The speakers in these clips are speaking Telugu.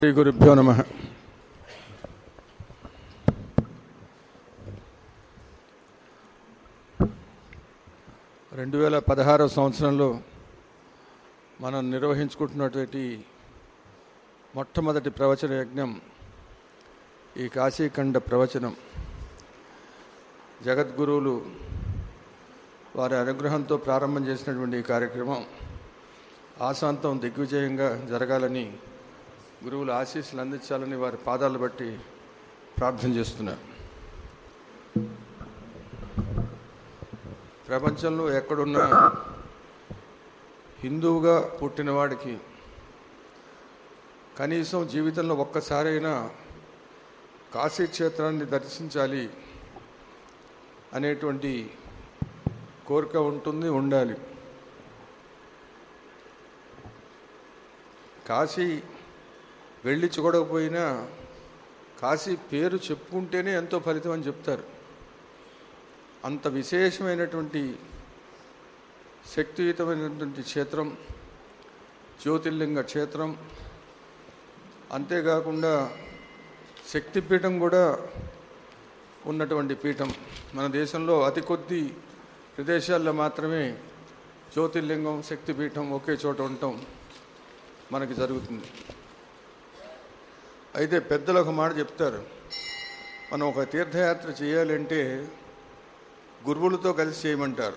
శ్రీ గురుభ్యో నమ రెండు వేల పదహారవ సంవత్సరంలో మనం నిర్వహించుకుంటున్నటువంటి మొట్టమొదటి ప్రవచన యజ్ఞం ఈ కాశీఖండ ప్రవచనం జగద్గురువులు వారి అనుగ్రహంతో ప్రారంభం చేసినటువంటి ఈ కార్యక్రమం ఆశాంతం దిగ్విజయంగా జరగాలని గురువులు ఆశీస్సులు అందించాలని వారి పాదాలు బట్టి ప్రార్థన చేస్తున్నారు ప్రపంచంలో ఎక్కడున్నా హిందువుగా పుట్టిన వాడికి కనీసం జీవితంలో ఒక్కసారైనా కాశీ క్షేత్రాన్ని దర్శించాలి అనేటువంటి కోరిక ఉంటుంది ఉండాలి కాశీ వెళ్ళి చూడకపోయినా కాశీ పేరు చెప్పుకుంటేనే ఎంతో ఫలితం అని చెప్తారు అంత విశేషమైనటువంటి శక్తియుతమైనటువంటి క్షేత్రం జ్యోతిర్లింగ క్షేత్రం అంతేకాకుండా శక్తిపీఠం కూడా ఉన్నటువంటి పీఠం మన దేశంలో అతి కొద్ది ప్రదేశాల్లో మాత్రమే జ్యోతిర్లింగం శక్తిపీఠం ఒకే చోట ఉండటం మనకి జరుగుతుంది అయితే పెద్దలు ఒక మాట చెప్తారు మనం ఒక తీర్థయాత్ర చేయాలంటే గురువులతో కలిసి చేయమంటారు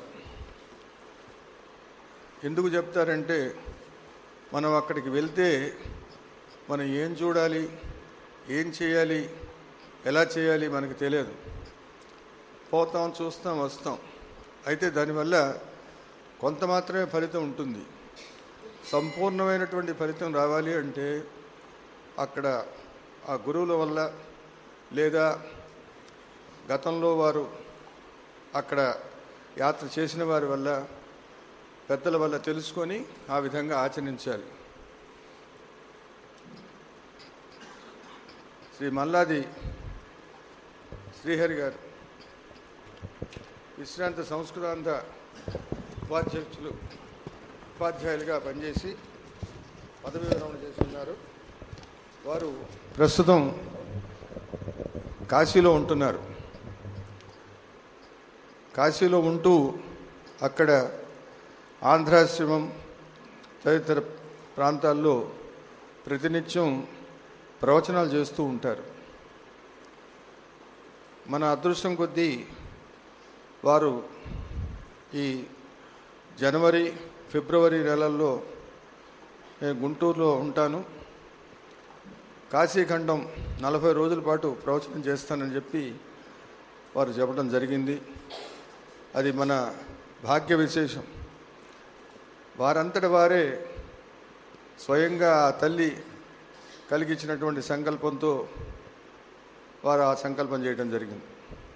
ఎందుకు చెప్తారంటే మనం అక్కడికి వెళ్తే మనం ఏం చూడాలి ఏం చేయాలి ఎలా చేయాలి మనకు తెలియదు పోతాం చూస్తాం వస్తాం అయితే దానివల్ల కొంత మాత్రమే ఫలితం ఉంటుంది సంపూర్ణమైనటువంటి ఫలితం రావాలి అంటే అక్కడ ఆ గురువుల వల్ల లేదా గతంలో వారు అక్కడ యాత్ర చేసిన వారి వల్ల పెద్దల వల్ల తెలుసుకొని ఆ విధంగా ఆచరించాలి శ్రీ మల్లాది శ్రీహరి గారు విశ్రాంత సంస్కృతాంత ఉపాధ్యక్షులు ఉపాధ్యాయులుగా పనిచేసి పదవి విరమణ చేస్తున్నారు వారు ప్రస్తుతం కాశీలో ఉంటున్నారు కాశీలో ఉంటూ అక్కడ ఆంధ్రాశ్రమం తదితర ప్రాంతాల్లో ప్రతినిత్యం ప్రవచనాలు చేస్తూ ఉంటారు మన అదృష్టం కొద్దీ వారు ఈ జనవరి ఫిబ్రవరి నెలల్లో నేను గుంటూరులో ఉంటాను కాశీఖండం నలభై రోజుల పాటు ప్రవచనం చేస్తానని చెప్పి వారు చెప్పడం జరిగింది అది మన భాగ్య విశేషం వారంతట వారే స్వయంగా ఆ తల్లి కలిగించినటువంటి సంకల్పంతో వారు ఆ సంకల్పం చేయడం జరిగింది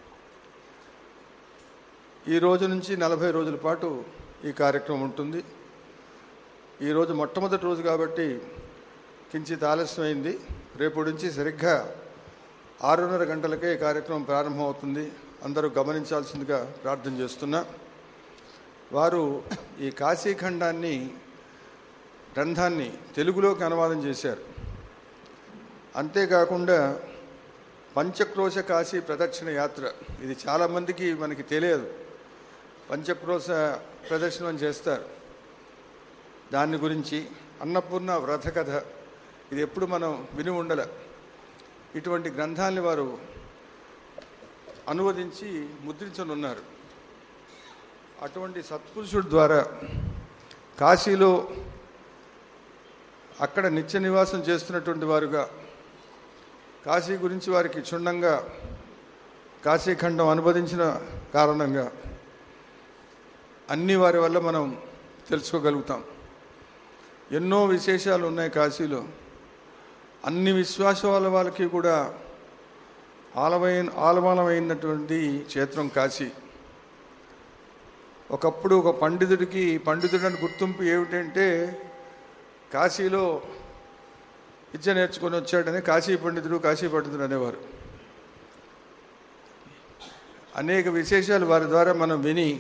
ఈ రోజు నుంచి నలభై రోజుల పాటు ఈ కార్యక్రమం ఉంటుంది ఈరోజు మొట్టమొదటి రోజు కాబట్టి కించిత్ ఆలస్యమైంది రేపు నుంచి సరిగ్గా ఆరున్నర గంటలకే ఈ కార్యక్రమం ప్రారంభమవుతుంది అందరూ గమనించాల్సిందిగా ప్రార్థన చేస్తున్నా వారు ఈ కాశీఖండాన్ని గ్రంథాన్ని తెలుగులోకి అనువాదం చేశారు అంతేకాకుండా పంచక్రోశ కాశీ ప్రదక్షిణ యాత్ర ఇది చాలామందికి మనకి తెలియదు పంచక్రోశ ప్రదర్శనం చేస్తారు దాని గురించి అన్నపూర్ణ వ్రత కథ ఇది ఎప్పుడు మనం విని ఉండల ఇటువంటి గ్రంథాన్ని వారు అనువదించి ముద్రించనున్నారు అటువంటి సత్పురుషుడి ద్వారా కాశీలో అక్కడ నిత్య నివాసం చేస్తున్నటువంటి వారుగా కాశీ గురించి వారికి క్షుణ్ణంగా కాశీఖండం అనువదించిన కారణంగా అన్ని వారి వల్ల మనం తెలుసుకోగలుగుతాం ఎన్నో విశేషాలు ఉన్నాయి కాశీలో అన్ని విశ్వాసాల వాళ్ళకి కూడా ఆలమైన ఆలమాలమైనటువంటి క్షేత్రం కాశీ ఒకప్పుడు ఒక పండితుడికి పండితుడని గుర్తింపు ఏమిటంటే కాశీలో విద్య నేర్చుకొని వచ్చాడని కాశీ పండితుడు కాశీ పండితుడు అనేవారు అనేక విశేషాలు వారి ద్వారా మనం విని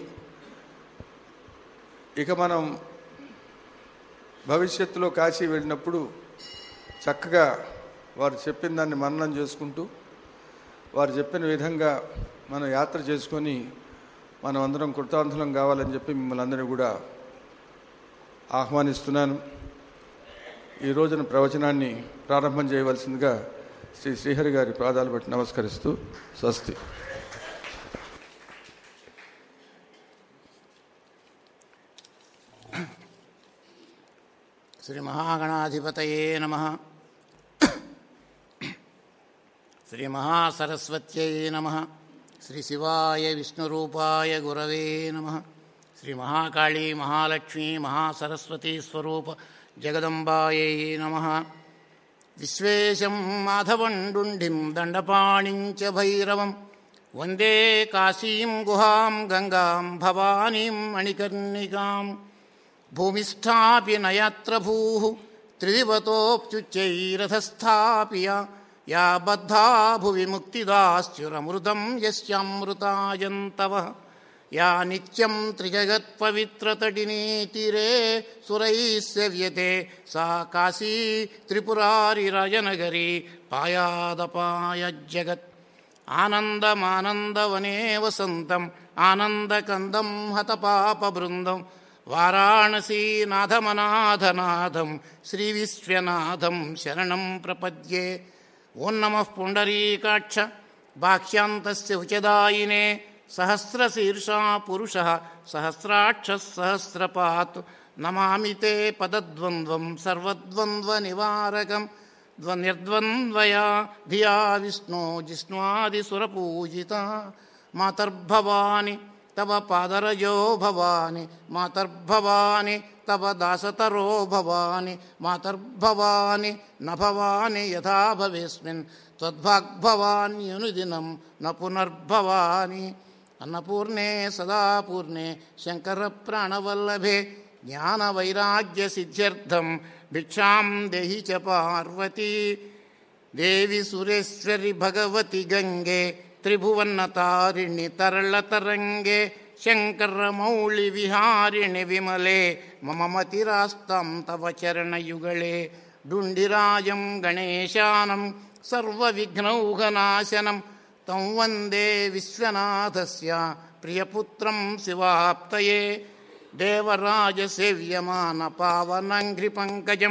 ఇక మనం భవిష్యత్తులో కాశీ వెళ్ళినప్పుడు చక్కగా వారు చెప్పిన దాన్ని మననం చేసుకుంటూ వారు చెప్పిన విధంగా మనం యాత్ర చేసుకొని మనం అందరం కృతాంతులం కావాలని చెప్పి మిమ్మల్ని అందరినీ కూడా ఆహ్వానిస్తున్నాను ఈ రోజున ప్రవచనాన్ని ప్రారంభం చేయవలసిందిగా శ్రీ శ్రీహరి గారి పాదాలు బట్టి నమస్కరిస్తూ స్వస్తి శ్రీ మహాగణాధిపతయే నమ శ్రీ మహాసరస్వత్యై నమ శ్రీ శివాయ విష్ణురూపాయ గురవే నమ శ్రీ మహాకాళీ మహాలక్ష్మీ మహాసరస్వతీ స్వరూప జగదంబాయై నమ విశ్వేశం మాధవండుండిం దండపాణించ భైరవం వందే కాశీం గుహాం గంగాం భవానీం మణికర్ణికాం భూమిస్థాపి నయత్ర భూ త్రిదివతోప్యుచ్చైరథస్థాపి యా- యా బద్ధా భువి ముక్తిదాశ్చురమృతం యస్యామృతాయంతవ యా నిత్యం త్రిజగత్పవిత్రతటినీ తీరే సురైः సేవ్యతే సా కాశీ త్రిపురారిరాజనగరీ పాయాదపాయజ్జగత్ ఆనందమానందవనే వసంతం ఆనందకందం హతపాపబృందం వారాణసీనాథమనాథనాథం శ్రీవిశ్వనాథం శరణం ప్రపద్యే ఓం నమ పుండరీకాక్ష బాహ్యాంతస్య ఉచదాయినే సహస్రశీర్షా పురుష సహస్రాక్ష సహస్రపాత్ నమామి తే పదద్వంద్వం సర్వద్వంద్వనివారకం నిర్ద్వంద్వయా ధియా విష్ణో జిష్ణ్వాదిసురపూజిత మాతర్భవాని తవ పాదరజో భవాని మాతర్భవాని తవ దాసతరో భవాని మాతర్భవాని న భవాని యథా భవేస్మిన్ త్వద్భాగ్భవాన్యనుదినం న పునర్భవాని అన్నపూర్ణే సదా పూర్ణే శంకర ప్రాణవల్లభే జ్ఞానవైరాగ్య సిద్ధ్యర్థం భిక్షాం దేహి చ పార్వతీ దేవి సురేశ్వరి భగవతి గంగే త్రిభువన్నతారిణి తరళతరంగే శంకరమౌళి విహారిణి విమలే మమ మతిరాస్తాం తవ చరణయుగళే డుండిరాజం గణేశానం సర్వవిఘ్నౌఘనాశనం తం వందే విశ్వనాథస్య ప్రియపుత్రం శివాప్తయే దేవరాజసేవ్యమాన పావనంఘ్రి పంకజం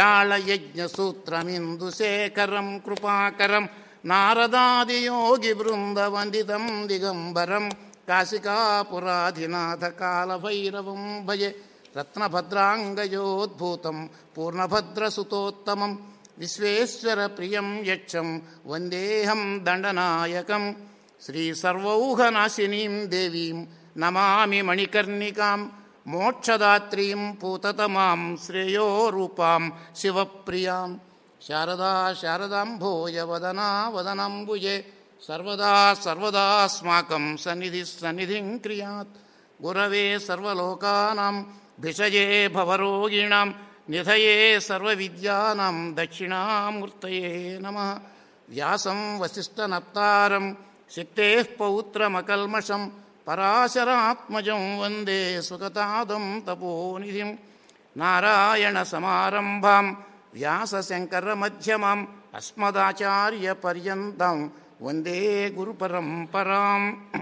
వ్యాళయజ్ఞసూత్రమిందుశేఖరం కృపాకరం నారదాదియోగి బృందవందితం దిగంబరం కాశికాపురాధినాథ కాలభైరవం భజే రత్నభద్రాంగయోద్భూతం పూర్ణభద్రసుతోత్తమం విశ్వేశ్వర ప్రియం యక్షం వందేహం దండనాయకం శ్రీ సర్వౌహనాశినీం దేవీం నమామి మణికర్ణికాం మోక్షదాత్రీం పూతతమాం శ్రేయోరూపాం శివప్రియాం శారదా శారదాంభోజ వదనా వదనంబుజే సర్వదా సర్వదాస్మాకం సన్నిధి సన్నిధిం క్రియాత్ గురవే సర్వలోకానాం భిషజే భవరోగిణాం నిధయే సర్వవిద్యానాం దక్షిణామూర్తయే నమ వ్యాసం వసిష్ఠనప్తారం శక్తేః పౌత్రమకల్మషం పరాశరాత్మజం వందే సుగతాదం తపోనిధిం నారాయణసమారంభాం వ్యాసశంకరమధ్యమాం అస్మదాచార్యపర్యంతం వందే గురుపరంపరాం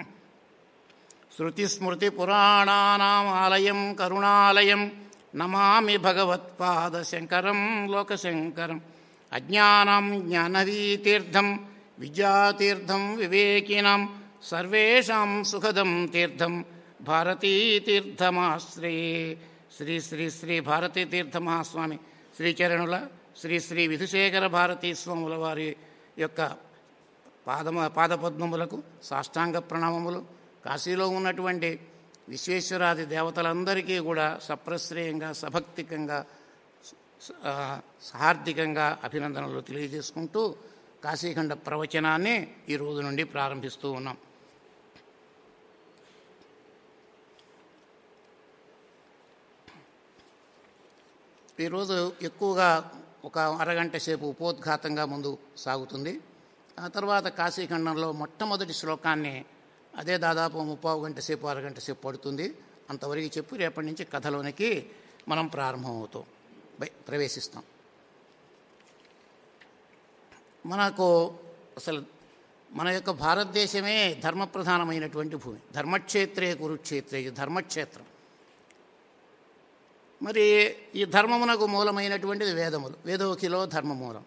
శృతిస్మృతిపురాణానామాలయం కరుణాలయం నమామి భగవత్పాదశంకరం లోకశంకరం అజ్ఞానం జ్ఞానవీతీర్థం విద్యాతీర్థం వివేకినాం సర్వేషాం సుఖదం తీర్థం భారతీతీర్థమాశ్రయే శ్రీ శ్రీ శ్రీ భారతీతీర్థమహాస్వామి శ్రీచరణుల శ్రీ శ్రీ విధుశేఖర భారతీ స్వాముల వారి యొక్క పాదమ పాదపద్మములకు సాష్టాంగ ప్రణామములు కాశీలో ఉన్నటువంటి విశ్వేశ్వరాది దేవతలందరికీ కూడా సప్రశ్రేయంగా సభక్తికంగా స- ఆ, హార్దికంగా అభినందనలు తెలియజేసుకుంటూ కాశీఖండ ప్రవచనాన్ని ఈ రోజు నుండి ప్రారంభిస్తూ ఉన్నాం ఈరోజు ఎక్కువగా ఒక అరగంట సేపు ఉపోద్ఘాతంగా ముందు సాగుతుంది ఆ తర్వాత కాశీఖండంలో మొట్టమొదటి శ్లోకాన్ని అదే దాదాపు ముప్పావు గంట సేపు అరగంట సేపు పడుతుంది అంతవరకు చెప్పి రేపటి నుంచి కథలోనికి మనం ప్రారంభమవుతాం బై ప్రవేశిస్తాం మనకు అసలు మన యొక్క భారతదేశమే ధర్మప్రధానమైనటువంటి భూమి ధర్మక్షేత్రే కురుక్షేత్రే ఇది ధర్మక్షేత్రం మరి ఈ ధర్మమునకు మూలమైనటువంటిది వేదములు వేదోకిలో ధర్మమూలం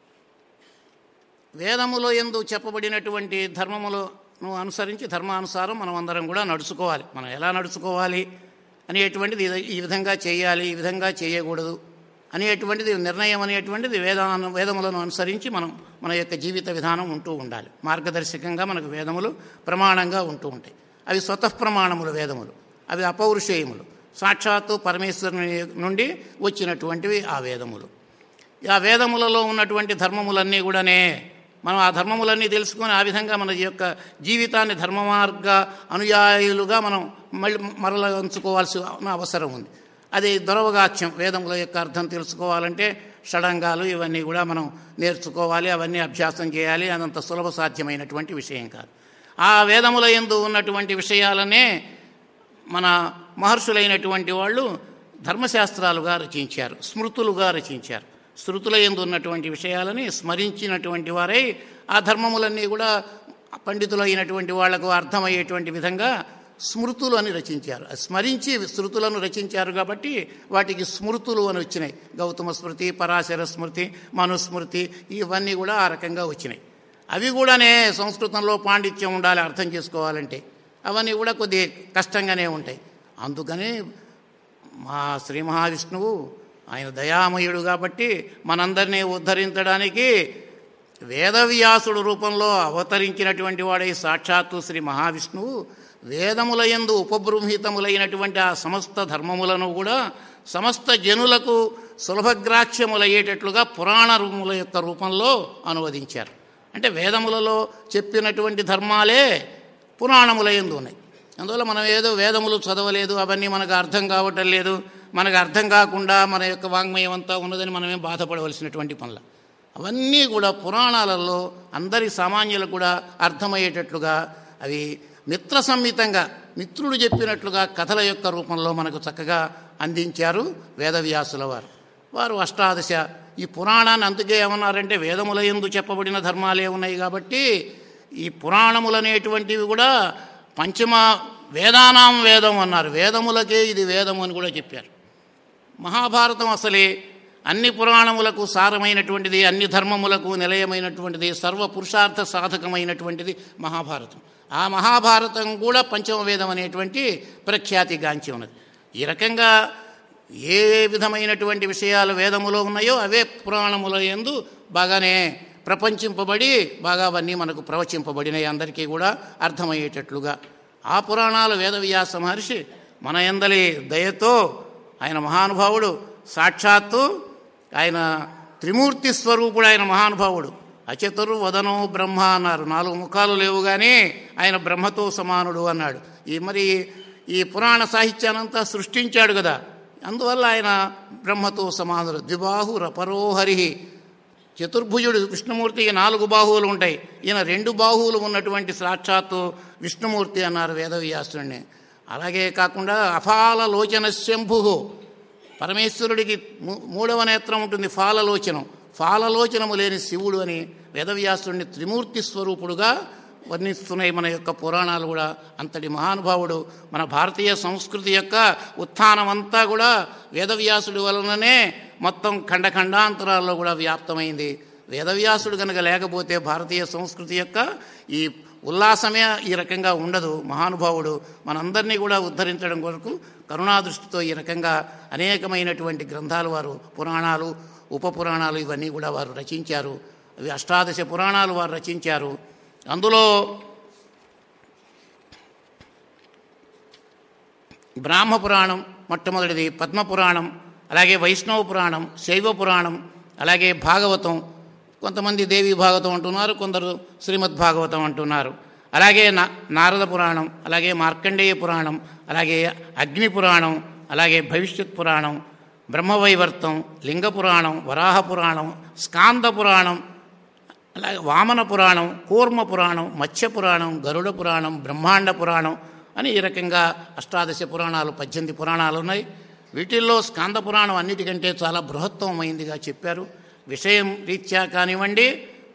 వేదములో ఎందు చెప్పబడినటువంటి ధర్మములను అనుసరించి ధర్మానుసారం మనం అందరం కూడా నడుచుకోవాలి మనం ఎలా నడుచుకోవాలి అనేటువంటిది ఇది- ఈ విధంగా చేయాలి ఈ విధంగా చేయకూడదు అనేటువంటిది నిర్ణయం అనేటువంటిది వేదా వేదములను అనుసరించి మనం మన యొక్క జీవిత విధానం ఉంటూ ఉండాలి మార్గదర్శకంగా మనకు వేదములు ప్రమాణంగా ఉంటూ ఉంటాయి అవి స్వతః ప్రమాణములు వేదములు అవి అపౌరుషేయములు సాక్షాత్తు పరమేశ్వరుని నుండి వచ్చినటువంటివి ఆ వేదములు ఆ వేదములలో ఉన్నటువంటి ధర్మములన్నీ కూడానే మనం ఆ ధర్మములన్నీ తెలుసుకొని ఆ విధంగా మన యొక్క జీవితాన్ని ధర్మ మార్గ అనుయాయులుగా మనం మళ్ళీ మరల ఉంచుకోవాల్సిన అవసరం ఉంది అది దొరవగాక్ష్యం వేదముల యొక్క అర్థం తెలుసుకోవాలంటే షడంగాలు ఇవన్నీ కూడా మనం నేర్చుకోవాలి అవన్నీ అభ్యాసం చేయాలి అదంత సులభ సాధ్యమైనటువంటి విషయం కాదు ఆ వేదముల యందు ఉన్నటువంటి విషయాలనే మన మహర్షులైనటువంటి వాళ్ళు ధర్మశాస్త్రాలుగా రచించారు స్మృతులుగా రచించారు శృతుల ఎందు ఉన్నటువంటి విషయాలని స్మరించినటువంటి వారై ఆ ధర్మములన్నీ కూడా పండితులైనటువంటి వాళ్లకు అర్థమయ్యేటువంటి విధంగా స్మృతులు అని రచించారు ఆ స్మరించి శృతులను రచించారు కాబట్టి వాటికి స్మృతులు అని వచ్చినాయి గౌతమ స్మృతి పరాశర స్మృతి మనుస్మృతి ఇవన్నీ కూడా ఆ రకంగా వచ్చినాయి అవి కూడానే సంస్కృతంలో పాండిత్యం ఉండాలి అర్థం చేసుకోవాలంటే అవన్నీ కూడా కొద్ది కష్టంగానే ఉంటాయి అందుకని మా శ్రీ మహావిష్ణువు ఆయన దయామయుడు కాబట్టి మనందరినీ ఉద్ధరించడానికి వేదవ్యాసుడు రూపంలో అవతరించినటువంటి వాడై సాక్షాత్తు శ్రీ మహావిష్ణువు వేదముల యందు ఉపబృంహితములైనటువంటి ఆ సమస్త ధర్మములను కూడా సమస్త జనులకు సులభగ్రాహ్యములయ్యేటట్లుగా పురాణ రూముల యొక్క రూపంలో అనువదించారు అంటే వేదములలో చెప్పినటువంటి ధర్మాలే పురాణముల యందు ఉన్నాయి అందువల్ల మనం ఏదో వేదములు చదవలేదు అవన్నీ మనకు అర్థం కావటం లేదు మనకు అర్థం కాకుండా మన యొక్క వాంగ్మయం అంతా ఉన్నదని మనమేం బాధపడవలసినటువంటి పనుల అవన్నీ కూడా పురాణాలలో అందరి సామాన్యులకు కూడా అర్థమయ్యేటట్లుగా అవి మిత్ర సంహితంగా మిత్రుడు చెప్పినట్లుగా కథల యొక్క రూపంలో మనకు చక్కగా అందించారు వేదవ్యాసుల వారు వారు అష్టాదశ ఈ పురాణాన్ని అందుకే ఏమన్నారంటే వేదముల ఎందు చెప్పబడిన ధర్మాలే ఉన్నాయి కాబట్టి ఈ పురాణములనేటువంటివి కూడా పంచమ వేదానాం వేదం అన్నారు వేదములకే ఇది వేదం అని కూడా చెప్పారు మహాభారతం అసలే అన్ని పురాణములకు సారమైనటువంటిది అన్ని ధర్మములకు నిలయమైనటువంటిది సర్వ పురుషార్థ సాధకమైనటువంటిది మహాభారతం ఆ మహాభారతం కూడా పంచమ వేదం అనేటువంటి ప్రఖ్యాతిగాంచి ఉన్నది ఈ రకంగా ఏ విధమైనటువంటి విషయాలు వేదములో ఉన్నాయో అవే పురాణముల యందు బాగానే ప్రపంచింపబడి బాగా అవన్నీ మనకు ప్రవచింపబడినాయి అందరికీ కూడా అర్థమయ్యేటట్లుగా ఆ పురాణాలు వేదవ్యాస మహర్షి మన ఎందలి దయతో ఆయన మహానుభావుడు సాక్షాత్తు ఆయన త్రిమూర్తి స్వరూపుడు ఆయన మహానుభావుడు అచతురు వదనో బ్రహ్మ అన్నారు నాలుగు ముఖాలు లేవు కానీ ఆయన బ్రహ్మతో సమానుడు అన్నాడు ఈ మరి ఈ పురాణ సాహిత్యానంతా సృష్టించాడు కదా అందువల్ల ఆయన బ్రహ్మతో సమానుడు ద్విబాహు రపరోహరి చతుర్భుజుడు విష్ణుమూర్తికి నాలుగు బాహువులు ఉంటాయి ఈయన రెండు బాహువులు ఉన్నటువంటి సాక్షాత్తు విష్ణుమూర్తి అన్నారు వేదవ్యాసుడిని అలాగే కాకుండా అఫాల లోచన శంభు పరమేశ్వరుడికి మూ- మూడవ నేత్రం ఉంటుంది ఫాలలోచనం ఫాలలోచనము లేని శివుడు అని వేదవ్యాసుడిని త్రిమూర్తి స్వరూపుడుగా వర్ణిస్తున్నాయి మన యొక్క పురాణాలు కూడా అంతటి మహానుభావుడు మన భారతీయ సంస్కృతి యొక్క ఉత్థానం అంతా కూడా వేదవ్యాసుడి వలననే మొత్తం ఖండఖండాంతరాల్లో కూడా వ్యాప్తమైంది వేదవ్యాసుడు కనుక లేకపోతే భారతీయ సంస్కృతి యొక్క ఈ ఉల్లాసమే ఈ రకంగా ఉండదు మహానుభావుడు మనందరినీ కూడా ఉద్ధరించడం కొరకు కరుణాదృష్టితో ఈ రకంగా అనేకమైనటువంటి గ్రంథాలు వారు పురాణాలు ఉపపురాణాలు ఇవన్నీ కూడా వారు రచించారు అవి అష్టాదశ పురాణాలు వారు రచించారు అందులో బ్రాహ్మ పురాణం మొట్టమొదటిది పద్మపురాణం అలాగే వైష్ణవ పురాణం శైవ పురాణం అలాగే భాగవతం కొంతమంది దేవి భాగవతం అంటున్నారు కొందరు శ్రీమద్ భాగవతం అంటున్నారు అలాగే నా నారద పురాణం అలాగే మార్కండేయ పురాణం అలాగే అగ్ని పురాణం అలాగే భవిష్యత్ పురాణం బ్రహ్మవైవర్తం లింగ పురాణం వరాహ పురాణం స్కాంద పురాణం అలాగే వామన పురాణం కూర్మ పురాణం మత్స్య పురాణం గరుడ పురాణం బ్రహ్మాండ పురాణం అని ఈ రకంగా అష్టాదశ పురాణాలు పద్దెనిమిది పురాణాలు ఉన్నాయి వీటిల్లో స్కాంద పురాణం అన్నిటికంటే చాలా బృహత్తమైందిగా చెప్పారు విషయం రీత్యా కానివ్వండి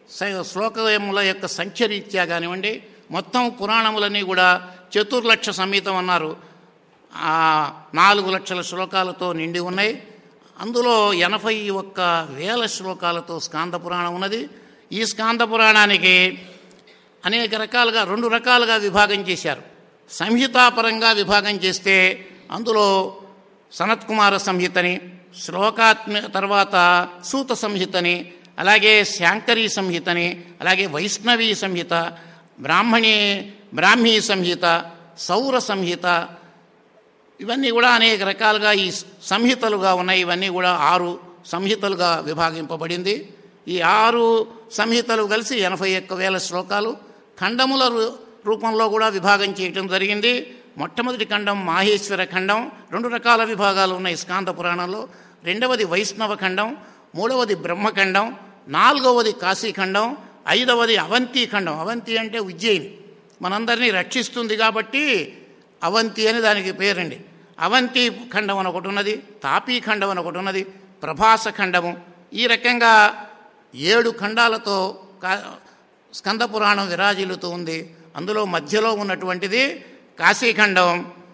స- శ్లోకముల యొక్క సంఖ్యరీత్యా కానివ్వండి మొత్తం పురాణములన్నీ కూడా చతుర్లక్ష సంహితం అన్నారు ఆ నాలుగు లక్షల శ్లోకాలతో నిండి ఉన్నాయి అందులో ఎనభై ఒక్క వేల శ్లోకాలతో స్కాంద పురాణం ఉన్నది ఈ స్కాంద పురాణానికి అనేక రకాలుగా రెండు రకాలుగా విభాగం చేశారు సంహితాపరంగా విభాగం చేస్తే అందులో సనత్కుమార సంహితని శ్లోకాత్మ తర్వాత సూత సంహితని అలాగే శాంకరీ సంహితని అలాగే వైష్ణవీ సంహిత బ్రాహ్మణి బ్రాహ్మీ సంహిత సౌర సంహిత ఇవన్నీ కూడా అనేక రకాలుగా ఈ సంహితలుగా ఉన్నాయి ఇవన్నీ కూడా ఆరు సంహితలుగా విభాగింపబడింది ఈ ఆరు సంహితలు కలిసి ఎనభై ఒక్క వేల శ్లోకాలు ఖండముల రూ- రూపంలో కూడా విభాగం చేయటం జరిగింది మొట్టమొదటి ఖండం మాహేశ్వర ఖండం రెండు రకాల విభాగాలు ఉన్నాయి స్కాంద పురాణంలో రెండవది వైష్ణవ ఖండం మూడవది బ్రహ్మఖండం నాలుగవది కాశీఖండం ఐదవది అవంతి ఖండం అవంతి అంటే ఉజ్జయిని మనందరినీ రక్షిస్తుంది కాబట్టి అవంతి అని దానికి పేరండి అవంతి ఖండం అని ఒకటి ఉన్నది తాపీ ఖండం అని ఒకటి ఉన్నది ప్రభాస ఖండము ఈ రకంగా ఏడు ఖండాలతో కా స్కంద పురాణం విరాజిల్లుతూ ఉంది అందులో మధ్యలో ఉన్నటువంటిది కాశీఖండం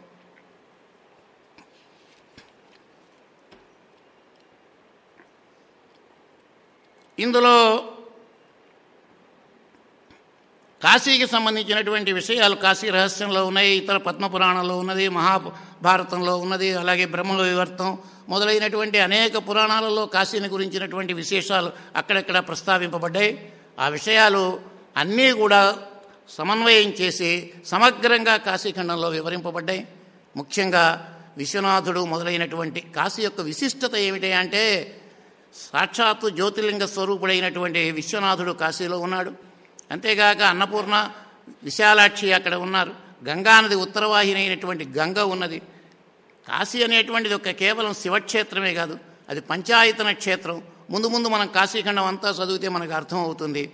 ఇందులో కాశీకి సంబంధించినటువంటి విషయాలు కాశీ రహస్యంలో ఉన్నాయి ఇతర పద్మపురాణంలో ఉన్నది మహాభారతంలో ఉన్నది అలాగే బ్రహ్మ వివర్తం మొదలైనటువంటి అనేక పురాణాలలో కాశీని గురించినటువంటి విశేషాలు అక్కడక్కడ ప్రస్తావింపబడ్డాయి ఆ విషయాలు అన్నీ కూడా సమన్వయం చేసి సమగ్రంగా కాశీఖండంలో వివరింపబడ్డాయి ముఖ్యంగా విశ్వనాథుడు మొదలైనటువంటి కాశీ యొక్క విశిష్టత ఏమిటి అంటే సాక్షాత్తు జ్యోతిర్లింగ స్వరూపుడైనటువంటి విశ్వనాథుడు కాశీలో ఉన్నాడు అంతేగాక అన్నపూర్ణ విశాలాక్షి అక్కడ ఉన్నారు గంగానది ఉత్తరవాహిని అయినటువంటి గంగ ఉన్నది కాశీ అనేటువంటిది ఒక కేవలం శివక్షేత్రమే కాదు అది పంచాయతన క్షేత్రం ముందు ముందు మనం కాశీఖండం అంతా చదివితే మనకు అర్థం అవుతుంది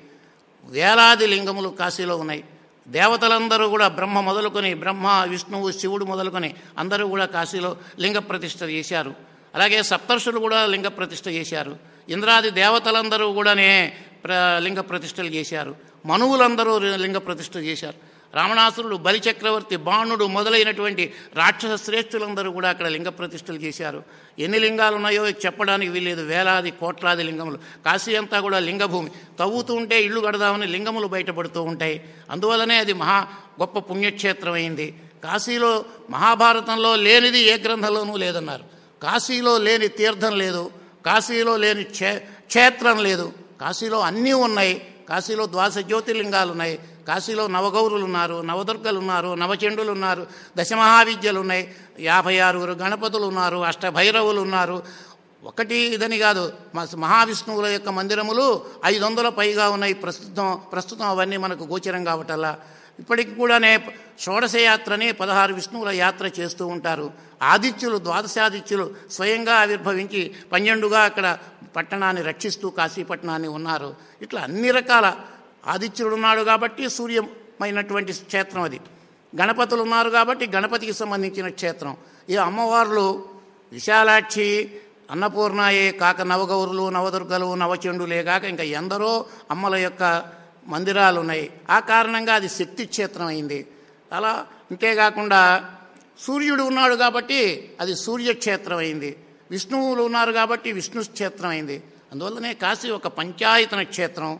వేలాది లింగములు కాశీలో ఉన్నాయి దేవతలందరూ కూడా బ్రహ్మ మొదలుకొని బ్రహ్మ విష్ణువు శివుడు మొదలుకొని అందరూ కూడా కాశీలో లింగ ప్రతిష్ఠ చేశారు అలాగే సప్తర్షులు కూడా లింగ ప్రతిష్ఠ చేశారు ఇంద్రాది దేవతలందరూ కూడానే ప్ర లింగ ప్రతిష్టలు చేశారు మనువులందరూ లింగ ప్రతిష్ఠ చేశారు రావణాసురుడు బలిచక్రవర్తి బాణుడు మొదలైనటువంటి రాక్షస శ్రేష్ఠులందరూ కూడా అక్కడ లింగ ప్రతిష్టలు చేశారు ఎన్ని లింగాలు ఉన్నాయో చెప్పడానికి వీల్లేదు వేలాది కోట్లాది లింగములు కాశీ అంతా కూడా లింగభూమి తవ్వుతూ ఉంటే ఇళ్ళు కడదామని లింగములు బయటపడుతూ ఉంటాయి అందువలనే అది మహా గొప్ప పుణ్యక్షేత్రం అయింది కాశీలో మహాభారతంలో లేనిది ఏ గ్రంథంలోనూ లేదన్నారు కాశీలో లేని తీర్థం లేదు కాశీలో లేని క్షే క్షేత్రం లేదు కాశీలో అన్నీ ఉన్నాయి కాశీలో ద్వాస జ్యోతిర్లింగాలు ఉన్నాయి కాశీలో నవగౌరులు ఉన్నారు నవదుర్గలు ఉన్నారు నవచండులు ఉన్నారు దశమహావిద్యలు ఉన్నాయి యాభై ఆరుగురు గణపతులు ఉన్నారు అష్టభైరవులు ఉన్నారు ఒకటి ఇదని కాదు మా మహావిష్ణువుల యొక్క మందిరములు ఐదు వందల పైగా ఉన్నాయి ప్రస్తుతం ప్రస్తుతం అవన్నీ మనకు గోచరం కావటల్లా ఇప్పటికి కూడానే షోడశ యాత్రని పదహారు విష్ణువుల యాత్ర చేస్తూ ఉంటారు ఆదిత్యులు ద్వాదశాదిత్యులు స్వయంగా ఆవిర్భవించి పన్నెండుగా అక్కడ పట్టణాన్ని రక్షిస్తూ కాశీపట్టణాన్ని ఉన్నారు ఇట్లా అన్ని రకాల ఆదిత్యుడు ఉన్నాడు కాబట్టి సూర్యమైనటువంటి క్షేత్రం అది గణపతులు ఉన్నారు కాబట్టి గణపతికి సంబంధించిన క్షేత్రం ఈ అమ్మవార్లు విశాలాక్షి అన్నపూర్ణాయే కాక నవగౌరులు నవదుర్గలు నవచండులే కాక ఇంకా ఎందరో అమ్మల యొక్క మందిరాలు ఉన్నాయి ఆ కారణంగా అది శక్తి క్షేత్రం అయింది అలా ఇంతేకాకుండా సూర్యుడు ఉన్నాడు కాబట్టి అది సూర్యక్షేత్రం అయింది విష్ణువులు ఉన్నారు కాబట్టి విష్ణు క్షేత్రం అయింది అందువల్లనే కాశీ ఒక పంచాయతన క్షేత్రం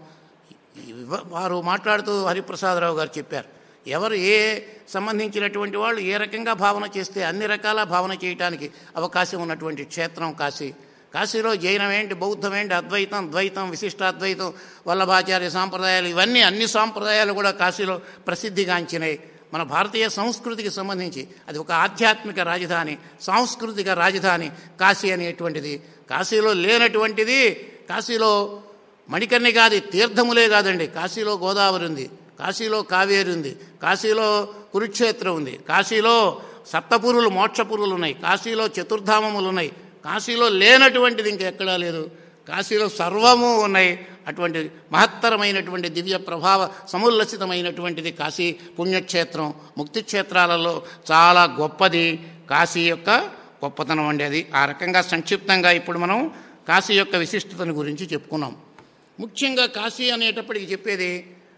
ఇవ- వారు మాట్లాడుతూ హరిప్రసాదరావు గారు చెప్పారు ఎవరు ఏ సంబంధించినటువంటి వాళ్ళు ఏ రకంగా భావన చేస్తే అన్ని రకాల భావన చేయడానికి అవకాశం ఉన్నటువంటి క్షేత్రం కాశీ కాశీలో జైనం ఏంటి బౌద్ధం ఏంటి అద్వైతం ద్వైతం విశిష్టాద్వైతం వల్లభాచార్య సాంప్రదాయాలు ఇవన్నీ అన్ని సాంప్రదాయాలు కూడా కాశీలో ప్రసిద్ధిగాంచినాయి మన భారతీయ సంస్కృతికి సంబంధించి అది ఒక ఆధ్యాత్మిక రాజధాని సాంస్కృతిక రాజధాని కాశీ అనేటువంటిది కాశీలో లేనటువంటిది కాశీలో మణికర్ణికాది తీర్థములే కాదండి కాశీలో గోదావరి ఉంది కాశీలో కావేరి ఉంది కాశీలో కురుక్షేత్రం ఉంది కాశీలో సప్తపురులు మోక్షపురులు ఉన్నాయి కాశీలో చతుర్ధామములు ఉన్నాయి కాశీలో లేనటువంటిది ఇంకెక్కడా లేదు కాశీలో సర్వము ఉన్నాయి అటువంటి మహత్తరమైనటువంటి దివ్య ప్రభావ సముల్లసితమైనటువంటిది కాశీ పుణ్యక్షేత్రం ముక్తి క్షేత్రాలలో చాలా గొప్పది కాశీ యొక్క గొప్పతనం అండి అది ఆ రకంగా సంక్షిప్తంగా ఇప్పుడు మనం కాశీ యొక్క విశిష్టతను గురించి చెప్పుకున్నాం ముఖ్యంగా కాశీ అనేటప్పటికి చెప్పేది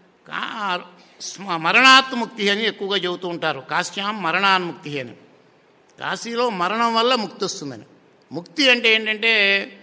కా- స్మ- మరణాత్ముక్తి అని ఎక్కువగా చెబుతూ ఉంటారు కాశ్యాం మరణాన్ముక్తి అని కాశీలో మరణం వల్ల ముక్తి వస్తుందని ముక్తి అంటే ఏంటంటే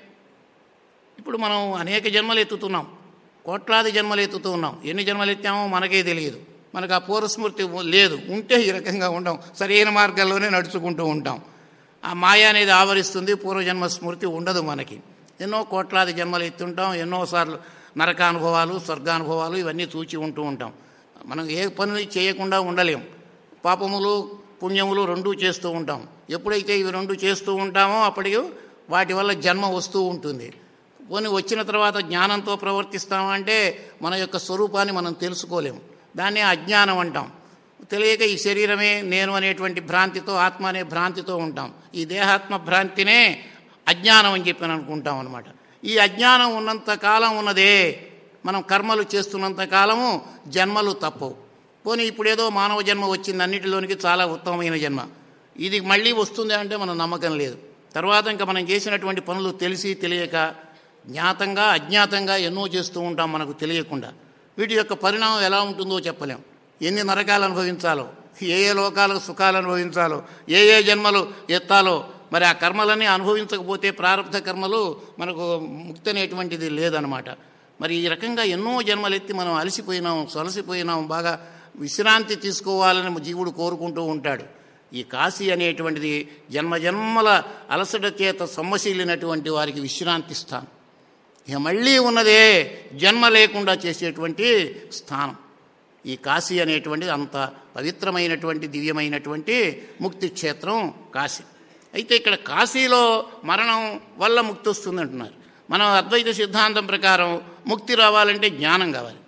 ఇప్పుడు మనం అనేక జన్మలు ఎత్తుతున్నాం కోట్లాది జన్మలు ఎత్తుతూ ఉన్నాం ఎన్ని జన్మలు ఎత్తామో మనకే తెలియదు మనకు ఆ పూర్వస్మృతి లేదు ఉంటే ఈ రకంగా ఉండం సరైన మార్గంలోనే నడుచుకుంటూ ఉంటాం ఆ మాయ అనేది ఆవరిస్తుంది పూర్వజన్మ స్మృతి ఉండదు మనకి ఎన్నో కోట్లాది జన్మలు ఎత్తుంటాం ఎన్నోసార్లు నరకానుభవాలు స్వర్గానుభవాలు ఇవన్నీ చూచి ఉంటూ ఉంటాం మనం ఏ పని చేయకుండా ఉండలేం పాపములు పుణ్యములు రెండూ చేస్తూ ఉంటాం ఎప్పుడైతే ఇవి రెండు చేస్తూ ఉంటామో అప్పటికి వాటి వల్ల జన్మ వస్తూ ఉంటుంది పోనీ వచ్చిన తర్వాత జ్ఞానంతో ప్రవర్తిస్తామంటే మన యొక్క స్వరూపాన్ని మనం తెలుసుకోలేము దాన్ని అజ్ఞానం అంటాం తెలియక ఈ శరీరమే నేను అనేటువంటి భ్రాంతితో ఆత్మ అనే భ్రాంతితో ఉంటాం ఈ దేహాత్మ భ్రాంతినే అజ్ఞానం అని చెప్పి అనుకుంటాం అనమాట ఈ అజ్ఞానం ఉన్నంత కాలం ఉన్నదే మనం కర్మలు చేస్తున్నంత కాలము జన్మలు తప్పవు పోనీ ఇప్పుడేదో మానవ జన్మ వచ్చింది అన్నిటిలోనికి చాలా ఉత్తమమైన జన్మ ఇది మళ్ళీ వస్తుంది అంటే మన నమ్మకం లేదు తర్వాత ఇంకా మనం చేసినటువంటి పనులు తెలిసి తెలియక జ్ఞాతంగా అజ్ఞాతంగా ఎన్నో చేస్తూ ఉంటాం మనకు తెలియకుండా వీటి యొక్క పరిణామం ఎలా ఉంటుందో చెప్పలేం ఎన్ని నరకాలు అనుభవించాలో ఏ ఏ లోకాలకు సుఖాలు అనుభవించాలో ఏ ఏ జన్మలు ఎత్తాలో మరి ఆ కర్మలన్నీ అనుభవించకపోతే ప్రారంభ కర్మలు మనకు ముక్తి అనేటువంటిది లేదనమాట మరి ఈ రకంగా ఎన్నో జన్మలు ఎత్తి మనం అలసిపోయినాం సొలసిపోయినాం బాగా విశ్రాంతి తీసుకోవాలని జీవుడు కోరుకుంటూ ఉంటాడు ఈ కాశీ అనేటువంటిది జన్మ జన్మల అలసట చేత సొమ్మశీలినటువంటి వారికి విశ్రాంతి స్థానం ఇక మళ్ళీ ఉన్నదే జన్మ లేకుండా చేసేటువంటి స్థానం ఈ కాశీ అనేటువంటిది అంత పవిత్రమైనటువంటి దివ్యమైనటువంటి ముక్తి క్షేత్రం కాశీ అయితే ఇక్కడ కాశీలో మరణం వల్ల ముక్తి వస్తుంది అంటున్నారు మనం అద్వైత సిద్ధాంతం ప్రకారం ముక్తి రావాలంటే జ్ఞానం కావాలి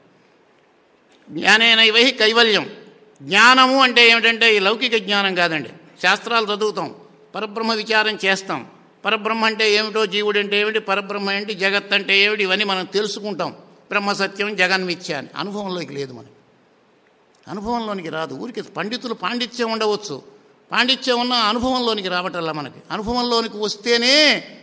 జ్ఞానేనైవై కైవల్యం జ్ఞానము అంటే ఏమిటంటే ఈ లౌకిక జ్ఞానం కాదండి శాస్త్రాలు చదువుతాం పరబ్రహ్మ విచారం చేస్తాం పరబ్రహ్మ అంటే ఏమిటో జీవుడు అంటే ఏమిటి పరబ్రహ్మ ఏంటి జగత్ అంటే ఏమిటి ఇవన్నీ మనం తెలుసుకుంటాం బ్రహ్మ సత్యం జగన్మిథ్య అని అనుభవంలోకి లేదు మనకి అనుభవంలోనికి రాదు ఊరికి పండితులు పాండిత్యం ఉండవచ్చు పాండిత్యం ఉన్న అనుభవంలోనికి రావటల్లా మనకి అనుభవంలోనికి వస్తేనే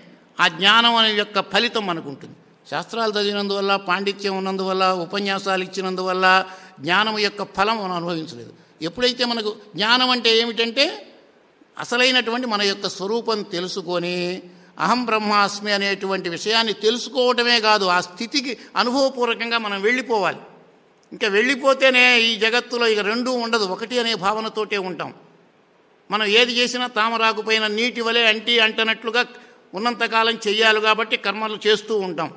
ఆ జ్ఞానం అనే యొక్క ఫలితం మనకు ఉంటుంది శాస్త్రాలు చదివినందువల్ల పాండిత్యం ఉన్నందువల్ల ఉపన్యాసాలు ఇచ్చినందువల్ల జ్ఞానం యొక్క ఫలం మనం అనుభవించలేదు ఎప్పుడైతే మనకు జ్ఞానం అంటే ఏమిటంటే అసలైనటువంటి మన యొక్క స్వరూపం తెలుసుకొని అహం బ్రహ్మాస్మి అనేటువంటి విషయాన్ని తెలుసుకోవటమే కాదు ఆ స్థితికి అనుభవపూర్వకంగా మనం వెళ్ళిపోవాలి ఇంకా వెళ్ళిపోతేనే ఈ జగత్తులో ఇక రెండూ ఉండదు ఒకటి అనే భావనతోటే ఉంటాం మనం ఏది చేసినా తామరాకుపైన నీటి వలె అంటి అంటనట్లుగా ఉన్నంతకాలం చెయ్యాలి కాబట్టి కర్మలు చేస్తూ ఉంటాం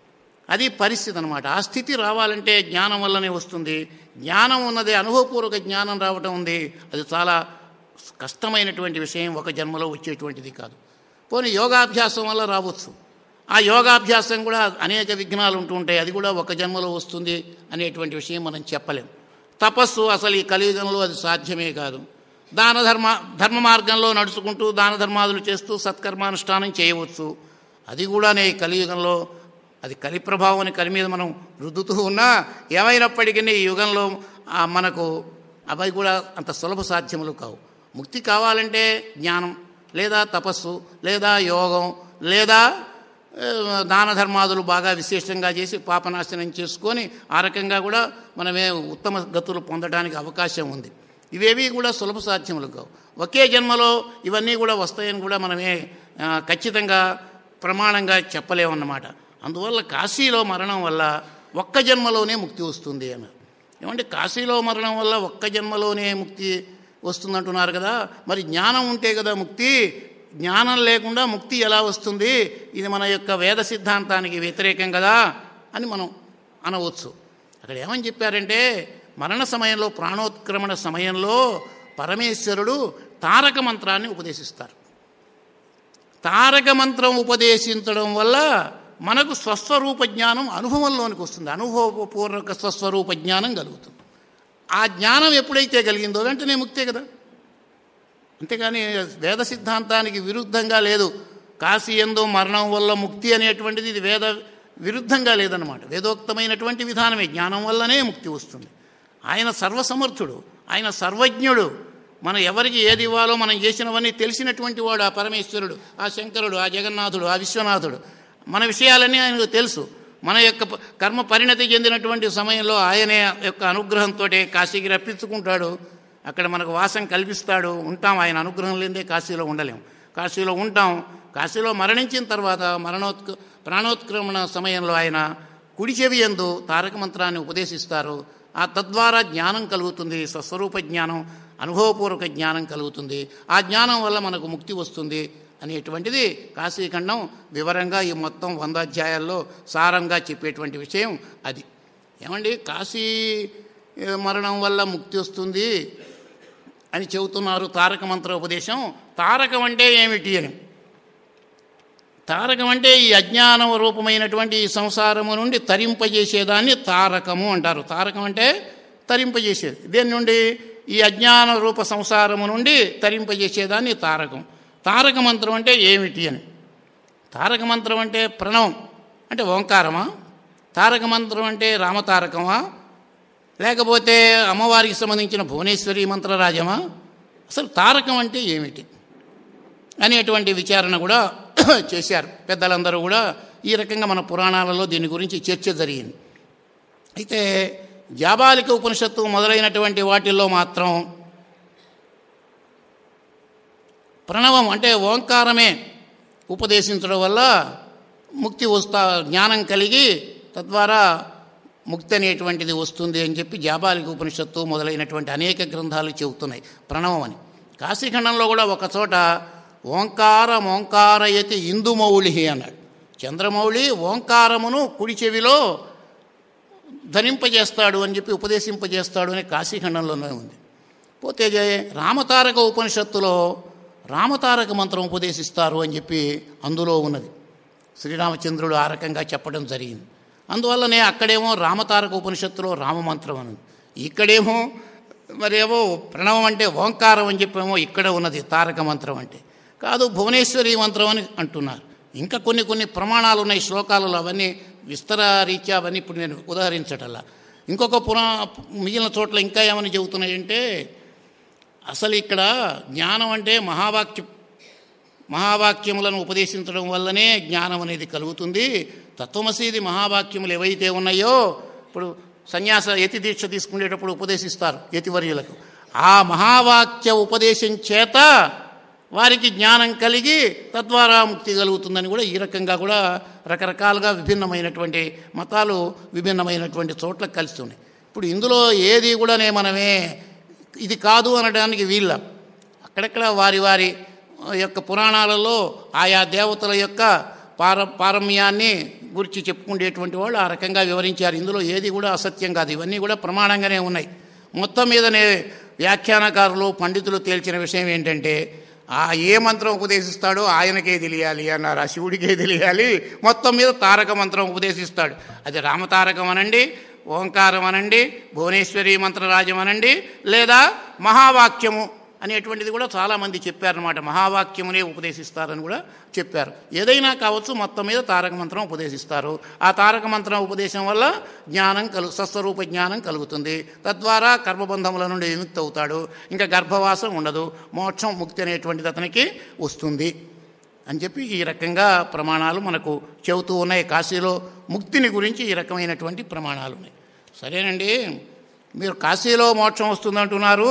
అది పరిస్థితి అనమాట ఆ స్థితి రావాలంటే జ్ఞానం వల్లనే వస్తుంది జ్ఞానం ఉన్నది అనుభవపూర్వక జ్ఞానం రావటం ఉంది అది చాలా కష్టమైనటువంటి విషయం ఒక జన్మలో వచ్చేటువంటిది కాదు పోనీ యోగాభ్యాసం వల్ల రావచ్చు ఆ యోగాభ్యాసం కూడా అనేక విఘ్నాలు ఉంటూ ఉంటాయి అది కూడా ఒక జన్మలో వస్తుంది అనేటువంటి విషయం మనం చెప్పలేం తపస్సు అసలు ఈ కలియుగంలో అది సాధ్యమే కాదు దాన ధర్మ ధర్మ మార్గంలో నడుచుకుంటూ దాన ధర్మాదులు చేస్తూ సత్కర్మానుష్ఠానం చేయవచ్చు అది కూడానే ఈ కలియుగంలో అది కలి ప్రభావం అని కలి మీద మనం రుద్దుతూ ఉన్నా ఏమైనప్పటికీ ఈ యుగంలో ఆ మనకు అవి కూడా అంత సులభ సాధ్యములు కావు ముక్తి కావాలంటే జ్ఞానం లేదా తపస్సు లేదా యోగం లేదా ఆ, దాన ధర్మాదులు బాగా విశేషంగా చేసి పాపనాశనం చేసుకొని ఆ రకంగా కూడా మనమే ఉత్తమ గతులు పొందడానికి అవకాశం ఉంది ఇవేవి కూడా సులభ సాధ్యములు కావు ఒకే జన్మలో ఇవన్నీ కూడా వస్తాయని కూడా మనమే ఆ, ఖచ్చితంగా ప్రమాణంగా చెప్పలేమన్నమాట అందువల్ల కాశీలో మరణం వల్ల ఒక్క జన్మలోనే ముక్తి వస్తుంది అన్నారు ఏమంటే కాశీలో మరణం వల్ల ఒక్క జన్మలోనే ముక్తి వస్తుందంటున్నారు కదా మరి జ్ఞానం ఉంటే కదా ముక్తి జ్ఞానం లేకుండా ముక్తి ఎలా వస్తుంది ఇది మన యొక్క వేద సిద్ధాంతానికి వ్యతిరేకం కదా అని మనం అనవచ్చు అక్కడ ఏమని చెప్పారంటే మరణ సమయంలో ప్రాణోత్క్రమణ సమయంలో పరమేశ్వరుడు తారక మంత్రాన్ని ఉపదేశిస్తారు తారక మంత్రం ఉపదేశించడం వల్ల మనకు స్వస్వరూప జ్ఞానం అనుభవంలోనికి వస్తుంది అనుభవపూర్వక స్వస్వరూప జ్ఞానం కలుగుతుంది ఆ జ్ఞానం ఎప్పుడైతే కలిగిందో వెంటనే ముక్తే కదా అంతేగాని వేద సిద్ధాంతానికి విరుద్ధంగా లేదు కాశీ ఎందు మరణం వల్ల ముక్తి అనేటువంటిది ఇది వేద విరుద్ధంగా లేదన్నమాట వేదోక్తమైనటువంటి విధానమే జ్ఞానం వల్లనే ముక్తి వస్తుంది ఆయన సర్వసమర్థుడు ఆయన సర్వజ్ఞుడు మనం ఎవరికి ఏది ఇవ్వాలో మనం చేసినవన్నీ తెలిసినటువంటి వాడు ఆ పరమేశ్వరుడు ఆ శంకరుడు ఆ జగన్నాథుడు ఆ విశ్వనాథుడు మన విషయాలన్నీ ఆయనకు తెలుసు మన యొక్క ప- కర్మ పరిణతి చెందినటువంటి సమయంలో ఆయన యొక్క అనుగ్రహంతో కాశీకి రప్పించుకుంటాడు అక్కడ మనకు వాసం కల్పిస్తాడు ఉంటాం ఆయన అనుగ్రహం లేదే కాశీలో ఉండలేం కాశీలో ఉంటాం కాశీలో మరణించిన తర్వాత మరణోత్క ప్రాణోత్క్రమణ సమయంలో ఆయన కుడి చెవి ఎందు తారక మంత్రాన్ని ఉపదేశిస్తారు ఆ తద్వారా జ్ఞానం కలుగుతుంది స్వస్వరూప జ్ఞానం అనుభవపూర్వక జ్ఞానం కలుగుతుంది ఆ జ్ఞానం వల్ల మనకు ముక్తి వస్తుంది అనేటువంటిది కాశీఖండం వివరంగా ఈ మొత్తం వంద అధ్యాయాల్లో సారంగా చెప్పేటువంటి విషయం అది ఏమండి కాశీ ఏ, మరణం వల్ల ముక్తి వస్తుంది అని చెబుతున్నారు తారక మంత్ర ఉపదేశం తారకం అంటే ఏమిటి అని తారకం అంటే ఈ అజ్ఞానం రూపమైనటువంటి ఈ సంసారము నుండి తరింపజేసేదాన్ని తారకము అంటారు తారకం అంటే తరింపజేసేది దేని నుండి ఈ అజ్ఞాన రూప సంసారము నుండి తరింపజేసేదాన్ని తారకం తారక మంత్రం అంటే ఏమిటి అని తారక మంత్రం అంటే ప్రణవం అంటే ఓంకారమా తారక మంత్రం అంటే రామతారకమా లేకపోతే అమ్మవారికి సంబంధించిన భువనేశ్వరి మంత్రరాజమా అసలు తారకం అంటే ఏమిటి అనేటువంటి విచారణ కూడా చేశారు పెద్దలందరూ కూడా ఈ రకంగా మన పురాణాలలో దీని గురించి చర్చ జరిగింది అయితే జాబాలిక ఉపనిషత్తు మొదలైనటువంటి వాటిల్లో మాత్రం ప్రణవం అంటే ఓంకారమే ఉపదేశించడం వల్ల ముక్తి వస్తా జ్ఞానం కలిగి తద్వారా ముక్తి అనేటువంటిది వస్తుంది అని చెప్పి జాబాలిక ఉపనిషత్తు మొదలైనటువంటి అనేక గ్రంథాలు చెబుతున్నాయి ప్రణవం అని కాశీఖండంలో కూడా ఒక చోట ఓంకారం ఓంకారయతి ఇందుమౌళి అన్నాడు చంద్రమౌళి ఓంకారమును కుడి చెవిలో ధరింపజేస్తాడు అని చెప్పి ఉపదేశింపజేస్తాడు అని కాశీఖండంలోనే ఉంది పోతే జే- రామతారక ఉపనిషత్తులో రామతారక మంత్రం ఉపదేశిస్తారు అని చెప్పి అందులో ఉన్నది శ్రీరామచంద్రుడు ఆ రకంగా చెప్పడం జరిగింది అందువల్లనే అక్కడేమో రామతారక ఉపనిషత్తులో రామమంత్రం అని ఉంది. ఇక్కడేమో మరేమో ప్రణవం అంటే ఓంకారం అని చెప్పేమో ఇక్కడ ఉన్నది తారక మంత్రం అంటే కాదు భువనేశ్వరి మంత్రం అని అంటున్నారు ఇంకా కొన్ని కొన్ని ప్రమాణాలు ఉన్నాయి శ్లోకాలలో అవన్నీ విస్తర రీత్యా అవన్నీ ఇప్పుడు నేను ఉదాహరించటల్లా ఇంకొక పురా మిగిలిన చోట్ల ఇంకా ఏమని చెబుతున్నాయంటే అసలు ఇక్కడ జ్ఞానం అంటే మహావాక్యం మహావాక్యములను ఉపదేశించడం వల్లనే జ్ఞానం అనేది కలుగుతుంది తత్వమసీది మహావాక్యములు ఏవైతే ఉన్నాయో ఇప్పుడు సన్యాస యతి దీక్ష తీసుకునేటప్పుడు ఉపదేశిస్తారు యతివర్యులకు ఆ మహావాక్య ఉపదేశం చేత వారికి జ్ఞానం కలిగి తద్వారా ముక్తి కలుగుతుందని కూడా ఈ రకంగా కూడా రకరకాలుగా విభిన్నమైనటువంటి మతాలు విభిన్నమైనటువంటి చోట్ల కలుస్తున్నాయి ఇప్పుడు ఇందులో ఏది కూడా మనమే ఇది కాదు అనడానికి వీళ్ళ అక్కడక్కడ వారి వారి యొక్క పురాణాలలో ఆయా దేవతల యొక్క పార పారమ్యాన్ని గురించి చెప్పుకునేటువంటి వాళ్ళు ఆ రకంగా వివరించారు ఇందులో ఏది కూడా అసత్యం కాదు ఇవన్నీ కూడా ప్రమాణంగానే ఉన్నాయి మొత్తం మీదనే వ్యాఖ్యానకారులు పండితులు తేల్చిన విషయం ఏంటంటే ఆ ఏ మంత్రం ఉపదేశిస్తాడో ఆయనకే తెలియాలి అన్నారు ఆ శివుడికే తెలియాలి మొత్తం మీద తారక మంత్రం ఉపదేశిస్తాడు అది రామతారకం అనండి ఓంకారం అనండి భువనేశ్వరి మంత్రరాజం అనండి లేదా మహావాక్యము అనేటువంటిది కూడా చాలామంది చెప్పారనమాట మహావాక్యమునే ఉపదేశిస్తారని కూడా చెప్పారు ఏదైనా కావచ్చు మొత్తం మీద తారక మంత్రం ఉపదేశిస్తారు ఆ తారక మంత్రం ఉపదేశం వల్ల జ్ఞానం కలు సస్వరూప జ్ఞానం కలుగుతుంది తద్వారా కర్మబంధముల నుండి విముక్తి అవుతాడు ఇంకా గర్భవాసం ఉండదు మోక్షం ముక్తి అనేటువంటిది అతనికి వస్తుంది అని చెప్పి ఈ రకంగా ప్రమాణాలు మనకు చెబుతూ ఉన్నాయి కాశీలో ముక్తిని గురించి ఈ రకమైనటువంటి ప్రమాణాలు ఉన్నాయి సరేనండి మీరు కాశీలో మోక్షం వస్తుందంటున్నారు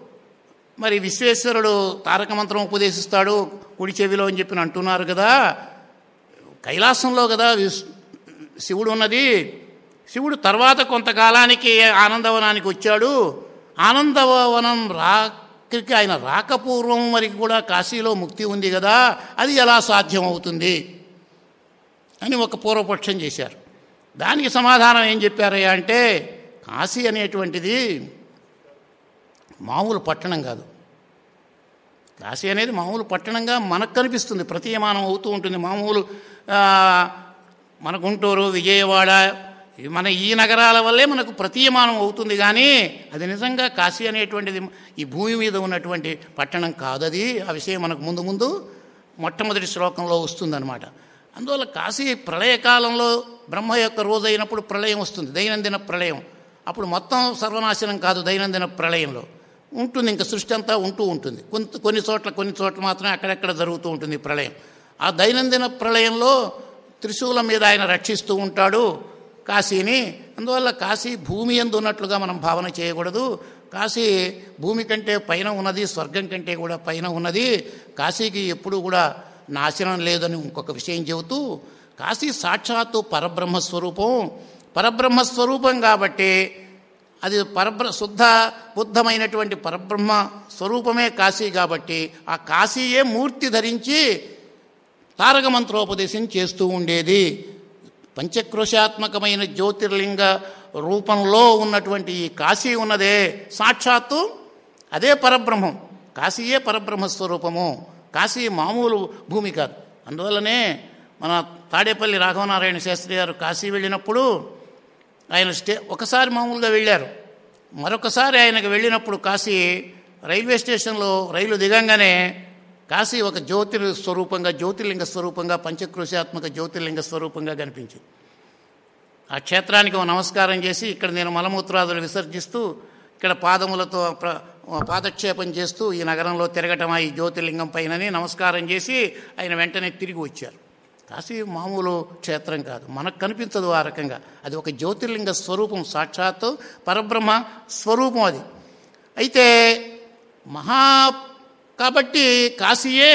మరి విశ్వేశ్వరుడు తారక మంత్రం ఉపదేశిస్తాడు కుడి చెవిలో అని చెప్పి అంటున్నారు కదా కైలాసంలో కదా విస్- శివుడు ఉన్నది శివుడు తర్వాత కొంతకాలానికి ఆనందవనానికి వచ్చాడు ఆనందవనం రాకకి ఆయన రాకపూర్వం మరి కూడా కాశీలో ముక్తి ఉంది కదా అది ఎలా సాధ్యం అవుతుంది అని ఒక పూర్వపక్షం చేశారు దానికి సమాధానం ఏం చెప్పారయ్యా అంటే కాశీ అనేటువంటిది మామూలు పట్టణం కాదు కాశీ అనేది మామూలు పట్టణంగా మనకు కనిపిస్తుంది ప్రతీయమానం అవుతూ ఉంటుంది మామూలు ఆ, మన గుంటూరు విజయవాడ ఈ మన ఈ నగరాల వల్లే మనకు ప్రతీయమానం అవుతుంది కానీ అది నిజంగా కాశీ అనేటువంటిది ఈ భూమి మీద ఉన్నటువంటి పట్టణం కాదది ఆ విషయం మనకు ముందు ముందు మొట్టమొదటి శ్లోకంలో వస్తుందన్నమాట అందువల్ల కాశీ ప్రళయకాలంలో బ్రహ్మ యొక్క రోజు అయినప్పుడు ప్రళయం వస్తుంది దైనందిన ప్రళయం అప్పుడు మొత్తం సర్వనాశనం కాదు దైనందిన ప్రళయంలో ఉంటుంది ఇంకా సృష్టి అంతా ఉంటూ ఉంటుంది కొంత కొన్ని చోట్ల కొన్ని చోట్ల మాత్రమే అక్కడెక్కడ జరుగుతూ ఉంటుంది ప్రళయం ఆ దైనందిన ప్రళయంలో త్రిశూలం మీద ఆయన రక్షిస్తూ ఉంటాడు కాశీని అందువల్ల కాశీ భూమి ఎందు ఉన్నట్లుగా మనం భావన చేయకూడదు కాశీ భూమి కంటే పైన ఉన్నది స్వర్గం కంటే కూడా పైన ఉన్నది కాశీకి ఎప్పుడు కూడా నాశనం లేదని ఇంకొక విషయం చెబుతూ కాశీ సాక్షాత్తు పరబ్రహ్మ స్వరూపం పరబ్రహ్మ స్వరూపం కాబట్టి అది పరబ్ర శుద్ధ బుద్ధమైనటువంటి పరబ్రహ్మ స్వరూపమే కాశీ కాబట్టి ఆ కాశీయే మూర్తి ధరించి తారక మంత్రోపదేశం చేస్తూ ఉండేది పంచక్రోశాత్మకమైన జ్యోతిర్లింగ రూపంలో ఉన్నటువంటి ఈ కాశీ ఉన్నదే సాక్షాత్తు అదే పరబ్రహ్మం కాశీయే పరబ్రహ్మ స్వరూపము కాశీ మామూలు భూమి కాదు అందువల్లనే మన తాడేపల్లి రాఘవనారాయణ శాస్త్రి గారు కాశీ వెళ్ళినప్పుడు ఆయన స్టే ఒకసారి మామూలుగా వెళ్ళారు మరొకసారి ఆయనకు వెళ్ళినప్పుడు కాశీ రైల్వే స్టేషన్లో రైలు దిగంగానే కాశీ ఒక జ్యోతిర్ స్వరూపంగా జ్యోతిర్లింగ స్వరూపంగా పంచకృషాత్మక జ్యోతిర్లింగ స్వరూపంగా కనిపించింది ఆ క్షేత్రానికి ఓ నమస్కారం చేసి ఇక్కడ నేను మలమూత్రాదులు విసర్జిస్తూ ఇక్కడ పాదములతో ప్ర పాదక్షేపం చేస్తూ ఈ నగరంలో తిరగటం ఈ జ్యోతిర్లింగం పైనని నమస్కారం చేసి ఆయన వెంటనే తిరిగి వచ్చారు కాశీ మామూలు క్షేత్రం కాదు మనకు కనిపించదు ఆ రకంగా అది ఒక జ్యోతిర్లింగ స్వరూపం సాక్షాత్తు పరబ్రహ్మ స్వరూపం అది అయితే మహా కాబట్టి కాశీయే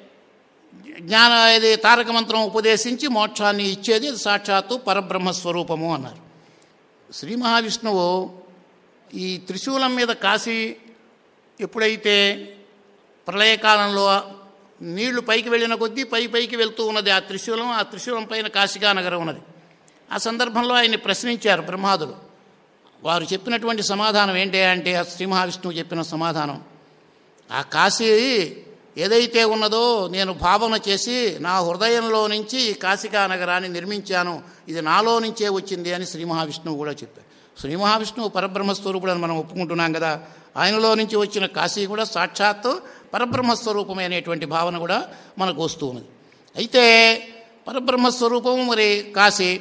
జ్ఞాన ఇది తారక మంత్రం ఉపదేశించి మోక్షాన్ని ఇచ్చేది అది సాక్షాత్తు పరబ్రహ్మ స్వరూపము అన్నారు శ్రీ మహావిష్ణువు ఈ త్రిశూలం మీద కాశీ ఎప్పుడైతే ప్రళయకాలంలో నీళ్లు పైకి వెళ్ళిన కొద్దీ పై పైకి వెళ్తూ ఉన్నది ఆ త్రిశూలం ఆ త్రిశూలం పైన కాశికా నగరం ఉన్నది ఆ సందర్భంలో ఆయన్ని ప్రశ్నించారు బ్రహ్మాదులు వారు చెప్పినటువంటి సమాధానం ఏంటి అంటే ఆ శ్రీ మహావిష్ణువు చెప్పిన సమాధానం ఆ కాశీ ఏదైతే ఉన్నదో నేను భావన చేసి నా హృదయంలో నుంచి ఈ కాశికా నగరాన్ని నిర్మించాను ఇది నాలో నుంచే వచ్చింది అని శ్రీ మహావిష్ణువు కూడా చెప్పారు శ్రీ మహావిష్ణువు పరబ్రహ్మస్వరూపుడు అని మనం ఒప్పుకుంటున్నాం కదా ఆయనలో నుంచి వచ్చిన కాశీ కూడా సాక్షాత్తు పరబ్రహ్మస్వరూపమే అనేటువంటి భావన కూడా మనకు వస్తూ ఉన్నది అయితే పరబ్రహ్మస్వరూపం మరి కాశీ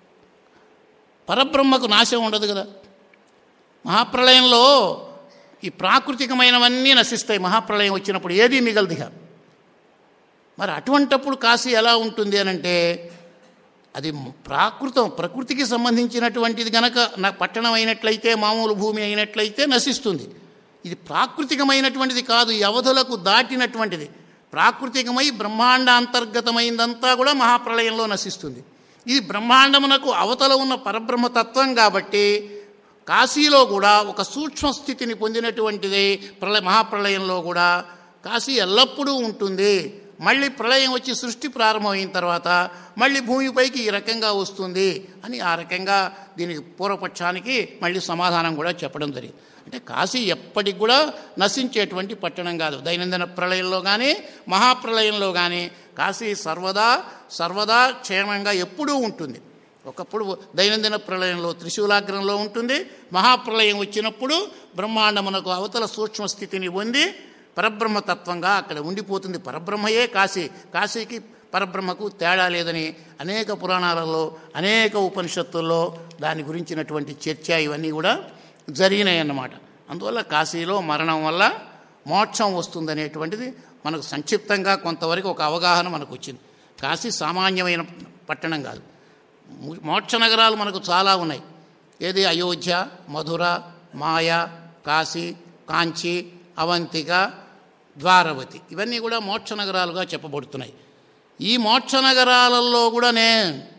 పరబ్రహ్మకు నాశం ఉండదు కదా మహాప్రళయంలో ఈ ప్రాకృతికమైనవన్నీ నశిస్తాయి మహాప్రళయం వచ్చినప్పుడు ఏదీ మిగలదిగా మరి అటువంటప్పుడు కాశీ ఎలా ఉంటుంది అని అంటే అది ప్రాకృతం ప్రకృతికి సంబంధించినటువంటిది గనక నా పట్టణం అయినట్లయితే మామూలు భూమి అయినట్లయితే నశిస్తుంది ఇది ప్రాకృతికమైనటువంటిది కాదు ఈ అవధులకు దాటినటువంటిది ప్రాకృతికమై బ్రహ్మాండ అంతర్గతమైందంతా కూడా మహాప్రళయంలో నశిస్తుంది ఇది బ్రహ్మాండమునకు అవతల ఉన్న పరబ్రహ్మతత్వం కాబట్టి కాశీలో కూడా ఒక సూక్ష్మ స్థితిని పొందినటువంటిది ప్రళయ మహాప్రళయంలో కూడా కాశీ ఎల్లప్పుడూ ఉంటుంది మళ్ళీ ప్రళయం వచ్చి సృష్టి ప్రారంభమైన తర్వాత మళ్ళీ భూమిపైకి ఈ రకంగా వస్తుంది అని ఆ రకంగా దీనికి పూర్వపక్షానికి మళ్ళీ సమాధానం కూడా చెప్పడం జరిగింది అంటే కాశీ ఎప్పటికి కూడా నశించేటువంటి పట్టణం కాదు దైనందిన ప్రళయంలో కానీ మహాప్రళయంలో కానీ కాశీ సర్వదా సర్వదా క్షేమంగా ఎప్పుడూ ఉంటుంది ఒకప్పుడు దైనందిన ప్రళయంలో త్రిశూలాగ్రంలో ఉంటుంది మహాప్రళయం వచ్చినప్పుడు బ్రహ్మాండమునకు అవతల సూక్ష్మ స్థితిని పొంది పరబ్రహ్మతత్వంగా అక్కడ ఉండిపోతుంది పరబ్రహ్మయే కాశీ కాశీకి పరబ్రహ్మకు తేడా లేదని అనేక పురాణాలలో అనేక ఉపనిషత్తుల్లో దాని గురించినటువంటి చర్చ ఇవన్నీ కూడా జరిగినాయి అన్నమాట అందువల్ల కాశీలో మరణం వల్ల మోక్షం వస్తుందనేటువంటిది మనకు సంక్షిప్తంగా కొంతవరకు ఒక అవగాహన మనకు వచ్చింది కాశీ సామాన్యమైన పట్టణం కాదు మోక్ష నగరాలు మనకు చాలా ఉన్నాయి ఏది అయోధ్య మధుర మాయ కాశీ కాంచి అవంతిక ద్వారవతి ఇవన్నీ కూడా మోక్ష నగరాలుగా చెప్పబడుతున్నాయి ఈ మోక్ష నగరాలలో కూడా నే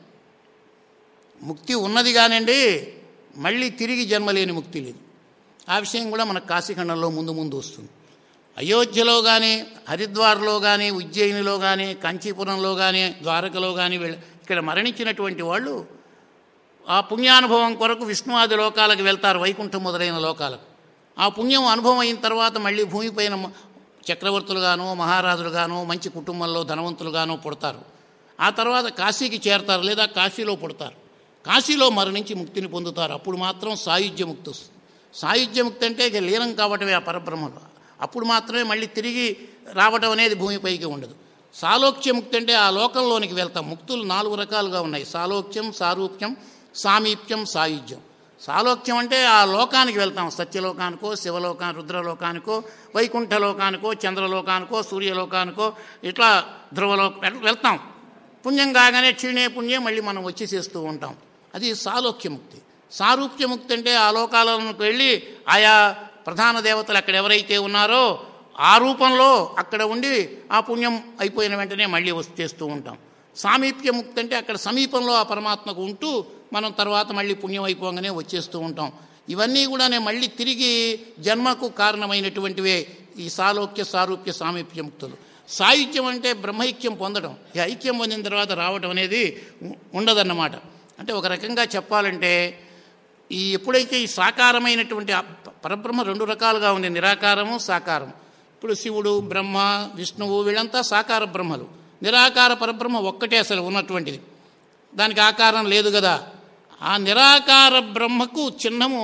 ముక్తి ఉన్నది కానండి మళ్ళీ తిరిగి జన్మలేని ముక్తి లేదు ఆ విషయం కూడా మన కాశీఖండంలో ముందు ముందు వస్తుంది అయోధ్యలో కానీ హరిద్వార్లో కానీ ఉజ్జయినిలో కానీ కాంచీపురంలో కానీ ద్వారకలో కానీ వీళ్ళ ఇక్కడ మరణించినటువంటి వాళ్ళు ఆ పుణ్యానుభవం కొరకు విష్ణువాది లోకాలకు వెళ్తారు వైకుంఠం మొదలైన లోకాలకు ఆ పుణ్యం అనుభవం అయిన తర్వాత మళ్ళీ భూమిపైన చక్రవర్తులుగాను మహారాజులుగాను మంచి కుటుంబంలో ధనవంతులుగాను పుడతారు ఆ తర్వాత కాశీకి చేరతారు లేదా కాశీలో పుడతారు కాశీలో మరణించి ముక్తిని పొందుతారు అప్పుడు మాత్రం సాయుధ్య ముక్తి వస్తుంది సాయుధ్య ముక్తి అంటే ఇక లీనం కావటమే ఆ పరబ్రహ్మలో అప్పుడు మాత్రమే మళ్ళీ తిరిగి రావటం అనేది భూమిపైకి ఉండదు సాలోక్య ముక్తి అంటే ఆ లోకంలోనికి వెళ్తాం ముక్తులు నాలుగు రకాలుగా ఉన్నాయి సాలోక్యం సారూప్యం సామీప్యం సాయుధ్యం సాలోక్యం అంటే ఆ లోకానికి వెళ్తాం సత్యలోకానికో శివలోకా రుద్రలోకానికో వైకుంఠలోకానికో చంద్రలోకానికో సూర్యలోకానికో ఇట్లా ధ్రువలో వెళ్తాం పుణ్యం కాగానే క్షీణే పుణ్యం మళ్ళీ మనం వచ్చి చేస్తూ ఉంటాం అది సాలోక్యముక్తి సారూప్యముక్తి అంటే ఆ లోకాలకు వెళ్ళి ఆయా ప్రధాన దేవతలు అక్కడ ఎవరైతే ఉన్నారో ఆ రూపంలో అక్కడ ఉండి ఆ పుణ్యం అయిపోయిన వెంటనే మళ్ళీ వచ్చేస్తూ ఉంటాం సామీప్యముక్తి అంటే అక్కడ సమీపంలో ఆ పరమాత్మకు ఉంటూ మనం తర్వాత మళ్ళీ పుణ్యం అయిపోగానే వచ్చేస్తూ ఉంటాం ఇవన్నీ కూడా నేను మళ్ళీ తిరిగి జన్మకు కారణమైనటువంటివే ఈ సాలోక్య సారూప్య సామీప్యముక్తులు సాహిత్యం అంటే బ్రహ్మైక్యం పొందడం ఈ ఐక్యం పొందిన తర్వాత రావడం అనేది ఉ- ఉండదన్నమాట అంటే ఒక రకంగా చెప్పాలంటే ఈ ఎప్పుడైతే ఈ సాకారమైనటువంటి ఆ ప- పరబ్రహ్మ రెండు రకాలుగా ఉంది నిరాకారము సాకారం ఇప్పుడు శివుడు బ్రహ్మ విష్ణువు వీళ్ళంతా సాకార బ్రహ్మలు నిరాకార పరబ్రహ్మ ఒక్కటే అసలు ఉన్నటువంటిది దానికి ఆకారం లేదు కదా ఆ నిరాకార బ్రహ్మకు చిహ్నము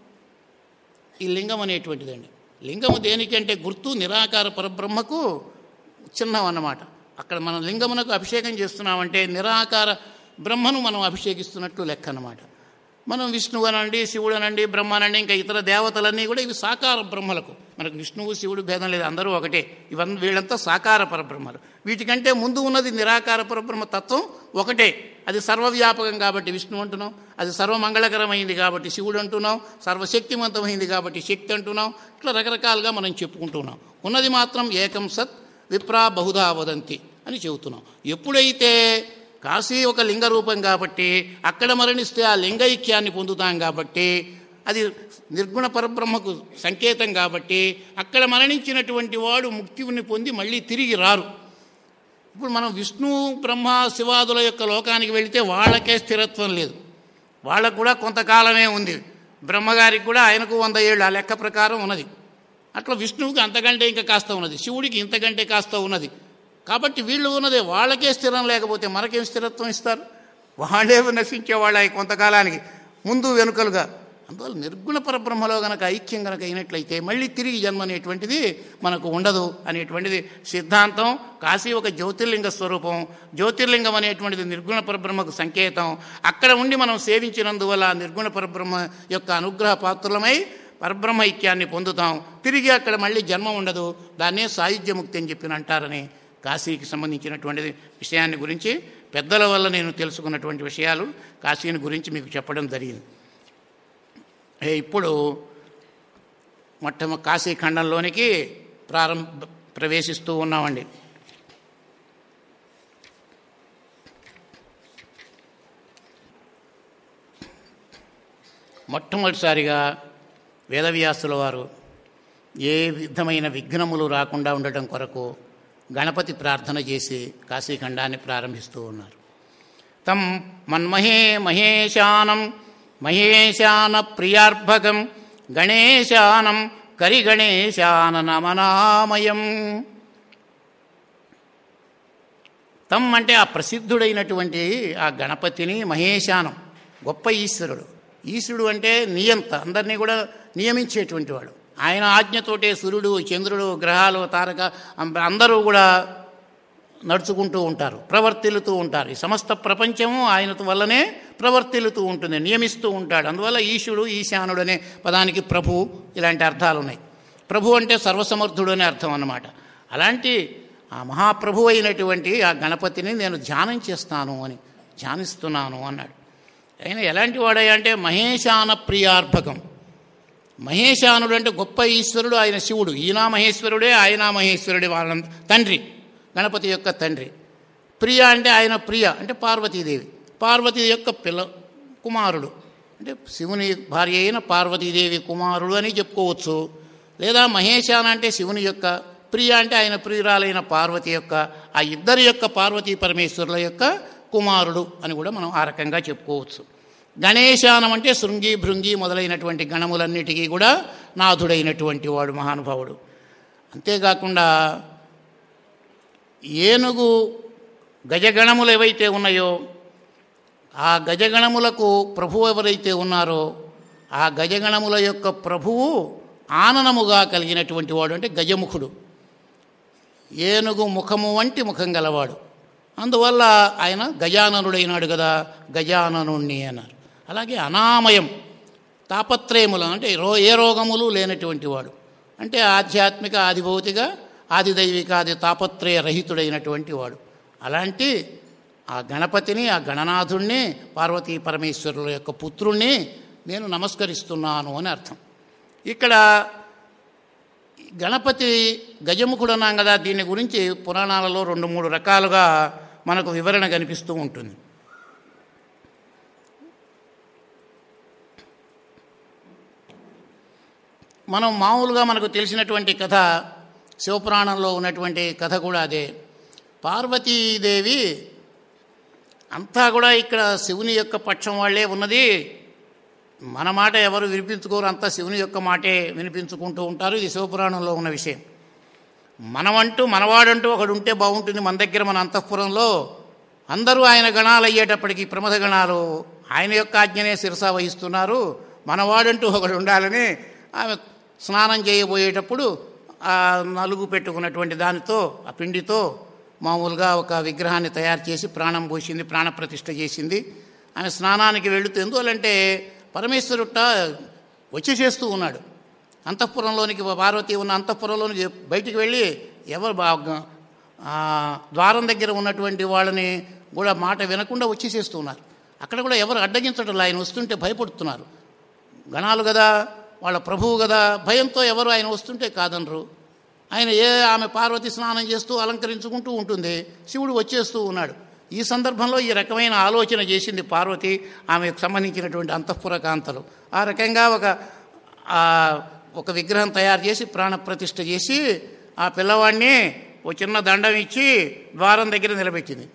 ఈ లింగం అనేటువంటిదండి లింగము దేనికంటే గుర్తు నిరాకార పరబ్రహ్మకు చిహ్నం అన్నమాట అక్కడ మనం లింగమునకు అభిషేకం చేస్తున్నామంటే నిరాకార బ్రహ్మను మనం అభిషేకిస్తున్నట్లు లెక్క అన్నమాట మనం విష్ణువు అనండి శివుడు అనండి బ్రహ్మ అనండి ఇంకా ఇతర దేవతలన్నీ కూడా ఇవి సాకార బ్రహ్మలకు మనకు విష్ణువు శివుడు భేదం లేదు అందరూ ఒకటే ఇవన్నీ వీళ్ళంతా సాకార పరబ్రహ్మలు వీటికంటే ముందు ఉన్నది నిరాకార పరబ్రహ్మ తత్వం ఒకటే అది సర్వవ్యాపకం కాబట్టి విష్ణు అంటున్నాం అది సర్వమంగళకరమైంది కాబట్టి శివుడు అంటున్నాం సర్వశక్తివంతమైంది కాబట్టి శక్తి అంటున్నాం ఇట్లా రకరకాలుగా మనం చెప్పుకుంటున్నాం ఉన్నది మాత్రం ఏకం సత్ విప్రా బహుధా వదంతి అని చెబుతున్నాం ఎప్పుడైతే కాశీ ఒక లింగ రూపం కాబట్టి అక్కడ మరణిస్తే ఆ లింగైక్యాన్ని పొందుతాం కాబట్టి అది నిర్గుణ పరబ్రహ్మకు సంకేతం కాబట్టి అక్కడ మరణించినటువంటి వాడు ముక్తిని పొంది మళ్ళీ తిరిగి రారు ఇప్పుడు మనం విష్ణు బ్రహ్మ శివాదుల యొక్క లోకానికి వెళితే వాళ్ళకే స్థిరత్వం లేదు వాళ్ళకు కూడా కొంతకాలమే ఉంది బ్రహ్మగారికి కూడా ఆయనకు వంద ఏళ్ళు ఆ లెక్క ప్రకారం ఉన్నది అట్లా విష్ణువుకి అంతకంటే ఇంకా కాస్త ఉన్నది శివుడికి ఇంతకంటే కాస్త ఉన్నది కాబట్టి వీళ్ళు ఉన్నదే వాళ్ళకే స్థిరం లేకపోతే మనకేం స్థిరత్వం ఇస్తారు వాళ్ళే నశించే వాళ్ళ కొంతకాలానికి ముందు వెనుకలుగా అందువల్ల నిర్గుణ పరబ్రహ్మలో గనక ఐక్యం గనక అయినట్లయితే మళ్ళీ తిరిగి జన్మ అనేటువంటిది మనకు ఉండదు అనేటువంటిది సిద్ధాంతం కాశీ ఒక జ్యోతిర్లింగ స్వరూపం జ్యోతిర్లింగం అనేటువంటిది నిర్గుణ పరబ్రహ్మకు సంకేతం అక్కడ ఉండి మనం సేవించినందువల్ల ఆ నిర్గుణ పరబ్రహ్మ యొక్క అనుగ్రహ పాత్రులమై పరబ్రహ్మ ఐక్యాన్ని పొందుతాం తిరిగి అక్కడ మళ్ళీ జన్మ ఉండదు దాన్నే సాయుధ్యముక్తి అని చెప్పిన అంటారని కాశీకి సంబంధించినటువంటిది విషయాన్ని గురించి పెద్దల వల్ల నేను తెలుసుకున్నటువంటి విషయాలు కాశీని గురించి మీకు చెప్పడం జరిగింది ఏ ఇప్పుడు మొట్టమ కాశీ ఖండంలోనికి ప్రారంభ ప్రవేశిస్తూ ఉన్నామండి మొట్టమొదటిసారిగా వేదవ్యాసుల వారు ఏ విధమైన విఘ్నములు రాకుండా ఉండటం కొరకు గణపతి ప్రార్థన చేసి కాశీఖండాన్ని ప్రారంభిస్తూ ఉన్నారు తం మన్మహే మహేశానం మహేశాన ప్రియార్భకం గణేశానం కరిగణేశాన నమనామయం తం అంటే ఆ ప్రసిద్ధుడైనటువంటి ఆ గణపతిని మహేశానం గొప్ప ఈశ్వరుడు ఈశ్వరుడు అంటే నియంత అందరినీ కూడా నియమించేటువంటి వాడు ఆయన ఆజ్ఞతోటే సూర్యుడు చంద్రుడు గ్రహాలు తారక అందరూ కూడా నడుచుకుంటూ ఉంటారు ప్రవర్తిల్లుతూ ఉంటారు ఈ సమస్త ప్రపంచము ఆయన వల్లనే ప్రవర్తిల్లుతూ ఉంటుంది నియమిస్తూ ఉంటాడు అందువల్ల ఈశుడు ఈశానుడు అనే పదానికి ప్రభు ఇలాంటి అర్థాలు ఉన్నాయి ప్రభు అంటే సర్వసమర్థుడు అనే అర్థం అన్నమాట అలాంటి ఆ మహాప్రభు అయినటువంటి ఆ గణపతిని నేను ధ్యానం చేస్తాను అని ధ్యానిస్తున్నాను అన్నాడు ఆయన ఎలాంటి వాడయ్యా అంటే మహేశాన ప్రియార్భకం మహేశానుడు అంటే గొప్ప ఈశ్వరుడు ఆయన శివుడు ఈయన మహేశ్వరుడే ఆయన మహేశ్వరుడే వాళ్ళ తండ్రి గణపతి యొక్క తండ్రి ప్రియ అంటే ఆయన ప్రియ అంటే పార్వతీదేవి పార్వతీ యొక్క పిల్ల కుమారుడు అంటే శివుని భార్య అయిన పార్వతీదేవి కుమారుడు అని చెప్పుకోవచ్చు లేదా మహేశాన అంటే శివుని యొక్క ప్రియ అంటే ఆయన ప్రియురాలైన పార్వతి యొక్క ఆ ఇద్దరి యొక్క పార్వతీ పరమేశ్వరుల యొక్క కుమారుడు అని కూడా మనం ఆ రకంగా చెప్పుకోవచ్చు గణేశానం అంటే శృంగి భృంగి మొదలైనటువంటి గణములన్నిటికీ కూడా నాథుడైనటువంటి వాడు మహానుభావుడు అంతేకాకుండా ఏనుగు గజగణములు ఏవైతే ఉన్నాయో ఆ గజగణములకు ప్రభువు ఎవరైతే ఉన్నారో ఆ గజగణముల యొక్క ప్రభువు ఆననముగా కలిగినటువంటి వాడు అంటే గజముఖుడు ఏనుగు ముఖము వంటి ముఖం గలవాడు అందువల్ల ఆయన గజాననుడైనాడు కదా గజాననుణ్ణి అన్నారు అలాగే అనామయం తాపత్రయములు అంటే రో ఏ రోగములు లేనటువంటి వాడు అంటే ఆధ్యాత్మిక ఆదిభౌతిక ఆదిదైవిక ఆది తాపత్రయ రహితుడైనటువంటి వాడు అలాంటి ఆ గణపతిని ఆ గణనాథుణ్ణి పార్వతీ పరమేశ్వరుల యొక్క పుత్రుణ్ణి నేను నమస్కరిస్తున్నాను అని అర్థం ఇక్కడ గణపతి గజముఖుడు అన్నాం కదా దీని గురించి పురాణాలలో రెండు మూడు రకాలుగా మనకు వివరణ కనిపిస్తూ ఉంటుంది మనం మామూలుగా మనకు తెలిసినటువంటి కథ శివపురాణంలో ఉన్నటువంటి కథ కూడా అదే పార్వతీదేవి అంతా కూడా ఇక్కడ శివుని యొక్క పక్షం వాళ్ళే ఉన్నది మన మాట ఎవరు వినిపించుకోరు అంతా శివుని యొక్క మాటే వినిపించుకుంటూ ఉంటారు ఇది శివపురాణంలో ఉన్న విషయం మనమంటూ మనవాడంటూ ఒకడు ఉంటే బాగుంటుంది మన దగ్గర మన అంతఃపురంలో అందరూ ఆయన గణాలు అయ్యేటప్పటికి ప్రమథ గణాలు ఆయన యొక్క ఆజ్ఞనే శిరసా వహిస్తున్నారు మనవాడంటూ ఒకడు ఉండాలని ఆమె స్నానం చేయబోయేటప్పుడు ఆ నలుగు పెట్టుకున్నటువంటి దానితో ఆ పిండితో మామూలుగా ఒక విగ్రహాన్ని తయారు చేసి ప్రాణం పోసింది ప్రాణప్రతిష్ఠ చేసింది ఆమె స్నానానికి వెళుతూ ఎందువల్లంటే పరమేశ్వరుట వచ్చి చేస్తూ ఉన్నాడు అంతఃపురంలోనికి పార్వతి ఉన్న అంతఃపురంలోనికి బయటికి వెళ్ళి ఎవరు బా- ఆ, ద్వారం దగ్గర ఉన్నటువంటి వాళ్ళని కూడా మాట వినకుండా వచ్చేసేస్తూ ఉన్నారు అక్కడ కూడా ఎవరు అడ్డగించడం ఆయన వస్తుంటే భయపడుతున్నారు గణాలు కదా వాళ్ళ ప్రభువు కదా భయంతో ఎవరు ఆయన వస్తుంటే కాదనరు ఆయన ఏ ఆమె పార్వతి స్నానం చేస్తూ అలంకరించుకుంటూ ఉంటుంది శివుడు వచ్చేస్తూ ఉన్నాడు ఈ సందర్భంలో ఈ రకమైన ఆలోచన చేసింది పార్వతి ఆమెకు సంబంధించినటువంటి అంతఃపుర కాంతలు ఆ రకంగా ఒక ఆ, ఒక విగ్రహం తయారు చేసి ప్రాణప్రతిష్ఠ చేసి ఆ పిల్లవాడిని ఓ చిన్న దండం ఇచ్చి ద్వారం దగ్గర నిలబెట్టింది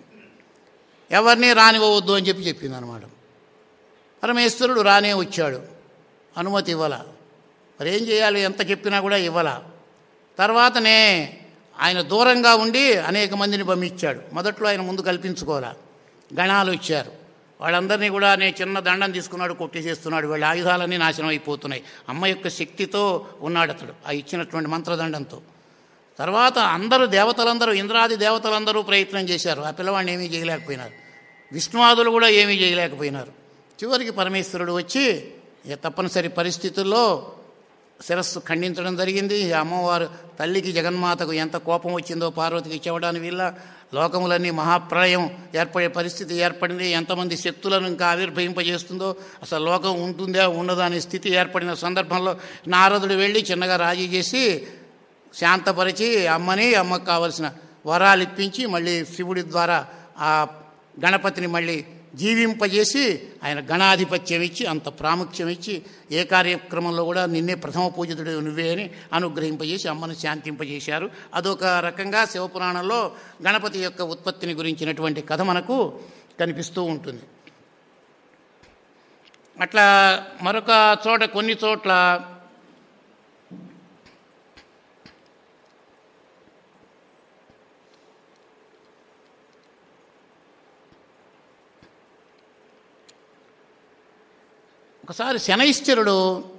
ఎవరిని రానివ్వవద్దు అని చెప్పి చెప్పింది అనమాట పరమేశ్వరుడు రానే వచ్చాడు అనుమతి ఇవ్వాల మరి ఏం చేయాలి ఎంత చెప్పినా కూడా ఇవ్వాల తర్వాతనే ఆయన దూరంగా ఉండి అనేక మందిని పంపించాడు మొదట్లో ఆయన ముందు కల్పించుకోవాలా గణాలు ఇచ్చారు వాళ్ళందరినీ కూడా నేను చిన్న దండం తీసుకున్నాడు కొట్టేసేస్తున్నాడు వాళ్ళ ఆయుధాలన్నీ నాశనం అయిపోతున్నాయి అమ్మ యొక్క శక్తితో ఉన్నాడు అతడు ఆ ఇచ్చినటువంటి మంత్రదండంతో తర్వాత అందరూ దేవతలందరూ ఇంద్రాది దేవతలందరూ ప్రయత్నం చేశారు ఆ పిల్లవాడిని ఏమీ చేయలేకపోయినారు విష్ణువాదులు కూడా ఏమీ చేయలేకపోయినారు చివరికి పరమేశ్వరుడు వచ్చి ఇక తప్పనిసరి పరిస్థితుల్లో శిరస్సు ఖండించడం జరిగింది ఈ అమ్మవారు తల్లికి జగన్మాతకు ఎంత కోపం వచ్చిందో పార్వతికి చెవడానికి వీళ్ళ లోకములన్నీ మహాప్రళయం ఏర్పడే పరిస్థితి ఏర్పడింది ఎంతమంది శక్తులను ఇంకా ఆవిర్భవింపజేస్తుందో అసలు లోకం ఉంటుందా ఉండదా అనే స్థితి ఏర్పడిన సందర్భంలో నారదుడు వెళ్ళి చిన్నగా రాజీ చేసి శాంతపరిచి అమ్మని అమ్మకు కావలసిన వరాలు ఇప్పించి మళ్ళీ శివుడి ద్వారా ఆ గణపతిని మళ్ళీ జీవింపజేసి ఆయన గణాధిపత్యం ఇచ్చి అంత ప్రాముఖ్యం ఇచ్చి ఏ కార్యక్రమంలో కూడా నిన్నే ప్రథమ పూజితుడు నువ్వే అని అనుగ్రహింపజేసి అమ్మను శాంతింపజేశారు అదొక రకంగా శివపురాణంలో గణపతి యొక్క ఉత్పత్తిని గురించినటువంటి కథ మనకు కనిపిస్తూ ఉంటుంది అట్లా మరొక చోట కొన్ని చోట్ల ఒకసారి శనైశ్చరుడు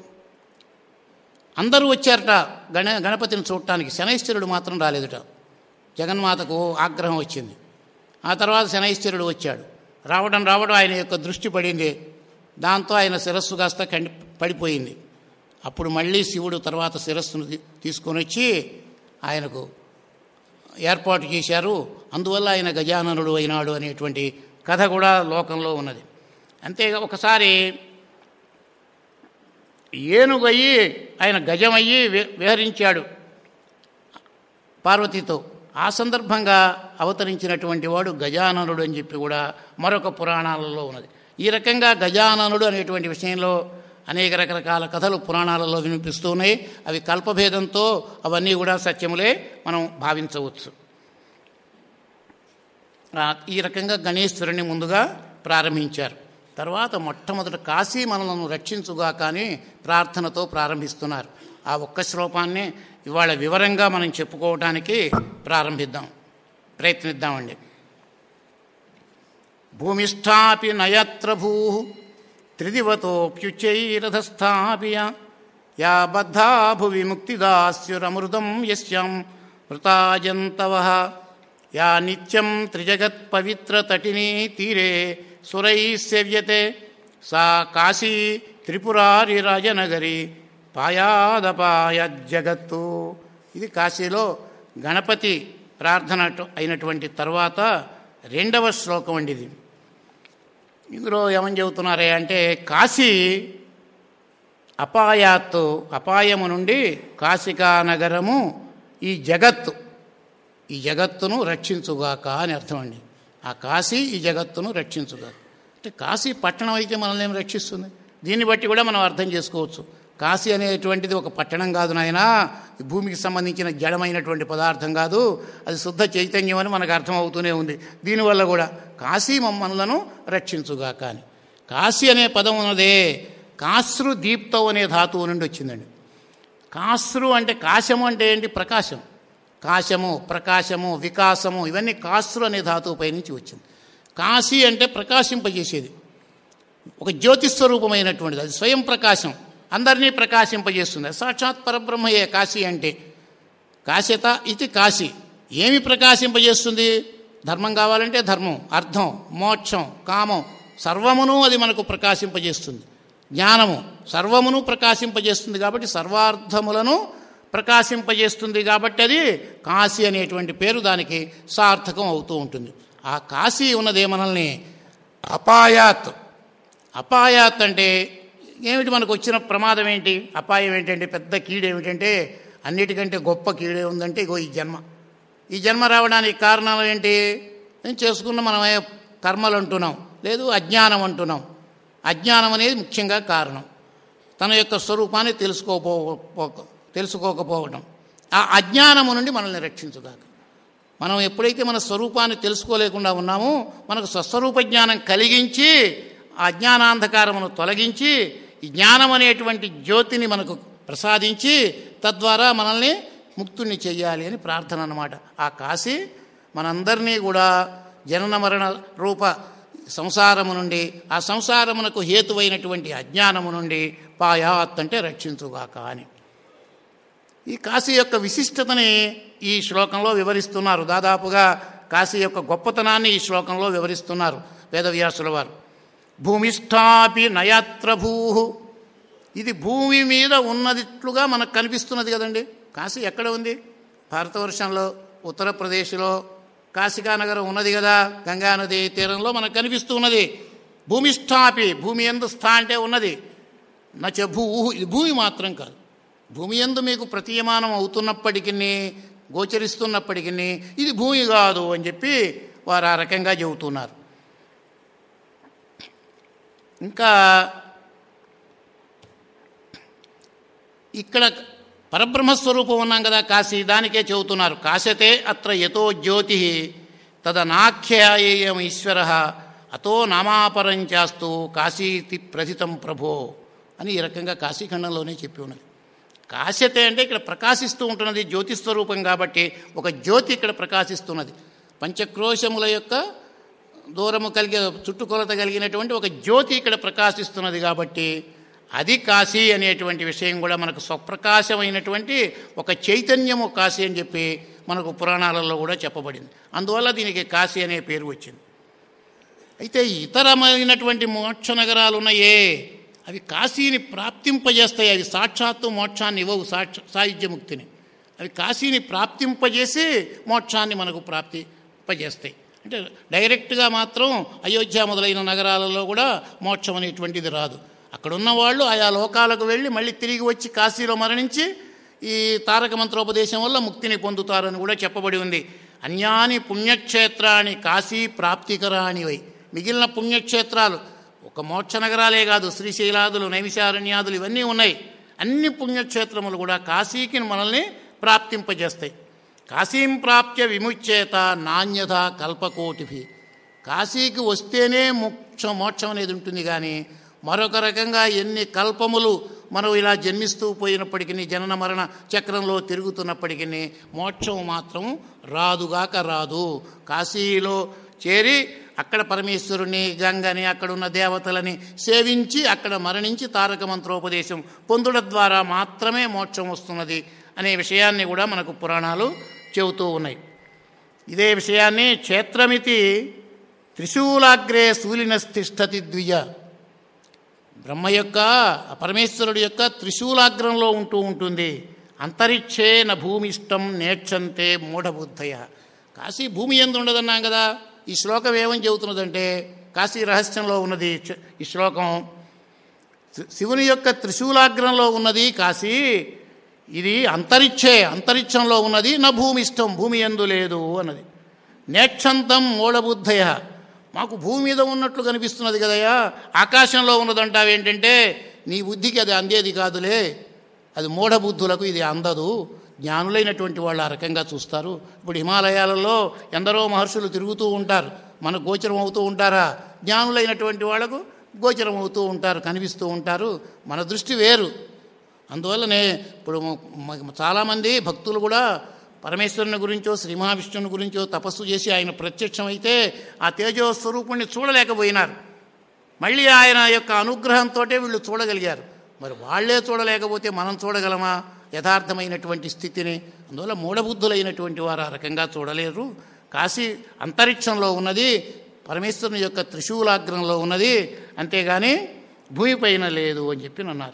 అందరూ వచ్చారట గణ గణపతిని చూడటానికి శనైశ్చరుడు మాత్రం రాలేదుట జగన్మాతకు ఆగ్రహం వచ్చింది ఆ తర్వాత శనైశ్చరుడు వచ్చాడు రావడం రావడం ఆయన యొక్క దృష్టి పడింది దాంతో ఆయన శిరస్సు కాస్త కండి పడిపోయింది అప్పుడు మళ్ళీ శివుడు తర్వాత శిరస్సును తీ- తీసుకొని వచ్చి ఆయనకు ఏర్పాటు చేశారు అందువల్ల ఆయన గజాననుడు అయినాడు అనేటువంటి కథ కూడా లోకంలో ఉన్నది అంతే ఒకసారి ఏనుగయ్యి ఆయన గజమయ్యి వి- విహరించాడు పార్వతితో ఆ సందర్భంగా అవతరించినటువంటి వాడు గజాననుడు అని చెప్పి కూడా మరొక పురాణాలలో ఉన్నది ఈ రకంగా గజాననుడు అనేటువంటి విషయంలో అనేక రకరకాల కథలు పురాణాలలో వినిపిస్తూ ఉన్నాయి అవి కల్పభేదంతో అవన్నీ కూడా సత్యములే మనం భావించవచ్చు ఆ, ఈ రకంగా గణేశ్వరుని ముందుగా ప్రారంభించారు తర్వాత మొట్టమొదట కాశీ మనలను రక్షించుగా కానీ ప్రార్థనతో ప్రారంభిస్తున్నారు ఆ ఒక్క శ్లోకాన్ని ఇవాళ వివరంగా మనం చెప్పుకోవడానికి ప్రారంభిద్దాం ప్రయత్నిద్దామండి భూమిష్టాపి నయత్ర భూ త్రిదివతోప్యుచ్చైరథస్థాపియ యా బద్ధా భువి ముక్తిదాస్యురమృతం యస్యాం వృతాజంతవ యా నిత్యం త్రిజగత్పవిత్రతటినీ తీరే సురైः సేవ్యతే సా కాశీ త్రిపురారిరాజనగరి పాయాదపాయజ్జగత్తు ఇది కాశీలో గణపతి ప్రార్థన అయినటువంటి తర్వాత రెండవ శ్లోకం అండి ఇది ఇందులో ఏమని చెబుతున్నారే అంటే కాశీ అపాయాత్తు అపాయము నుండి కాశికా నగరము ఈ జగత్తు ఈ జగత్తును రక్షించుగాక అని అర్థం అండి ఆ కాశీ ఈ జగత్తును రక్షించుగాక అంటే కాశీ పట్టణం అయితే మనల్ని ఏం రక్షిస్తుంది దీన్ని బట్టి కూడా మనం అర్థం చేసుకోవచ్చు కాశీ అనేటువంటిది ఒక పట్టణం కాదు నాయనా ఈ భూమికి సంబంధించిన జడమైనటువంటి పదార్థం కాదు అది శుద్ధ చైతన్యం అని మనకు అర్థం అవుతూనే ఉంది దీనివల్ల కూడా కాశీ మమ్మల్ని రక్షించుగాక అని కాశీ అనే పదం ఉన్నదే కాశ్రు దీప్తం అనే ధాతువు నుండి వచ్చిందండి కాశ్రు అంటే కాశము అంటే ఏంటి ప్రకాశం కాశము ప్రకాశము వికాసము ఇవన్నీ కాశ్రు అనే ధాతువు పైనుంచి వచ్చింది కాశీ అంటే ప్రకాశింపజేసేది ఒక జ్యోతిస్వరూపమైనటువంటిది అది స్వయం ప్రకాశం అందరినీ ప్రకాశింపజేస్తుంది సాక్షాత్ పరబ్రహ్మయే కాశీ అంటే కాశ్యత ఇది కాశీ ఏమి ప్రకాశింపజేస్తుంది ధర్మం కావాలంటే ధర్మం అర్థం మోక్షం కామం సర్వమును అది మనకు ప్రకాశింపజేస్తుంది జ్ఞానము సర్వమును ప్రకాశింపజేస్తుంది కాబట్టి సర్వార్థములను ప్రకాశింపజేస్తుంది కాబట్టి అది కాశీ అనేటువంటి పేరు దానికి సార్థకం అవుతూ ఉంటుంది ఆ కాశీ ఉన్నదే మనల్ని అపాయాత్ అపాయాత్ అంటే ఏమిటి మనకు వచ్చిన ప్రమాదం ఏంటి అపాయం ఏంటంటే పెద్ద కీడు ఏమిటంటే అన్నిటికంటే గొప్ప కీడే ఉందంటే ఇగో ఈ జన్మ ఈ జన్మ రావడానికి కారణాలు ఏంటి నేను చేసుకున్న మనం ఏ కర్మలు అంటున్నాం లేదు అజ్ఞానం అంటున్నాం అజ్ఞానం అనేది ముఖ్యంగా కారణం తన యొక్క స్వరూపాన్ని తెలుసుకోపో పో- తెలుసుకోకపోవడం ఆ అజ్ఞానము నుండి మనల్ని రక్షించుగాక మనం ఎప్పుడైతే మన స్వరూపాన్ని తెలుసుకోలేకుండా ఉన్నామో మనకు స్వస్వరూప జ్ఞానం కలిగించి ఆ అజ్ఞానాంధకారమును తొలగించి ఈ జ్ఞానం అనేటువంటి జ్యోతిని మనకు ప్రసాదించి తద్వారా మనల్ని ముక్తుణ్ణి చెయ్యాలి అని ప్రార్థన అన్నమాట ఆ కాశీ మనందరినీ కూడా జనన మరణ రూప సంసారము నుండి ఆ సంసారమునకు హేతువైనటువంటి అజ్ఞానము నుండి పాయాత్ అంటే రక్షించుగాక అని ఈ కాశీ యొక్క విశిష్టతని ఈ శ్లోకంలో వివరిస్తున్నారు దాదాపుగా కాశీ యొక్క గొప్పతనాన్ని ఈ శ్లోకంలో వివరిస్తున్నారు వేదవ్యాసుల వారు భూమిష్టాపి నయాత్ర భూ ఇది భూమి మీద ఉన్నదిట్లుగా మనకు కనిపిస్తున్నది కదండి కాశీ ఎక్కడ ఉంది భారతవర్షంలో ఉత్తరప్రదేశ్లో కాశికా నగరం ఉన్నది కదా గంగా నది తీరంలో మనకు కనిపిస్తూ ఉన్నది భూమిష్టాపి భూమి ఎందు స్థా అంటే ఉన్నది నచ భూ ఇది భూమి మాత్రం కాదు భూమి ఎందు మీకు ప్రతీయమానం అవుతున్నప్పటికీ గోచరిస్తున్నప్పటికీ ఇది భూమి కాదు అని చెప్పి వారు ఆ రకంగా చెబుతున్నారు ఇంకా ఇక్కడ పరబ్రహ్మస్వరూపం ఉన్నాం కదా కాశీ దానికే చెబుతున్నారు కాశతే అత్ర యతో జ్యోతి తదనాఖ్యాయేయం ఈశ్వర అతో నామాపరంచాస్తు కాశీతి ప్రథితం ప్రభో అని ఈ రకంగా కాశీఖండంలోనే చెప్పి ఉన్నది కాశ్యతే అంటే ఇక్కడ ప్రకాశిస్తూ ఉంటున్నది జ్యోతిస్వరూపం కాబట్టి ఒక జ్యోతి ఇక్కడ ప్రకాశిస్తున్నది పంచక్రోశముల యొక్క దూరము కలిగే చుట్టుకొలత కలిగినటువంటి ఒక జ్యోతి ఇక్కడ ప్రకాశిస్తున్నది కాబట్టి అది కాశీ అనేటువంటి విషయం కూడా మనకు స్వప్రకాశమైనటువంటి ఒక చైతన్యము కాశీ అని చెప్పి మనకు పురాణాలలో కూడా చెప్పబడింది అందువల్ల దీనికి కాశీ అనే పేరు వచ్చింది అయితే ఇతరమైనటువంటి మోక్ష నగరాలు ఉన్నాయే అవి కాశీని ప్రాప్తింపజేస్తాయి అవి సాక్షాత్తు మోక్షాన్ని ఇవ్వవు సాక్ష సాయుధ్యముక్తిని అవి కాశీని ప్రాప్తింపజేసి మోక్షాన్ని మనకు ప్రాప్తింపజేస్తాయి అంటే డైరెక్ట్గా మాత్రం అయోధ్య మొదలైన నగరాలలో కూడా మోక్షం అనేటువంటిది రాదు అక్కడ ఉన్న వాళ్ళు ఆయా లోకాలకు వెళ్ళి మళ్ళీ తిరిగి వచ్చి కాశీలో మరణించి ఈ తారక మంత్రోపదేశం వల్ల ముక్తిని పొందుతారని కూడా చెప్పబడి ఉంది అన్యాని పుణ్యక్షేత్రాన్ని కాశీ ప్రాప్తికరాని వై మిగిలిన పుణ్యక్షేత్రాలు ఒక మోక్ష నగరాలే కాదు శ్రీశైలాదులు నైమిషారణ్యాదులు ఇవన్నీ ఉన్నాయి అన్ని పుణ్యక్షేత్రములు కూడా కాశీకి మనల్ని ప్రాప్తింపజేస్తాయి కాశీం ప్రాప్య విముచ్చేత నాణ్యత కల్పకోటిభి కాశీకి వస్తేనే మోక్ష మోక్షం అనేది ఉంటుంది కానీ మరొక రకంగా ఎన్ని కల్పములు మనం ఇలా జన్మిస్తూ పోయినప్పటికీ జనన మరణ చక్రంలో తిరుగుతున్నప్పటికీ మోక్షం మాత్రం రాదుగాక రాదు కాశీలో చేరి అక్కడ పరమేశ్వరుని గంగని అక్కడున్న దేవతలని సేవించి అక్కడ మరణించి తారక మంత్రోపదేశం పొందుడం ద్వారా మాత్రమే మోక్షం వస్తున్నది అనే విషయాన్ని కూడా మనకు పురాణాలు చెబుతూ ఉన్నాయి ఇదే విషయాన్ని క్షేత్రమితి త్రిశూలాగ్రే సూలినస్థిష్టతి ద్విజ బ్రహ్మ యొక్క ఆ పరమేశ్వరుడు యొక్క త్రిశూలాగ్రంలో ఉంటూ ఉంటుంది అంతరిక్షే న భూమిష్టం నేక్షంతే మూఢబుద్ధయ కాశీ భూమి ఎందు ఉండదన్నాం కదా ఈ శ్లోకం ఏమని చెబుతున్నదంటే కాశీ రహస్యంలో ఉన్నది చ- ఈ శ్లోకం శి- శివుని యొక్క త్రిశూలాగ్రంలో ఉన్నది కాశీ ఇది అంతరిక్షే అంతరిక్షంలో ఉన్నది నా భూమిష్టం భూమి ఎందు లేదు అన్నది నేక్షంతం మూఢబుద్ధయ మాకు భూమి మీద ఉన్నట్లు కనిపిస్తున్నది కదయ్యా ఆకాశంలో ఉన్నదంటావేంటంటే నీ బుద్ధికి అది అందేది కాదులే అది మూఢబుద్ధులకు ఇది అందదు జ్ఞానులైనటువంటి వాళ్ళు ఆ రకంగా చూస్తారు ఇప్పుడు హిమాలయాలలో ఎందరో మహర్షులు తిరుగుతూ ఉంటారు మనకు గోచరం అవుతూ ఉంటారా జ్ఞానులైనటువంటి వాళ్ళకు గోచరం అవుతూ ఉంటారు కనిపిస్తూ ఉంటారు మన దృష్టి వేరు అందువల్లనే ఇప్పుడు మ- మ- చాలామంది భక్తులు కూడా పరమేశ్వరుని గురించో శ్రీ మహావిష్ణువుని గురించో తపస్సు చేసి ఆయన ప్రత్యక్షమైతే ఆ తేజో స్వరూపుణ్ణి చూడలేకపోయినారు మళ్ళీ ఆయన యొక్క అనుగ్రహంతో వీళ్ళు చూడగలిగారు మరి వాళ్ళే చూడలేకపోతే మనం చూడగలమా యథార్థమైనటువంటి స్థితిని అందువల్ల మూఢబుద్ధులైనటువంటి వారు ఆ రకంగా చూడలేరు కాశీ అంతరిక్షంలో ఉన్నది పరమేశ్వరుని యొక్క త్రిశూలాగ్రంలో ఉన్నది అంతేగాని భూమిపైన లేదు అని చెప్పి అన్నారు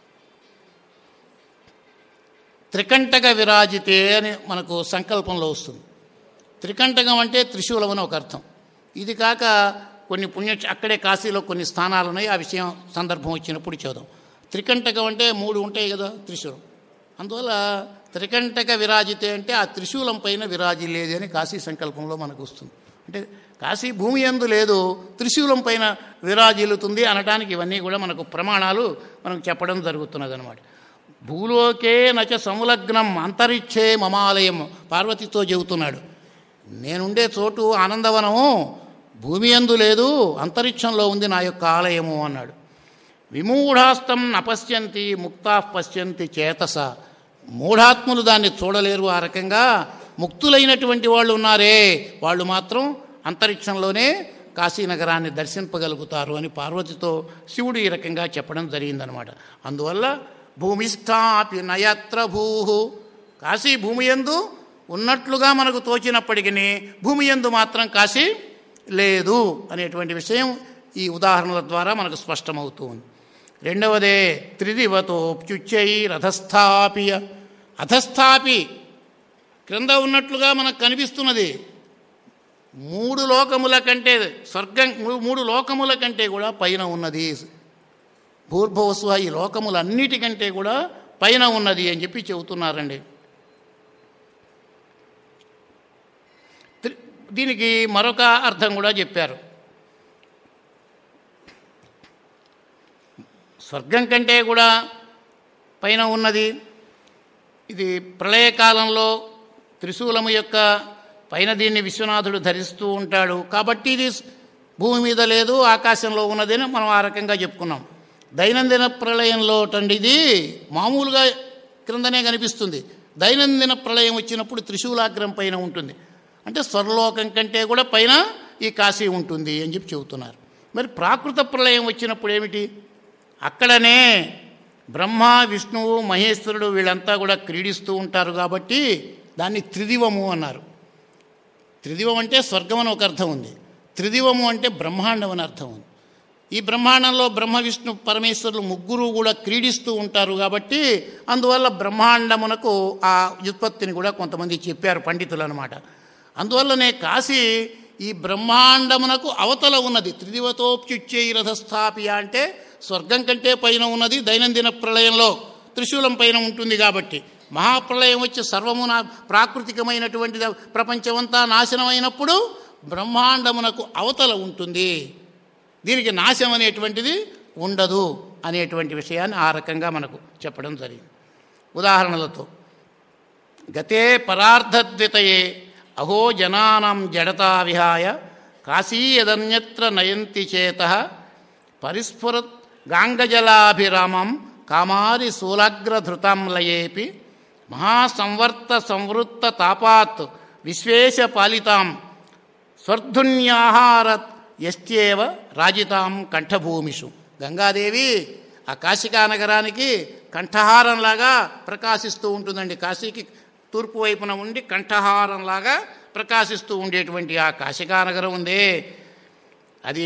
త్రికంటక విరాజితే అని మనకు సంకల్పంలో వస్తుంది త్రికంటకం అంటే త్రిశూలం అని ఒక అర్థం ఇది కాక కొన్ని పుణ్య అక్కడే కాశీలో కొన్ని స్థానాలు ఉన్నాయి ఆ విషయం సందర్భం వచ్చినప్పుడు చూద్దాం త్రికంటకం అంటే మూడు ఉంటాయి కదా త్రిశూలం అందువల్ల త్రికంటక విరాజితే అంటే ఆ త్రిశూలం పైన విరాజి లేదు అని కాశీ సంకల్పంలో మనకు వస్తుంది అంటే కాశీ భూమి ఎందు లేదు త్రిశూలం పైన విరాజిల్లుతుంది అనటానికి ఇవన్నీ కూడా మనకు ప్రమాణాలు మనకు చెప్పడం జరుగుతున్నది అనమాట భూలోకే నచ సములగ్నం అంతరిక్షే మమాలయం పార్వతితో చెబుతున్నాడు నేనుండే చోటు ఆనందవనము భూమి ఎందు లేదు అంతరిక్షంలో ఉంది నా యొక్క ఆలయము అన్నాడు విమూఢాస్తం నపశ్యంతి ముక్తా పశ్యంతి చేతస మూఢాత్ములు దాన్ని చూడలేరు ఆ రకంగా ముక్తులైనటువంటి వాళ్ళు ఉన్నారే వాళ్ళు మాత్రం అంతరిక్షంలోనే కాశీనగరాన్ని దర్శింపగలుగుతారు అని పార్వతితో శివుడు ఈ రకంగా చెప్పడం జరిగిందనమాట అందువల్ల భూమిస్థాపి నయత్ర భూ కాశీ భూమి ఎందు ఉన్నట్లుగా మనకు తోచినప్పటికీ భూమి ఎందు మాత్రం కాశీ లేదు అనేటువంటి విషయం ఈ ఉదాహరణల ద్వారా మనకు స్పష్టమవుతూ ఉంది రెండవదే త్రిదివతోప్యుచ్చై రథస్థాపియ అధస్థాపి క్రింద ఉన్నట్లుగా మనకు కనిపిస్తున్నది మూడు లోకముల కంటే స్వర్గం మూ- మూడు లోకముల కంటే కూడా పైన ఉన్నది భూర్భవస్వ ఈ లోకములన్నిటికంటే కూడా పైన ఉన్నది అని చెప్పి చెబుతున్నారండి త్రి- దీనికి మరొక అర్థం కూడా చెప్పారు స్వర్గం కంటే కూడా పైన ఉన్నది ఇది ప్రళయకాలంలో త్రిశూలము యొక్క పైన దీన్ని విశ్వనాథుడు ధరిస్తూ ఉంటాడు కాబట్టి ఇది భూమి మీద లేదు ఆకాశంలో ఉన్నదని మనం ఆ రకంగా చెప్పుకున్నాం దైనందిన ప్రళయంలో టండి ఇది మామూలుగా క్రిందనే కనిపిస్తుంది దైనందిన ప్రళయం వచ్చినప్పుడు త్రిశూలాగ్రం పైన ఉంటుంది అంటే స్వర్లోకం కంటే కూడా పైన ఈ కాశీ ఉంటుంది అని చెప్పి చెబుతున్నారు మరి ప్రాకృత ప్రళయం వచ్చినప్పుడు ఏమిటి అక్కడనే బ్రహ్మ విష్ణువు మహేశ్వరుడు వీళ్ళంతా కూడా క్రీడిస్తూ ఉంటారు కాబట్టి దాన్ని త్రిదివము అన్నారు త్రిదివం అంటే స్వర్గం అని ఒక అర్థం ఉంది త్రిదివము అంటే బ్రహ్మాండం అని అర్థం ఉంది ఈ బ్రహ్మాండంలో బ్రహ్మ విష్ణు పరమేశ్వరులు ముగ్గురు కూడా క్రీడిస్తూ ఉంటారు కాబట్టి అందువల్ల బ్రహ్మాండమునకు ఆ వ్యుత్పత్తిని కూడా కొంతమంది చెప్పారు పండితులు అనమాట అందువల్లనే కాశీ ఈ బ్రహ్మాండమునకు అవతల ఉన్నది త్రిదివతోప్యుచ్చై రథస్థాపియ అంటే స్వర్గం కంటే పైన ఉన్నది దైనందిన ప్రళయంలో త్రిశూలం పైన ఉంటుంది కాబట్టి మహాప్రళయం వచ్చి సర్వము నా ప్రాకృతికమైనటువంటి ప్రపంచమంతా నాశనమైనప్పుడు బ్రహ్మాండమునకు అవతల ఉంటుంది దీనికి నాశం అనేటువంటిది ఉండదు అనేటువంటి విషయాన్ని ఆ రకంగా మనకు చెప్పడం జరిగింది ఉదాహరణలతో గతే పరార్ధద్వితయే అహో జనానాం జడతా విహాయ కాశీయదన్యత్ర నయంతి చేత పరిస్ఫురత్ గాంగజలాభిరామం కామారి శూలాగ్రధృతం లయేపి మహాసంవర్త సంవృత్త తాపాత్ విశ్వేశ పాలితాం స్వర్ధున్యాహారత్ యస్త్యేవ రాజితాం కంఠభూమిషు గంగాదేవి ఆ కాశికా నగరానికి కంఠహారంలాగా ప్రకాశిస్తూ ఉంటుందండి కాశీకి తూర్పు వైపున ఉండి కంఠహారంలాగా ప్రకాశిస్తూ ఉండేటువంటి ఆ కాశికా నగరం ఉందే అది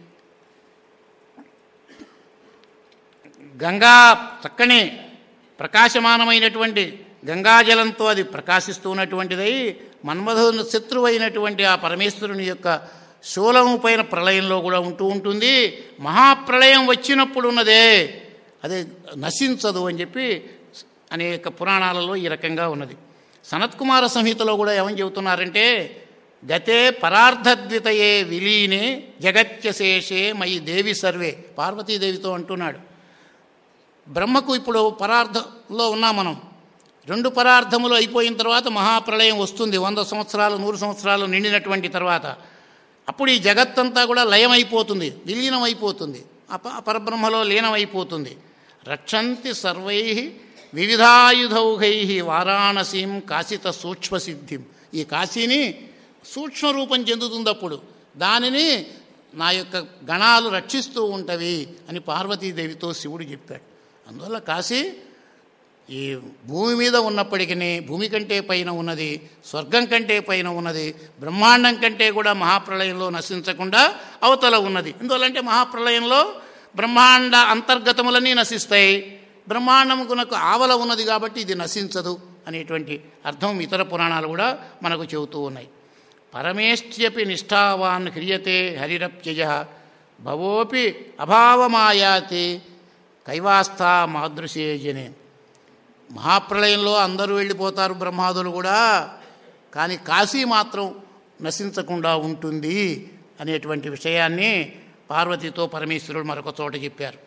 గంగా చక్కని ప్రకాశమానమైనటువంటి గంగాజలంతో అది ప్రకాశిస్తూ ఉన్నటువంటిదై మన్మధుని శత్రువైనటువంటి ఆ పరమేశ్వరుని యొక్క శూలము పైన ప్రళయంలో కూడా ఉంటూ ఉంటుంది మహాప్రళయం వచ్చినప్పుడు ఉన్నదే అదే నశించదు అని చెప్పి అనేక పురాణాలలో ఈ రకంగా ఉన్నది సనత్కుమార సంహితలో కూడా ఏమని చెబుతున్నారంటే గతే పరార్ధద్వితయే విలీనే జగత్యశేషే మయి దేవి సర్వే పార్వతీదేవితో అంటున్నాడు బ్రహ్మకు ఇప్పుడు పరార్థంలో ఉన్నాం మనం రెండు పరార్థములు అయిపోయిన తర్వాత మహాప్రళయం వస్తుంది వంద సంవత్సరాలు నూరు సంవత్సరాలు నిండినటువంటి తర్వాత అప్పుడు ఈ జగత్తంతా కూడా లయమైపోతుంది విలీనమైపోతుంది అప పరబ్రహ్మలో లీనమైపోతుంది రక్షంతి సర్వై వివిధాయుధౌహై వారాణసీం కాశిత సూక్ష్మసిద్ధిం ఈ కాశీని సూక్ష్మ రూపం చెందుతుంది అప్పుడు దానిని నా యొక్క గణాలు రక్షిస్తూ ఉంటవి అని పార్వతీదేవితో శివుడు చెప్పాడు అందువల్ల కాశీ ఈ భూమి మీద ఉన్నప్పటికీ భూమి కంటే పైన ఉన్నది స్వర్గం కంటే పైన ఉన్నది బ్రహ్మాండం కంటే కూడా మహాప్రళయంలో నశించకుండా అవతల ఉన్నది ఎందువల్లంటే మహాప్రళయంలో బ్రహ్మాండ అంతర్గతములన్నీ నశిస్తాయి బ్రహ్మాండమునకు ఆవల ఉన్నది కాబట్టి ఇది నశించదు అనేటువంటి అర్థం ఇతర పురాణాలు కూడా మనకు చెబుతూ ఉన్నాయి పరమేష్ట్యపి నిష్ఠావాన్ హ్రియతే హరిరప్యయ భవోపి అభావమాయాతి కైవాస్థా మాదృశే జనే మహాప్రళయంలో అందరూ వెళ్ళిపోతారు బ్రహ్మాదులు కూడా కానీ కాశీ మాత్రం నశించకుండా ఉంటుంది అనేటువంటి విషయాన్ని పార్వతితో పరమేశ్వరుడు మరొక చోట చెప్పారు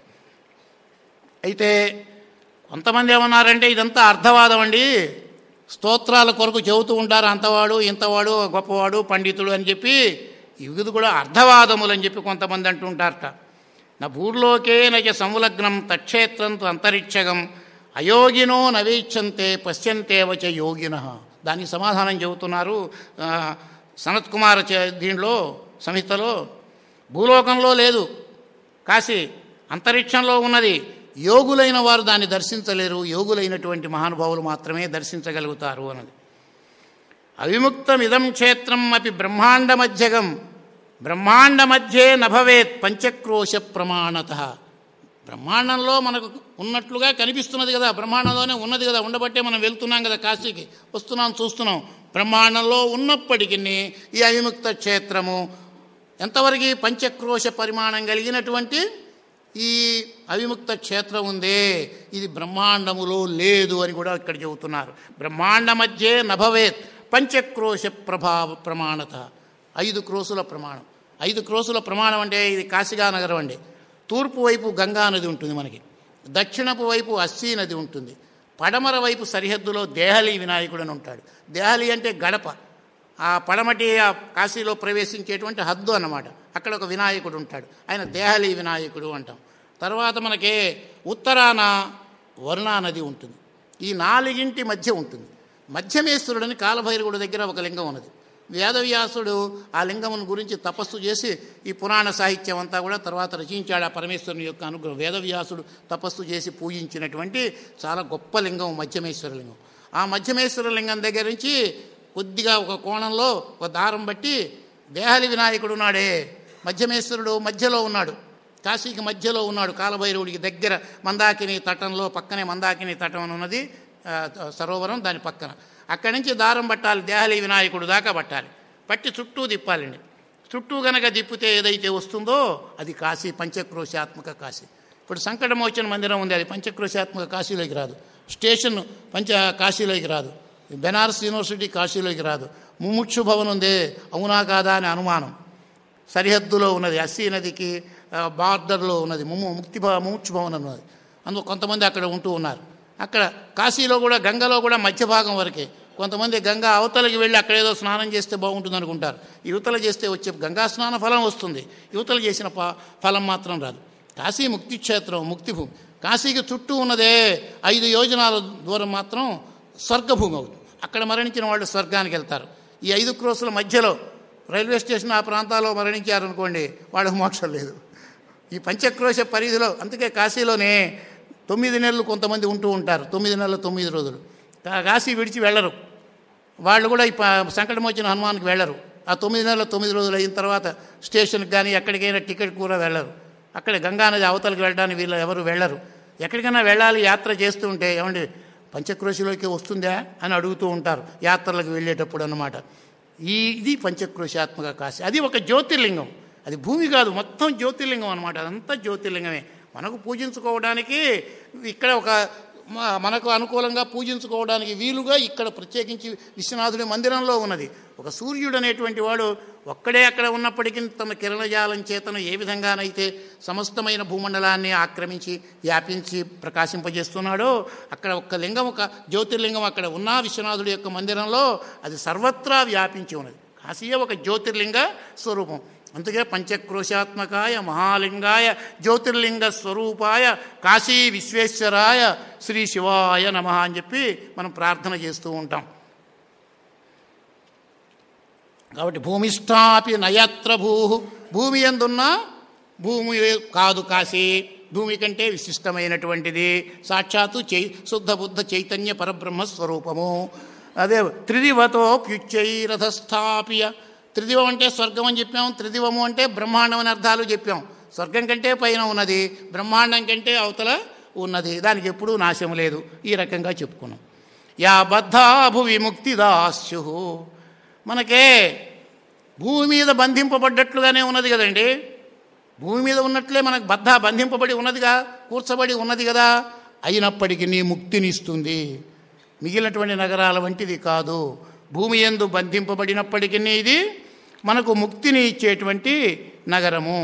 అయితే కొంతమంది ఏమన్నారంటే ఇదంతా అర్థవాదం అండి స్తోత్రాల కొరకు చెబుతూ ఉంటారు అంతవాడు ఇంతవాడు గొప్పవాడు పండితుడు అని చెప్పి ఇవి కూడా అర్థవాదములు అని చెప్పి కొంతమంది అంటుంటారట నా భూర్లోకే నచ సంలగ్నం తక్షేత్రం తు అంతరిక్షగం అయోగినో నవీక్షంతే పశ్యంతే వచ యోగిన దానికి సమాధానం చెబుతున్నారు ఆ, సనత్ కుమార్ చే- దీనిలో సంహితలో భూలోకంలో లేదు కాశీ అంతరిక్షంలో ఉన్నది యోగులైన వారు దాన్ని దర్శించలేరు యోగులైనటువంటి మహానుభావులు మాత్రమే దర్శించగలుగుతారు అన్నది అవిముక్తమిదం క్షేత్రం అపి బ్రహ్మాండ మధ్యగం బ్రహ్మాండ మధ్యే నభవేత్ పంచక్రోశ ప్రమాణత బ్రహ్మాండంలో మనకు ఉన్నట్లుగా కనిపిస్తున్నది కదా బ్రహ్మాండంలోనే ఉన్నది కదా ఉండబట్టే మనం వెళ్తున్నాం కదా కాశీకి వస్తున్నాం చూస్తున్నాం బ్రహ్మాండంలో ఉన్నప్పటికీ ఈ అవిముక్త క్షేత్రము ఎంతవరకు పంచక్రోశ పరిమాణం కలిగినటువంటి ఈ అవిముక్త క్షేత్రం ఉందే ఇది బ్రహ్మాండములో లేదు అని కూడా ఇక్కడ చెబుతున్నారు బ్రహ్మాండ మధ్యే నభవేత్ పంచక్రోశ ప్రభావ ప్రమాణత ఐదు క్రోసుల ప్రమాణం ఐదు క్రోసుల ప్రమాణం అంటే ఇది కాశిగా నగరం అండి తూర్పు వైపు గంగా నది ఉంటుంది మనకి దక్షిణపు వైపు అస్సీ నది ఉంటుంది పడమర వైపు సరిహద్దులో దేహలి వినాయకుడు అని ఉంటాడు దేహలి అంటే గడప ఆ పడమటి ఆ కాశీలో ప్రవేశించేటువంటి హద్దు అన్నమాట అక్కడ ఒక వినాయకుడు ఉంటాడు ఆయన దేహలి వినాయకుడు అంటాం తర్వాత మనకి ఉత్తరాన వరుణా నది ఉంటుంది ఈ నాలుగింటి మధ్య ఉంటుంది మధ్యమేశ్వరుడని కాలభైరవుడి దగ్గర ఒక లింగం ఉన్నది వేదవ్యాసుడు ఆ లింగమును గురించి తపస్సు చేసి ఈ పురాణ సాహిత్యం అంతా కూడా తర్వాత రచించాడు ఆ పరమేశ్వరుని యొక్క అనుగ్రహం వేదవ్యాసుడు తపస్సు చేసి పూజించినటువంటి చాలా గొప్ప లింగం మధ్యమేశ్వర లింగం ఆ మధ్యమేశ్వర లింగం దగ్గర నుంచి కొద్దిగా ఒక కోణంలో ఒక దారం బట్టి దేహలి వినాయకుడు ఉన్నాడే మధ్యమేశ్వరుడు మధ్యలో ఉన్నాడు కాశీకి మధ్యలో ఉన్నాడు కాలభైరవుడికి దగ్గర మందాకిని తటంలో పక్కనే మందాకిని తటం అని ఉన్నది ఆ, సరోవరం దాని పక్కన అక్కడి నుంచి దారం పట్టాలి దేహలి వినాయకుడు దాకా పట్టాలి పట్టి చుట్టూ తిప్పాలండి చుట్టూ గనక తిప్పితే ఏదైతే వస్తుందో అది కాశీ పంచక్రోశాత్మక కాశీ ఇప్పుడు సంకటమోచన మందిరం ఉంది అది పంచక్రోశాత్మక కాశీలోకి రాదు స్టేషన్ పంచ కాశీలోకి రాదు బెనారస్ యూనివర్సిటీ కాశీలోకి రాదు ముముక్షు భవన్ ఉంది అవునా కాదా అని అనుమానం సరిహద్దులో ఉన్నది అస్సీ నదికి ఆ, బార్డర్లో ఉన్నది ముము ముక్తి భవ ముముక్షు భవన్ ఉన్నది అందులో కొంతమంది అక్కడ ఉంటూ ఉన్నారు అక్కడ కాశీలో కూడా గంగలో కూడా మధ్య భాగం వరకే కొంతమంది గంగా అవతలకి వెళ్ళి అక్కడ ఏదో స్నానం చేస్తే బాగుంటుంది అనుకుంటారు యువతల చేస్తే వచ్చే గంగా స్నాన ఫలం వస్తుంది యువతలు చేసిన ప- ఫలం మాత్రం రాదు కాశీ ముక్తి క్షేత్రం ముక్తి భూమి కాశీకి చుట్టూ ఉన్నదే ఐదు యోజనాల దూరం మాత్రం స్వర్గభూమి అవుతుంది అక్కడ మరణించిన వాళ్ళు స్వర్గానికి వెళ్తారు ఈ ఐదు క్రోసుల మధ్యలో రైల్వే స్టేషన్ ఆ ప్రాంతాల్లో మరణించారనుకోండి వాళ్ళకు మోక్షం లేదు ఈ పంచక్రోశ పరిధిలో అందుకే కాశీలోనే తొమ్మిది నెలలు కొంతమంది ఉంటూ ఉంటారు తొమ్మిది నెలలు తొమ్మిది రోజులు కా- కాశీ విడిచి వెళ్ళరు వాళ్ళు కూడా ఈ ప- సంకటం వచ్చిన హనుమాన్కి వెళ్ళరు ఆ తొమ్మిది నెలల తొమ్మిది రోజులు అయిన తర్వాత స్టేషన్కి కానీ ఎక్కడికైనా టికెట్ కూడా వెళ్ళరు అక్కడ గంగానది అవతలకి వెళ్ళడానికి వీళ్ళు ఎవరు వెళ్ళరు ఎక్కడికైనా వెళ్ళాలి యాత్ర చేస్తూ ఉంటే ఏమండి పంచక్రోశిలోకి వస్తుందా అని అడుగుతూ ఉంటారు యాత్రలకు వెళ్ళేటప్పుడు అన్నమాట ఈ ఇది పంచక్రోశాత్మక కాశీ అది ఒక జ్యోతిర్లింగం అది భూమి కాదు మొత్తం జ్యోతిర్లింగం అనమాట అదంతా జ్యోతిర్లింగమే మనకు పూజించుకోవడానికి ఇక్కడ ఒక మ- మనకు అనుకూలంగా పూజించుకోవడానికి వీలుగా ఇక్కడ ప్రత్యేకించి విశ్వనాథుడి మందిరంలో ఉన్నది ఒక సూర్యుడు అనేటువంటి వాడు ఒక్కడే అక్కడ ఉన్నప్పటికీ తన కిరణజాలం చేతను ఏ విధంగానైతే సమస్తమైన భూమండలాన్ని ఆక్రమించి వ్యాపించి ప్రకాశింపజేస్తున్నాడో అక్కడ ఒక్క లింగం ఒక జ్యోతిర్లింగం అక్కడ ఉన్న విశ్వనాథుడి యొక్క మందిరంలో అది సర్వత్రా వ్యాపించి ఉన్నది కాశీయే ఒక జ్యోతిర్లింగ స్వరూపం అందుకే పంచక్రోశాత్మకాయ మహాలింగాయ జ్యోతిర్లింగ స్వరూపాయ కాశీ విశ్వేశ్వరాయ శ్రీ శివాయ నమ అని చెప్పి మనం ప్రార్థన చేస్తూ ఉంటాం కాబట్టి భూమిష్టాపి నయత్ర భూ భూమి ఎందున్నా భూమి కాదు కాశీ భూమి కంటే విశిష్టమైనటువంటిది సాక్షాత్తు చై శుద్ధ బుద్ధ చైతన్య పరబ్రహ్మ స్వరూపము అదే త్రిదివతో ప్యుచ్చైరథస్థాపియ త్రిదివం అంటే స్వర్గం అని చెప్పాం త్రిదివము అంటే బ్రహ్మాండం అని అర్థాలు చెప్పాం స్వర్గం కంటే పైన ఉన్నది బ్రహ్మాండం కంటే అవతల ఉన్నది దానికి ఎప్పుడూ నాశం లేదు ఈ రకంగా చెప్పుకున్నాం యా బద్ధా భువి ముక్తిదాస్యు మనకే భూమి మీద బంధింపబడ్డట్లుగానే ఉన్నది కదండి భూమి మీద ఉన్నట్లే మనకు బద్ధ బంధింపబడి ఉన్నదిగా కూర్చబడి ఉన్నది కదా అయినప్పటికీ నీ ముక్తినిస్తుంది మిగిలినటువంటి నగరాల వంటిది కాదు భూమి ఎందు బంధింపబడినప్పటికీ ఇది మనకు ముక్తిని ఇచ్చేటువంటి నగరము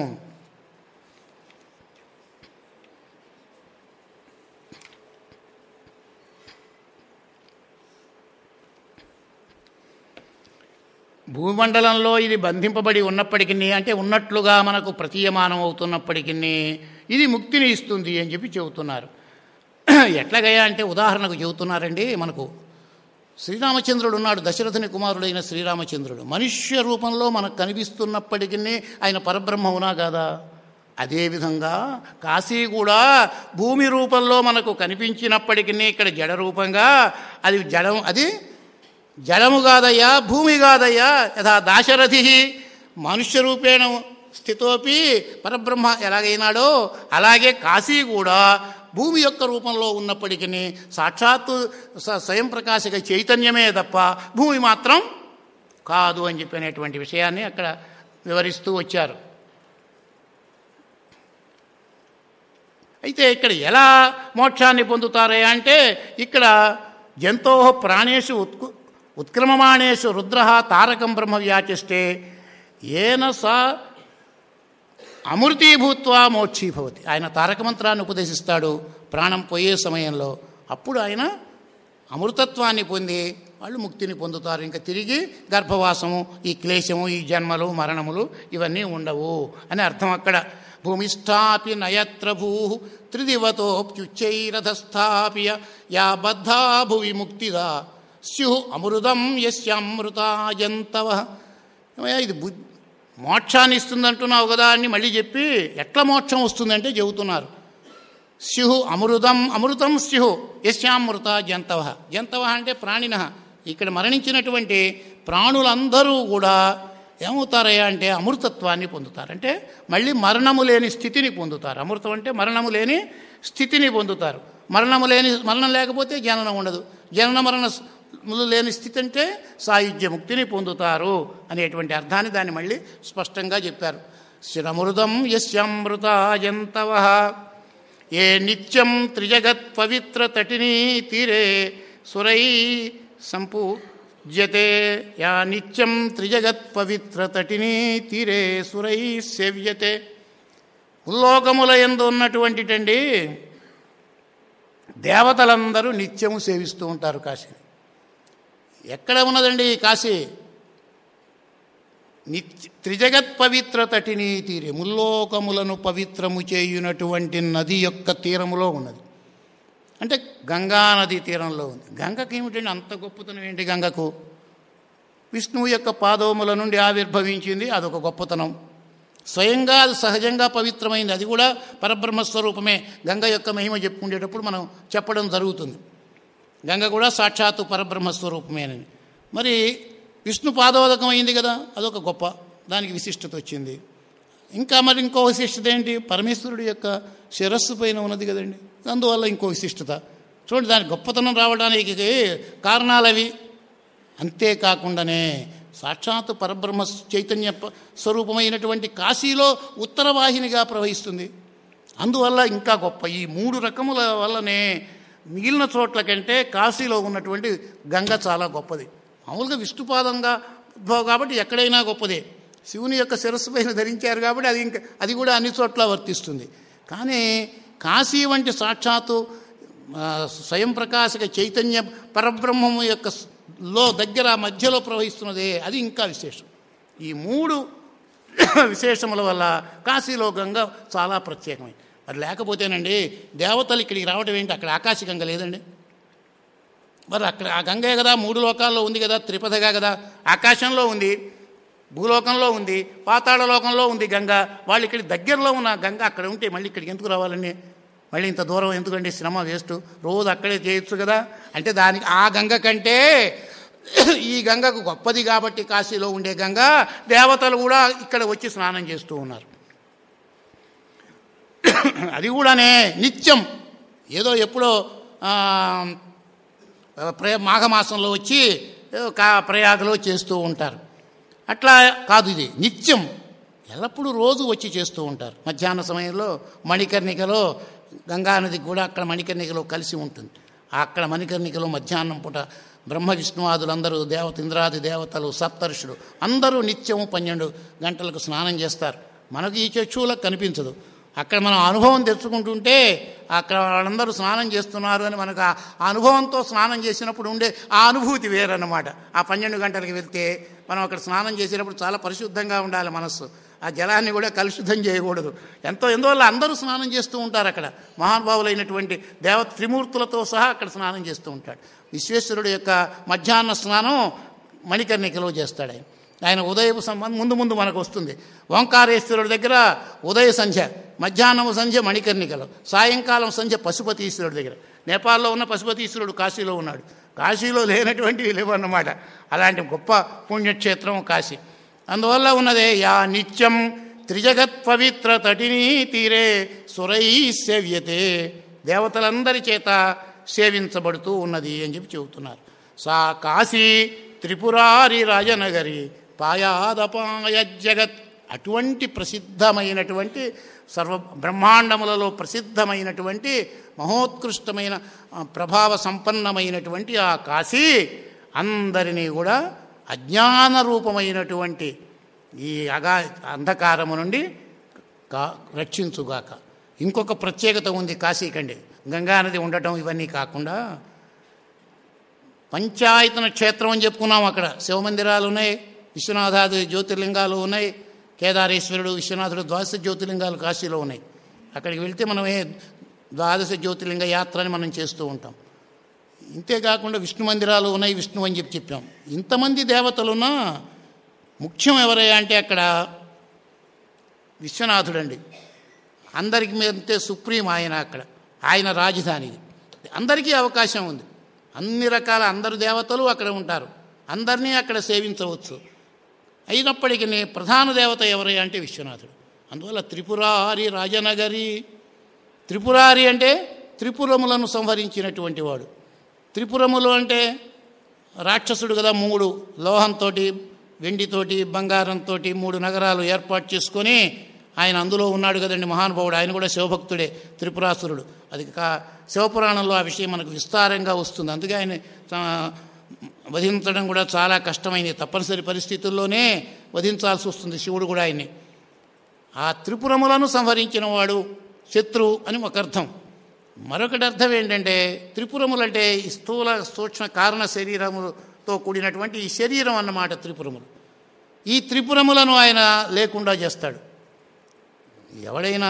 భూమండలంలో ఇది బంధింపబడి ఉన్నప్పటికీ అంటే ఉన్నట్లుగా మనకు ప్రతీయమానం అవుతున్నప్పటికీ ఇది ముక్తిని ఇస్తుంది అని చెప్పి చెబుతున్నారు ఎట్లాగయ్యా అంటే ఉదాహరణకు చెబుతున్నారండి మనకు శ్రీరామచంద్రుడు ఉన్నాడు దశరథుని కుమారుడైన శ్రీరామచంద్రుడు మనుష్య రూపంలో మనకు కనిపిస్తున్నప్పటికీ ఆయన పరబ్రహ్మవునా కాదా అదేవిధంగా కాశీ కూడా భూమి రూపంలో మనకు కనిపించినప్పటికీ ఇక్కడ జడ రూపంగా అది జడం అది జలము కాదయ్యా భూమి కాదయ్యా యథా దాశరథి మనుష్య రూపేణ స్థితోపి పరబ్రహ్మ ఎలాగైనాడో అలాగే కాశీ కూడా భూమి యొక్క రూపంలో ఉన్నప్పటికీ సాక్షాత్తు స- స్వయం ప్రకాశక చైతన్యమే తప్ప భూమి మాత్రం కాదు అని చెప్పినటువంటి విషయాన్ని అక్కడ వివరిస్తూ వచ్చారు అయితే ఇక్కడ ఎలా మోక్షాన్ని పొందుతారే అంటే ఇక్కడ జంతో ప్రాణేషు ఉత్కు ఉత్క్రమమాణేషు రుద్ర తారకం బ్రహ్మ వ్యాచిష్టే ఏన సా అమృతీభూత్వా మోక్షీభవతి ఆయన తారక మంత్రాన్ని ఉపదేశిస్తాడు ప్రాణం పోయే సమయంలో అప్పుడు ఆయన అమృతత్వాన్ని పొంది వాళ్ళు ముక్తిని పొందుతారు ఇంకా తిరిగి గర్భవాసము ఈ క్లేశము ఈ జన్మలు మరణములు ఇవన్నీ ఉండవు అని అర్థం అక్కడ భూమిష్టాపి నయత్ర భూ త్రిదివతోప్యుచ్చైరథస్థాపియ యా బద్ధా భువి ముక్తిదా స్యు అమృతం యస్యామృతాజంతవ ఏమయ్యా, ఇది బుద్ధి మోక్షాన్ని ఇస్తుంది అంటున్నావు కదా అని మళ్ళీ చెప్పి ఎట్లా మోక్షం వస్తుందంటే చెబుతున్నారు స్యు అమృతం అమృతం స్యు యశ్యామృత జంతవ జంతవ అంటే ప్రాణిన ఇక్కడ మరణించినటువంటి ప్రాణులందరూ కూడా ఏమవుతారయ్యా అంటే అమృతత్వాన్ని పొందుతారు అంటే మళ్ళీ మరణము లేని స్థితిని పొందుతారు అమృతం అంటే మరణము లేని స్థితిని పొందుతారు మరణము లేని మరణం లేకపోతే జననం ఉండదు జనన మరణ ములు లేని స్థితి అంటే సాయుధ్య ముక్తిని పొందుతారు అనేటువంటి అర్థాన్ని దాన్ని మళ్ళీ స్పష్టంగా చెప్పారు శిరమృతం యస్యామృతాజంతవ ఏ నిత్యం త్రిజగత్ పవిత్ర తటినీ తీరే సురై సంపూజ్యతే యా నిత్యం త్రిజగత్ పవిత్ర తటినీ తీరే సురై సేవ్యతే ఉల్లోకముల ఎందు ఉన్నటువంటిటండి దేవతలందరూ నిత్యము సేవిస్తూ ఉంటారు కాశీ ఎక్కడ ఉన్నదండి ఈ కాశీ నిత్య త్రిజగత్ పవిత్ర తటిని తీరే ముల్లోకములను పవిత్రము చేయునటువంటి నది యొక్క తీరములో ఉన్నది అంటే గంగా నది తీరంలో ఉంది గంగకి ఏమిటండి అంత గొప్పతనం ఏంటి గంగకు విష్ణువు యొక్క పాదముల నుండి ఆవిర్భవించింది అదొక గొప్పతనం స్వయంగా అది సహజంగా పవిత్రమైంది అది కూడా పరబ్రహ్మస్వరూపమే గంగ యొక్క మహిమ చెప్పుకునేటప్పుడు మనం చెప్పడం జరుగుతుంది గంగ కూడా సాక్షాత్తు పరబ్రహ్మస్వరూపమేనని మరి విష్ణు పాదోదకం అయింది కదా అదొక గొప్ప దానికి విశిష్టత వచ్చింది ఇంకా మరి ఇంకో విశిష్టత ఏంటి పరమేశ్వరుడి యొక్క శిరస్సు పైన ఉన్నది కదండి అందువల్ల ఇంకో విశిష్టత చూడండి దాని గొప్పతనం రావడానికి కారణాలు అవి అంతేకాకుండానే సాక్షాత్తు పరబ్రహ్మ చైతన్య ప- స్వరూపమైనటువంటి కాశీలో ఉత్తర వాహినిగా ప్రవహిస్తుంది అందువల్ల ఇంకా గొప్ప ఈ మూడు రకముల వల్లనే మిగిలిన చోట్ల కంటే కాశీలో ఉన్నటువంటి గంగ చాలా గొప్పది మామూలుగా విష్ణుపాదంగా ఉద్భవం కాబట్టి ఎక్కడైనా గొప్పదే శివుని యొక్క శిరస్సు పైన ధరించారు కాబట్టి అది ఇంకా అది కూడా అన్ని చోట్ల వర్తిస్తుంది కానీ కాశీ వంటి సాక్షాత్తు ఆ, స్వయం ప్రకాశక చైతన్య పరబ్రహ్మము యొక్క స్- లో దగ్గర మధ్యలో ప్రవహిస్తున్నదే అది ఇంకా విశేషం ఈ మూడు విశేషముల వల్ల కాశీలో గంగ చాలా ప్రత్యేకమైంది మరి లేకపోతేనండి దేవతలు ఇక్కడికి రావడం ఏంటి అక్కడ ఆకాశ గంగ లేదండి మరి అక్కడ ఆ గంగే కదా మూడు లోకాల్లో ఉంది కదా త్రిపదగా కదా ఆకాశంలో ఉంది భూలోకంలో ఉంది పాతాళ లోకంలో ఉంది గంగ వాళ్ళు ఇక్కడ దగ్గరలో ఉన్న గంగ అక్కడ ఉంటే మళ్ళీ ఇక్కడికి ఎందుకు రావాలండి మళ్ళీ ఇంత దూరం ఎందుకండి శ్రమ వేస్ట్ రోజు అక్కడే చేయొచ్చు కదా అంటే దానికి ఆ గంగ కంటే ఈ గంగకు గొప్పది కాబట్టి కాశీలో ఉండే గంగ దేవతలు కూడా ఇక్కడ వచ్చి స్నానం చేస్తూ ఉన్నారు అది కూడానే నిత్యం ఏదో ఎప్పుడో ఆ, ప్రయ మాఘమాసంలో వచ్చి ఏదో కా ప్రయాగలో చేస్తూ ఉంటారు అట్లా కాదు ఇది నిత్యం ఎల్లప్పుడూ రోజు వచ్చి చేస్తూ ఉంటారు మధ్యాహ్న సమయంలో మణికర్ణికలో గంగానది కూడా అక్కడ మణికర్ణికలో కలిసి ఉంటుంది అక్కడ మణికర్ణికలో మధ్యాహ్నం పూట బ్రహ్మ విష్ణువాదులందరూ దేవత ఇంద్రాది దేవతలు సప్తర్షులు అందరూ నిత్యము పన్నెండు గంటలకు స్నానం చేస్తారు మనకు ఈ చక్షువులకు కనిపించదు అక్కడ మనం అనుభవం తెచ్చుకుంటుంటే అక్కడ వాళ్ళందరూ స్నానం చేస్తున్నారు అని మనకు ఆ ఆ అనుభవంతో స్నానం చేసినప్పుడు ఉండే ఆ అనుభూతి వేరన్నమాట ఆ పన్నెండు గంటలకు వెళ్తే మనం అక్కడ స్నానం చేసేటప్పుడు చాలా పరిశుద్ధంగా ఉండాలి మనస్సు ఆ జలాన్ని కూడా కలుషితం చేయకూడదు ఎంతో ఎందువల్ల అందరూ స్నానం చేస్తూ ఉంటారు అక్కడ మహానుభావులైనటువంటి దేవ త్రిమూర్తులతో సహా అక్కడ స్నానం చేస్తూ ఉంటాడు విశ్వేశ్వరుడు యొక్క మధ్యాహ్న స్నానం మణికర్ణికలో చేస్తాడు ఆయన ఆయన ఉదయపు సంబంధం ముందు ముందు మనకు వస్తుంది ఓంకారేశ్వరుడి దగ్గర ఉదయ సంధ్య మధ్యాహ్నం సంధ్య మణికర్ణికలో సాయంకాలం సంధ్య పశుపతీశ్వరుడి దగ్గర నేపాల్లో ఉన్న పశుపతీశ్వరుడు కాశీలో ఉన్నాడు కాశీలో లేనటువంటివి లేవన్నమాట అలాంటి గొప్ప పుణ్యక్షేత్రం కాశీ అందువల్ల ఉన్నదే యా నిత్యం త్రిజగత్ పవిత్ర తటినీ తీరే సురై సేవ్యతే దేవతలందరి చేత సేవించబడుతూ ఉన్నది అని చెప్పి చెబుతున్నారు సా కాశీ త్రిపురారి రాజనగరి పాయాదపాయ జగత్ అటువంటి ప్రసిద్ధమైనటువంటి సర్వ బ్రహ్మాండములలో ప్రసిద్ధమైనటువంటి మహోత్కృష్టమైన ఆ, ప్రభావ సంపన్నమైనటువంటి ఆ కాశీ అందరినీ కూడా అజ్ఞాన రూపమైనటువంటి ఈ అగా అంధకారము నుండి కా రక్షించుగాక ఇంకొక ప్రత్యేకత ఉంది కాశీకండి గంగానది ఉండటం ఇవన్నీ కాకుండా పంచాయతన క్షేత్రం అని చెప్పుకున్నాం అక్కడ శివమందిరాలు ఉన్నాయి విశ్వనాథాది జ్యోతిర్లింగాలు ఉన్నాయి కేదారేశ్వరుడు విశ్వనాథుడు ద్వాదశ జ్యోతిర్లింగాలు కాశీలో ఉన్నాయి అక్కడికి వెళ్తే మనమే ద్వాదశ జ్యోతిర్లింగ యాత్ర అని మనం చేస్తూ ఉంటాం ఇంతేకాకుండా విష్ణు మందిరాలు ఉన్నాయి విష్ణు అని చెప్పి చెప్పాం ఇంతమంది దేవతలున్నా ముఖ్యం ఎవరయ్యా అంటే అక్కడ విశ్వనాథుడండి అందరికి మీదంతే సుప్రీం ఆయన అక్కడ ఆయన రాజధాని ఇది అందరికీ అవకాశం ఉంది అన్ని రకాల అందరు దేవతలు అక్కడ ఉంటారు అందరినీ అక్కడ సేవించవచ్చు అయినప్పటికీ ప్రధాన దేవత ఎవరయ్యా అంటే విశ్వనాథుడు అందువల్ల త్రిపురారి రాజనగరి త్రిపురారి అంటే త్రిపురములను సంహరించినటువంటి వాడు త్రిపురములు అంటే రాక్షసుడు కదా మూడు లోహంతో వెండితోటి బంగారంతో మూడు నగరాలు ఏర్పాటు చేసుకొని ఆయన అందులో ఉన్నాడు కదండి మహానుభావుడు ఆయన కూడా శివభక్తుడే త్రిపురాసురుడు అది కా శివపురాణంలో ఆ విషయం మనకు విస్తారంగా వస్తుంది అందుకే ఆయన ఆ, వధించడం కూడా చాలా కష్టమైంది తప్పనిసరి పరిస్థితుల్లోనే వధించాల్సి వస్తుంది శివుడు కూడా ఆయన్ని ఆ త్రిపురములను సంహరించిన వాడు శత్రువు అని ఒక అర్థం మరొకటి అర్థం ఏంటంటే త్రిపురములంటే ఈ స్థూల సూక్ష్మ కారణ శరీరములతో కూడినటువంటి ఈ శరీరం అన్నమాట త్రిపురములు ఈ త్రిపురములను ఆయన లేకుండా చేస్తాడు ఎవడైనా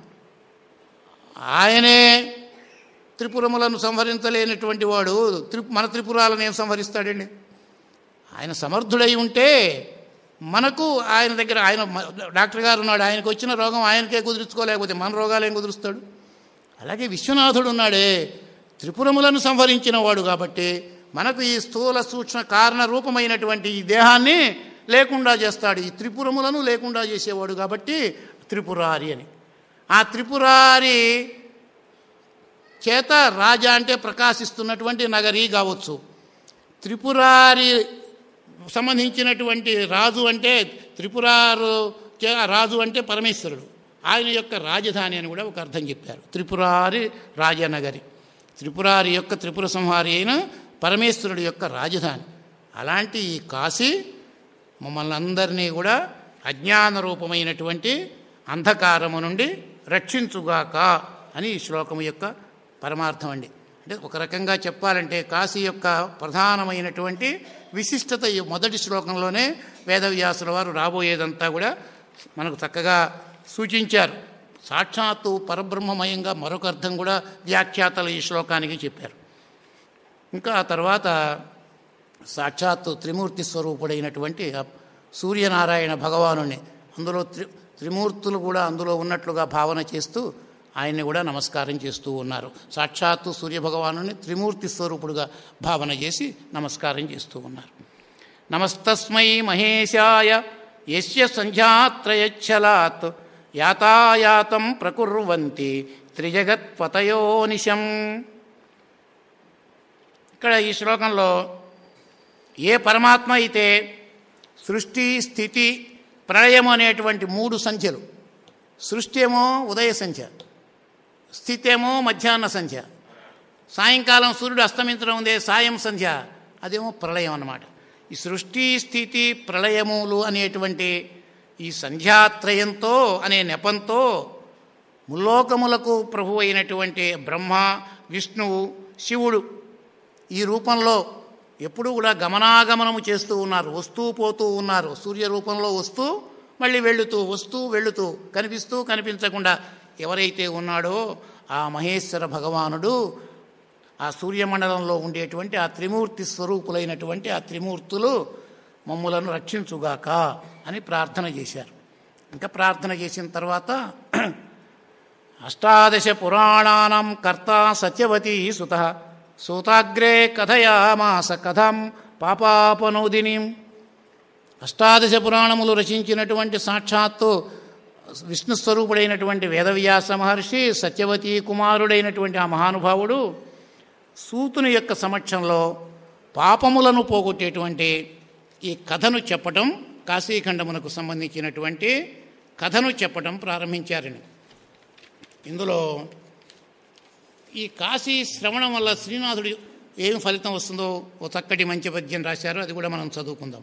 ఆయనే త్రిపురములను సంహరించలేనటువంటి వాడు త్రి మన త్రిపురాలను ఏం సంహరిస్తాడండి ఆయన సమర్థుడై ఉంటే మనకు ఆయన దగ్గర ఆయన మ- డాక్టర్ గారు ఉన్నాడు ఆయనకు వచ్చిన రోగం ఆయనకే కుదుర్చుకోలేకపోతే మన రోగాలు ఏం కుదురుస్తాడు అలాగే విశ్వనాథుడు ఉన్నాడే త్రిపురములను సంహరించిన వాడు కాబట్టి మనకు ఈ స్థూల సూక్ష్మ కారణ రూపమైనటువంటి ఈ దేహాన్ని లేకుండా చేస్తాడు ఈ త్రిపురములను లేకుండా చేసేవాడు కాబట్టి త్రిపురారి అని ఆ త్రిపురారి చేత రాజా అంటే ప్రకాశిస్తున్నటువంటి నగరి కావచ్చు త్రిపురారి సంబంధించినటువంటి రాజు అంటే త్రిపురారు చే- రాజు అంటే పరమేశ్వరుడు ఆయన యొక్క రాజధాని అని కూడా ఒక అర్థం చెప్పారు త్రిపురారి రాజనగరి త్రిపురారి యొక్క త్రిపుర సంహారి అయిన పరమేశ్వరుడు యొక్క రాజధాని అలాంటి ఈ కాశీ మమ్మల్ని అందరినీ కూడా అజ్ఞాన రూపమైనటువంటి అంధకారము నుండి రక్షించుగాక అని ఈ శ్లోకము యొక్క పరమార్థం అండి అంటే ఒక రకంగా చెప్పాలంటే కాశీ యొక్క ప్రధానమైనటువంటి విశిష్టత ఈ మొదటి శ్లోకంలోనే వేదవ్యాసుల వారు రాబోయేదంతా కూడా మనకు చక్కగా సూచించారు సాక్షాత్తు పరబ్రహ్మమయంగా మరొక అర్థం కూడా వ్యాఖ్యాతలు ఈ శ్లోకానికి చెప్పారు ఇంకా ఆ తర్వాత సాక్షాత్తు త్రిమూర్తి స్వరూపుడైనటువంటి ఆ సూర్యనారాయణ భగవానుని అందులో త్రి త్రిమూర్తులు కూడా అందులో ఉన్నట్లుగా భావన చేస్తూ ఆయన్ని కూడా నమస్కారం చేస్తూ ఉన్నారు సాక్షాత్తు సూర్యభగవానుని త్రిమూర్తి స్వరూపుడుగా భావన చేసి నమస్కారం చేస్తూ ఉన్నారు నమస్తస్మై మహేశాయ యస్య సంధ్యాత్రయచ్చలాత్ యాతాయాతం ప్రకుర్వంతి త్రిజగత్పతయోనిశం ఇక్కడ ఈ శ్లోకంలో ఏ పరమాత్మ అయితే సృష్టి స్థితి ప్రళయం అనేటువంటి మూడు సంఖ్యలు సృష్టి ఏమో ఉదయ సంఖ్య స్థితి ఏమో మధ్యాహ్న సంఖ్య సాయంకాలం సూర్యుడు అస్తమించడం ఉందే సాయం సంధ్య అదేమో ప్రళయం అన్నమాట ఈ సృష్టి స్థితి ప్రళయములు అనేటువంటి ఈ సంధ్యాత్రయంతో అనే నెపంతో ముల్లోకములకు ప్రభు అయినటువంటి బ్రహ్మ విష్ణువు శివుడు ఈ రూపంలో ఎప్పుడూ కూడా గమనాగమనము చేస్తూ ఉన్నారు వస్తూ పోతూ ఉన్నారు సూర్య రూపంలో వస్తూ మళ్ళీ వెళుతూ వస్తూ వెళుతూ కనిపిస్తూ కనిపించకుండా ఎవరైతే ఉన్నాడో ఆ మహేశ్వర భగవానుడు ఆ సూర్యమండలంలో ఉండేటువంటి ఆ త్రిమూర్తి స్వరూపులైనటువంటి ఆ త్రిమూర్తులు మమ్ములను రక్షించుగాక అని ప్రార్థన చేశారు ఇంకా ప్రార్థన చేసిన తర్వాత అష్టాదశ పురాణానం కర్త సత్యవతీ సుత సూతాగ్రే కథయామాస కథం పాపాపనోదినీం అష్టాదశ పురాణములు రచించినటువంటి సాక్షాత్తు విష్ణు స్వరూపుడైనటువంటి వేదవ్యాస మహర్షి సత్యవతీ కుమారుడైనటువంటి ఆ మహానుభావుడు సూతుని యొక్క సమక్షంలో పాపములను పోగొట్టేటువంటి ఈ కథను చెప్పటం కాశీఖండమునకు సంబంధించినటువంటి కథను చెప్పటం ప్రారంభించారని ఇందులో ఈ కాశీ శ్రవణం వల్ల శ్రీనాథుడు ఏం ఫలితం వస్తుందో ఓ చక్కటి మంచి పద్యం రాశారు అది కూడా మనం చదువుకుందాం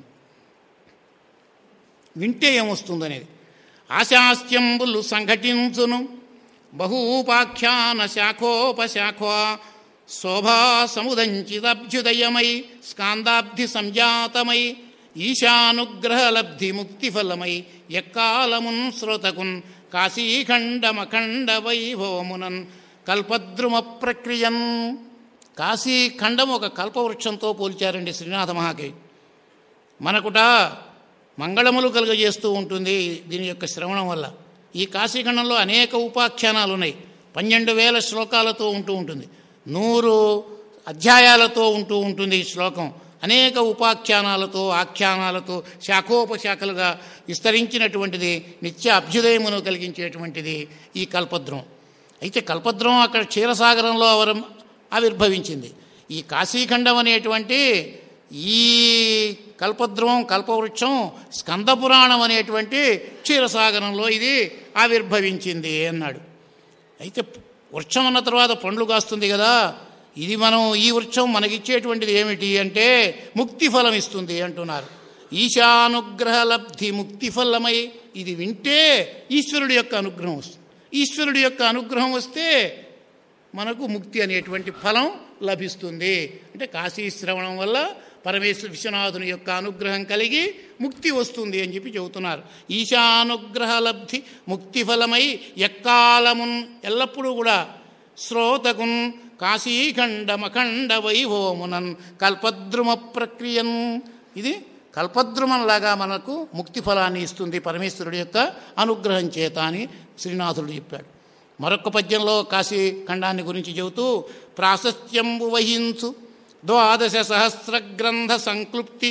వింటే ఏమొస్తుంది అనేది ఆశాస్త్యంబులు సంఘటించును బహూపాఖ్యాన శాఖోపశాఖ శోభా సముదంచితభ్యుదయమై స్కాందాబ్ధి సంజాతమై ఈశానుగ్రహలబ్ధి ముక్తిఫలమై ఎక్కాలమున్ శ్రోతకున్ కాశీఖండమఖండ వైభవమునన్ కల్పద్రుమ ప్రక్రియన్ కాశీఖండం ఒక కల్పవృక్షంతో పోల్చారండి శ్రీనాథ మహాకవి మనకుట మంగళములు కలుగజేస్తూ ఉంటుంది దీని యొక్క శ్రవణం వల్ల ఈ కాశీఖండంలో అనేక ఉపాఖ్యానాలు ఉన్నాయి పన్నెండు వేల శ్లోకాలతో ఉంటూ ఉంటుంది నూరు అధ్యాయాలతో ఉంటూ ఉంటుంది ఈ శ్లోకం అనేక ఉపాఖ్యానాలతో ఆఖ్యానాలతో శాఖోపశాఖలుగా విస్తరించినటువంటిది నిత్య అభ్యుదయమును కలిగించేటువంటిది ఈ కల్పద్రం అయితే కల్పద్రం అక్కడ క్షీరసాగరంలో అవరం ఆవిర్భవించింది ఈ కాశీఖండం అనేటువంటి ఈ కల్పద్రువం కల్పవృక్షం స్కందపురాణం అనేటువంటి క్షీరసాగరంలో ఇది ఆవిర్భవించింది అన్నాడు అయితే వృక్షం అన్న తర్వాత పండ్లు కాస్తుంది కదా ఇది మనం ఈ వృక్షం మనకిచ్చేటువంటిది ఏమిటి అంటే ముక్తి ఫలం ఇస్తుంది అంటున్నారు ఈశానుగ్రహ లబ్ధి ముక్తి ఫలమై ఇది వింటే ఈశ్వరుడి యొక్క అనుగ్రహం వస్తుంది ఈశ్వరుడి యొక్క అనుగ్రహం వస్తే మనకు ముక్తి అనేటువంటి ఫలం లభిస్తుంది అంటే కాశీ శ్రవణం వల్ల పరమేశ్వర విశ్వనాథుని యొక్క అనుగ్రహం కలిగి ముక్తి వస్తుంది అని చెప్పి చెబుతున్నారు ఈశానుగ్రహ లబ్ధి ముక్తి ఫలమై ఎక్కాలమున్ ఎల్లప్పుడూ కూడా శ్రోతకున్ కాశీఖండమఖండ వైభవమునన్ కల్పద్రుమ ప్రక్రియన్ ఇది కల్పద్రుమంలాగా మనకు ముక్తి ఫలాన్ని ఇస్తుంది పరమేశ్వరుడి యొక్క అనుగ్రహం చేత అని శ్రీనాథుడు చెప్పాడు మరొక పద్యంలో కాశీ ఖండాన్ని గురించి చెబుతూ ప్రాశస్త్యంబు వహించు ద్వాదశ సహస్ర గ్రంథ సంక్లుప్తి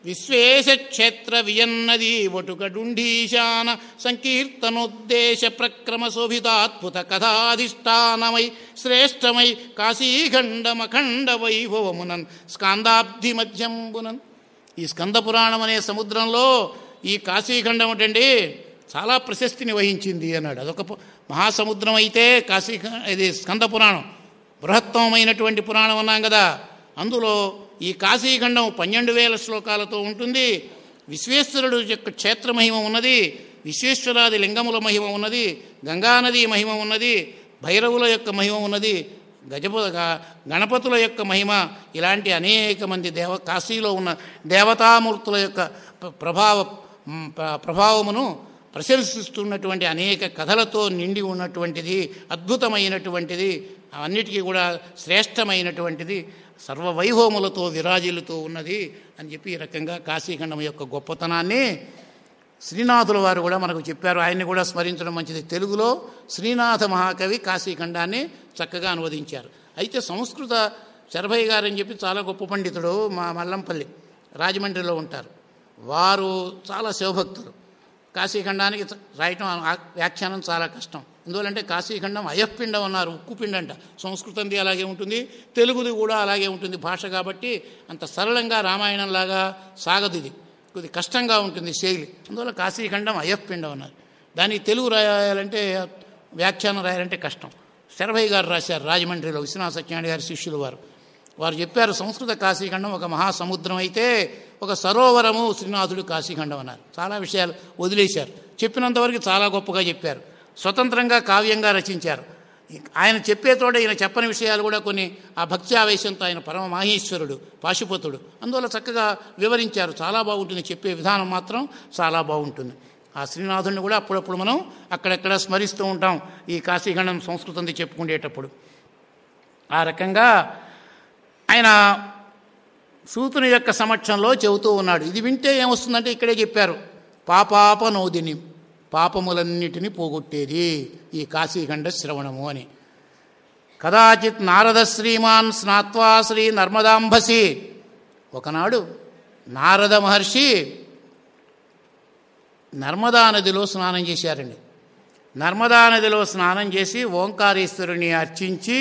విశ్వేశ క్షేత్ర వియన్నది వటుకడుండీశాన సంకీర్తనోద్దేశ ప్రక్రమ శోభితాద్భుత కథాధిష్టానమై శ్రేష్టమై కాశీఖండమఖండ వైభవమునన్ స్కాందాబ్ధి మధ్యంబునన్ ఈ స్కంద పురాణం అనే సముద్రంలో ఈ కాశీఖండం ఏంటండి చాలా ప్రశస్తిని వహించింది అన్నాడు అదొక పు- మహాసముద్రం అయితే కాశీ ఇది స్కంద పురాణం బృహత్తమైనటువంటి పురాణం అన్నాం కదా అందులో ఈ కాశీఖండం పన్నెండు వేల శ్లోకాలతో ఉంటుంది విశ్వేశ్వరుడు యొక్క క్షేత్ర మహిమ ఉన్నది విశ్వేశ్వరాది లింగముల మహిమ ఉన్నది గంగానది మహిమ ఉన్నది భైరవుల యొక్క మహిమ ఉన్నది గజప గ- గణపతుల యొక్క మహిమ ఇలాంటి అనేక మంది దేవ కాశీలో ఉన్న దేవతామూర్తుల యొక్క ప్ర- ప్రభావ మ్, ప్ర- ప్రభావమును ప్రశంసిస్తున్నటువంటి అనేక కథలతో నిండి ఉన్నటువంటిది అద్భుతమైనటువంటిది అన్నిటికీ కూడా శ్రేష్టమైనటువంటిది సర్వవైభవములతో విరాజిల్లుతూ ఉన్నది అని చెప్పి ఈ రకంగా కాశీఖండం యొక్క గొప్పతనాన్ని శ్రీనాథుల వారు కూడా మనకు చెప్పారు ఆయన్ని కూడా స్మరించడం మంచిది తెలుగులో శ్రీనాథ మహాకవి కాశీఖండాన్ని చక్కగా అనువదించారు అయితే సంస్కృత శరభయ్య గారు అని చెప్పి చాలా గొప్ప పండితుడు మా మల్లంపల్లి రాజమండ్రిలో ఉంటారు వారు చాలా శివభక్తులు కాశీఖండానికి చ- రాయటం ఆ- వ్యాఖ్యానం చాలా కష్టం ఎందువలంటే కాశీఖండం అయఃపిండం అన్నారు ఉక్కు పిండి అంట సంస్కృతంది అలాగే ఉంటుంది తెలుగుది కూడా అలాగే ఉంటుంది భాష కాబట్టి అంత సరళంగా రామాయణంలాగా సాగదు ఇది కొద్ది కష్టంగా ఉంటుంది శైలి అందువల్ల కాశీఖండం అయఃపిండం అన్నారు దానికి తెలుగు రాయాలంటే వ్యాఖ్యానం రాయాలంటే కష్టం శరభయ్య గారు రాశారు రాజమండ్రిలో విశ్వనాథ సత్యనారాయణ గారి శిష్యులు వారు వారు చెప్పారు సంస్కృత కాశీఖండం ఒక మహాసముద్రం అయితే ఒక సరోవరము శ్రీనాథుడు కాశీఖండం అన్నారు చాలా విషయాలు వదిలేశారు చెప్పినంతవరకు చాలా గొప్పగా చెప్పారు స్వతంత్రంగా కావ్యంగా రచించారు ఆయన చెప్పే తోట ఈయన చెప్పని విషయాలు కూడా కొన్ని ఆ భక్తి ఆవేశంతో ఆయన పరమ మాహేశ్వరుడు పాశుపతుడు అందువల్ల చక్కగా వివరించారు చాలా బాగుంటుంది చెప్పే విధానం మాత్రం చాలా బాగుంటుంది ఆ శ్రీనాథుడిని కూడా అప్పుడప్పుడు మనం అక్కడెక్కడ స్మరిస్తూ ఉంటాం ఈ కాశీఖండం సంస్కృతంది చెప్పుకునేటప్పుడు ఆ రకంగా ఆయన సూతుని యొక్క సమక్షంలో చెబుతూ ఉన్నాడు ఇది వింటే ఏమొస్తుందంటే ఇక్కడే చెప్పారు పాపాప నోదిని పాపములన్నిటినీ పోగొట్టేది ఈ కాశీఖండ శ్రవణము అని కదాచిత్ నారద శ్రీమాన్ స్నాత్వా శ్రీ నర్మదాంబసి ఒకనాడు నారద మహర్షి నర్మదా నదిలో స్నానం చేశారండి నర్మదా నదిలో స్నానం చేసి ఓంకారేశ్వరుని అర్చించి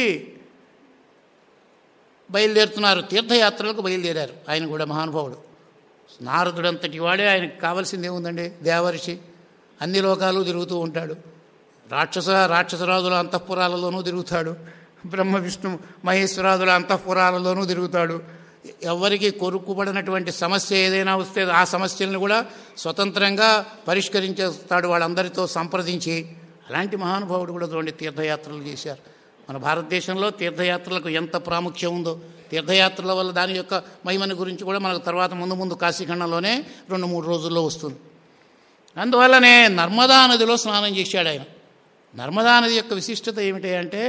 బయలుదేరుతున్నారు తీర్థయాత్రలకు బయలుదేరారు ఆయన కూడా మహానుభావుడు నారదుడంతటి వాడే ఆయనకు కావాల్సింది ఏముందండి దేవర్షి అన్ని లోకాలు తిరుగుతూ ఉంటాడు రాక్షస రాక్షసరాజుల అంతఃపురాలలోనూ తిరుగుతాడు బ్రహ్మ విష్ణు మహేశ్వరాదుల అంతఃపురాలలోనూ తిరుగుతాడు ఎవరికి కొరుకుబడినటువంటి సమస్య ఏదైనా వస్తే ఆ సమస్యలను కూడా స్వతంత్రంగా పరిష్కరించేస్తాడు వాళ్ళందరితో సంప్రదించి అలాంటి మహానుభావుడు కూడా చూడండి తీర్థయాత్రలు చేశారు మన భారతదేశంలో తీర్థయాత్రలకు ఎంత ప్రాముఖ్యం ఉందో తీర్థయాత్రల వల్ల దాని యొక్క మహిమని గురించి కూడా మనకు తర్వాత ముందు ముందు కాశీఖండంలోనే రెండు మూడు రోజుల్లో వస్తుంది అందువల్లనే నర్మదా నదిలో స్నానం చేశాడు ఆయన నర్మదా నది యొక్క విశిష్టత ఏమిటి అంటే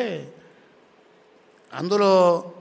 అందులో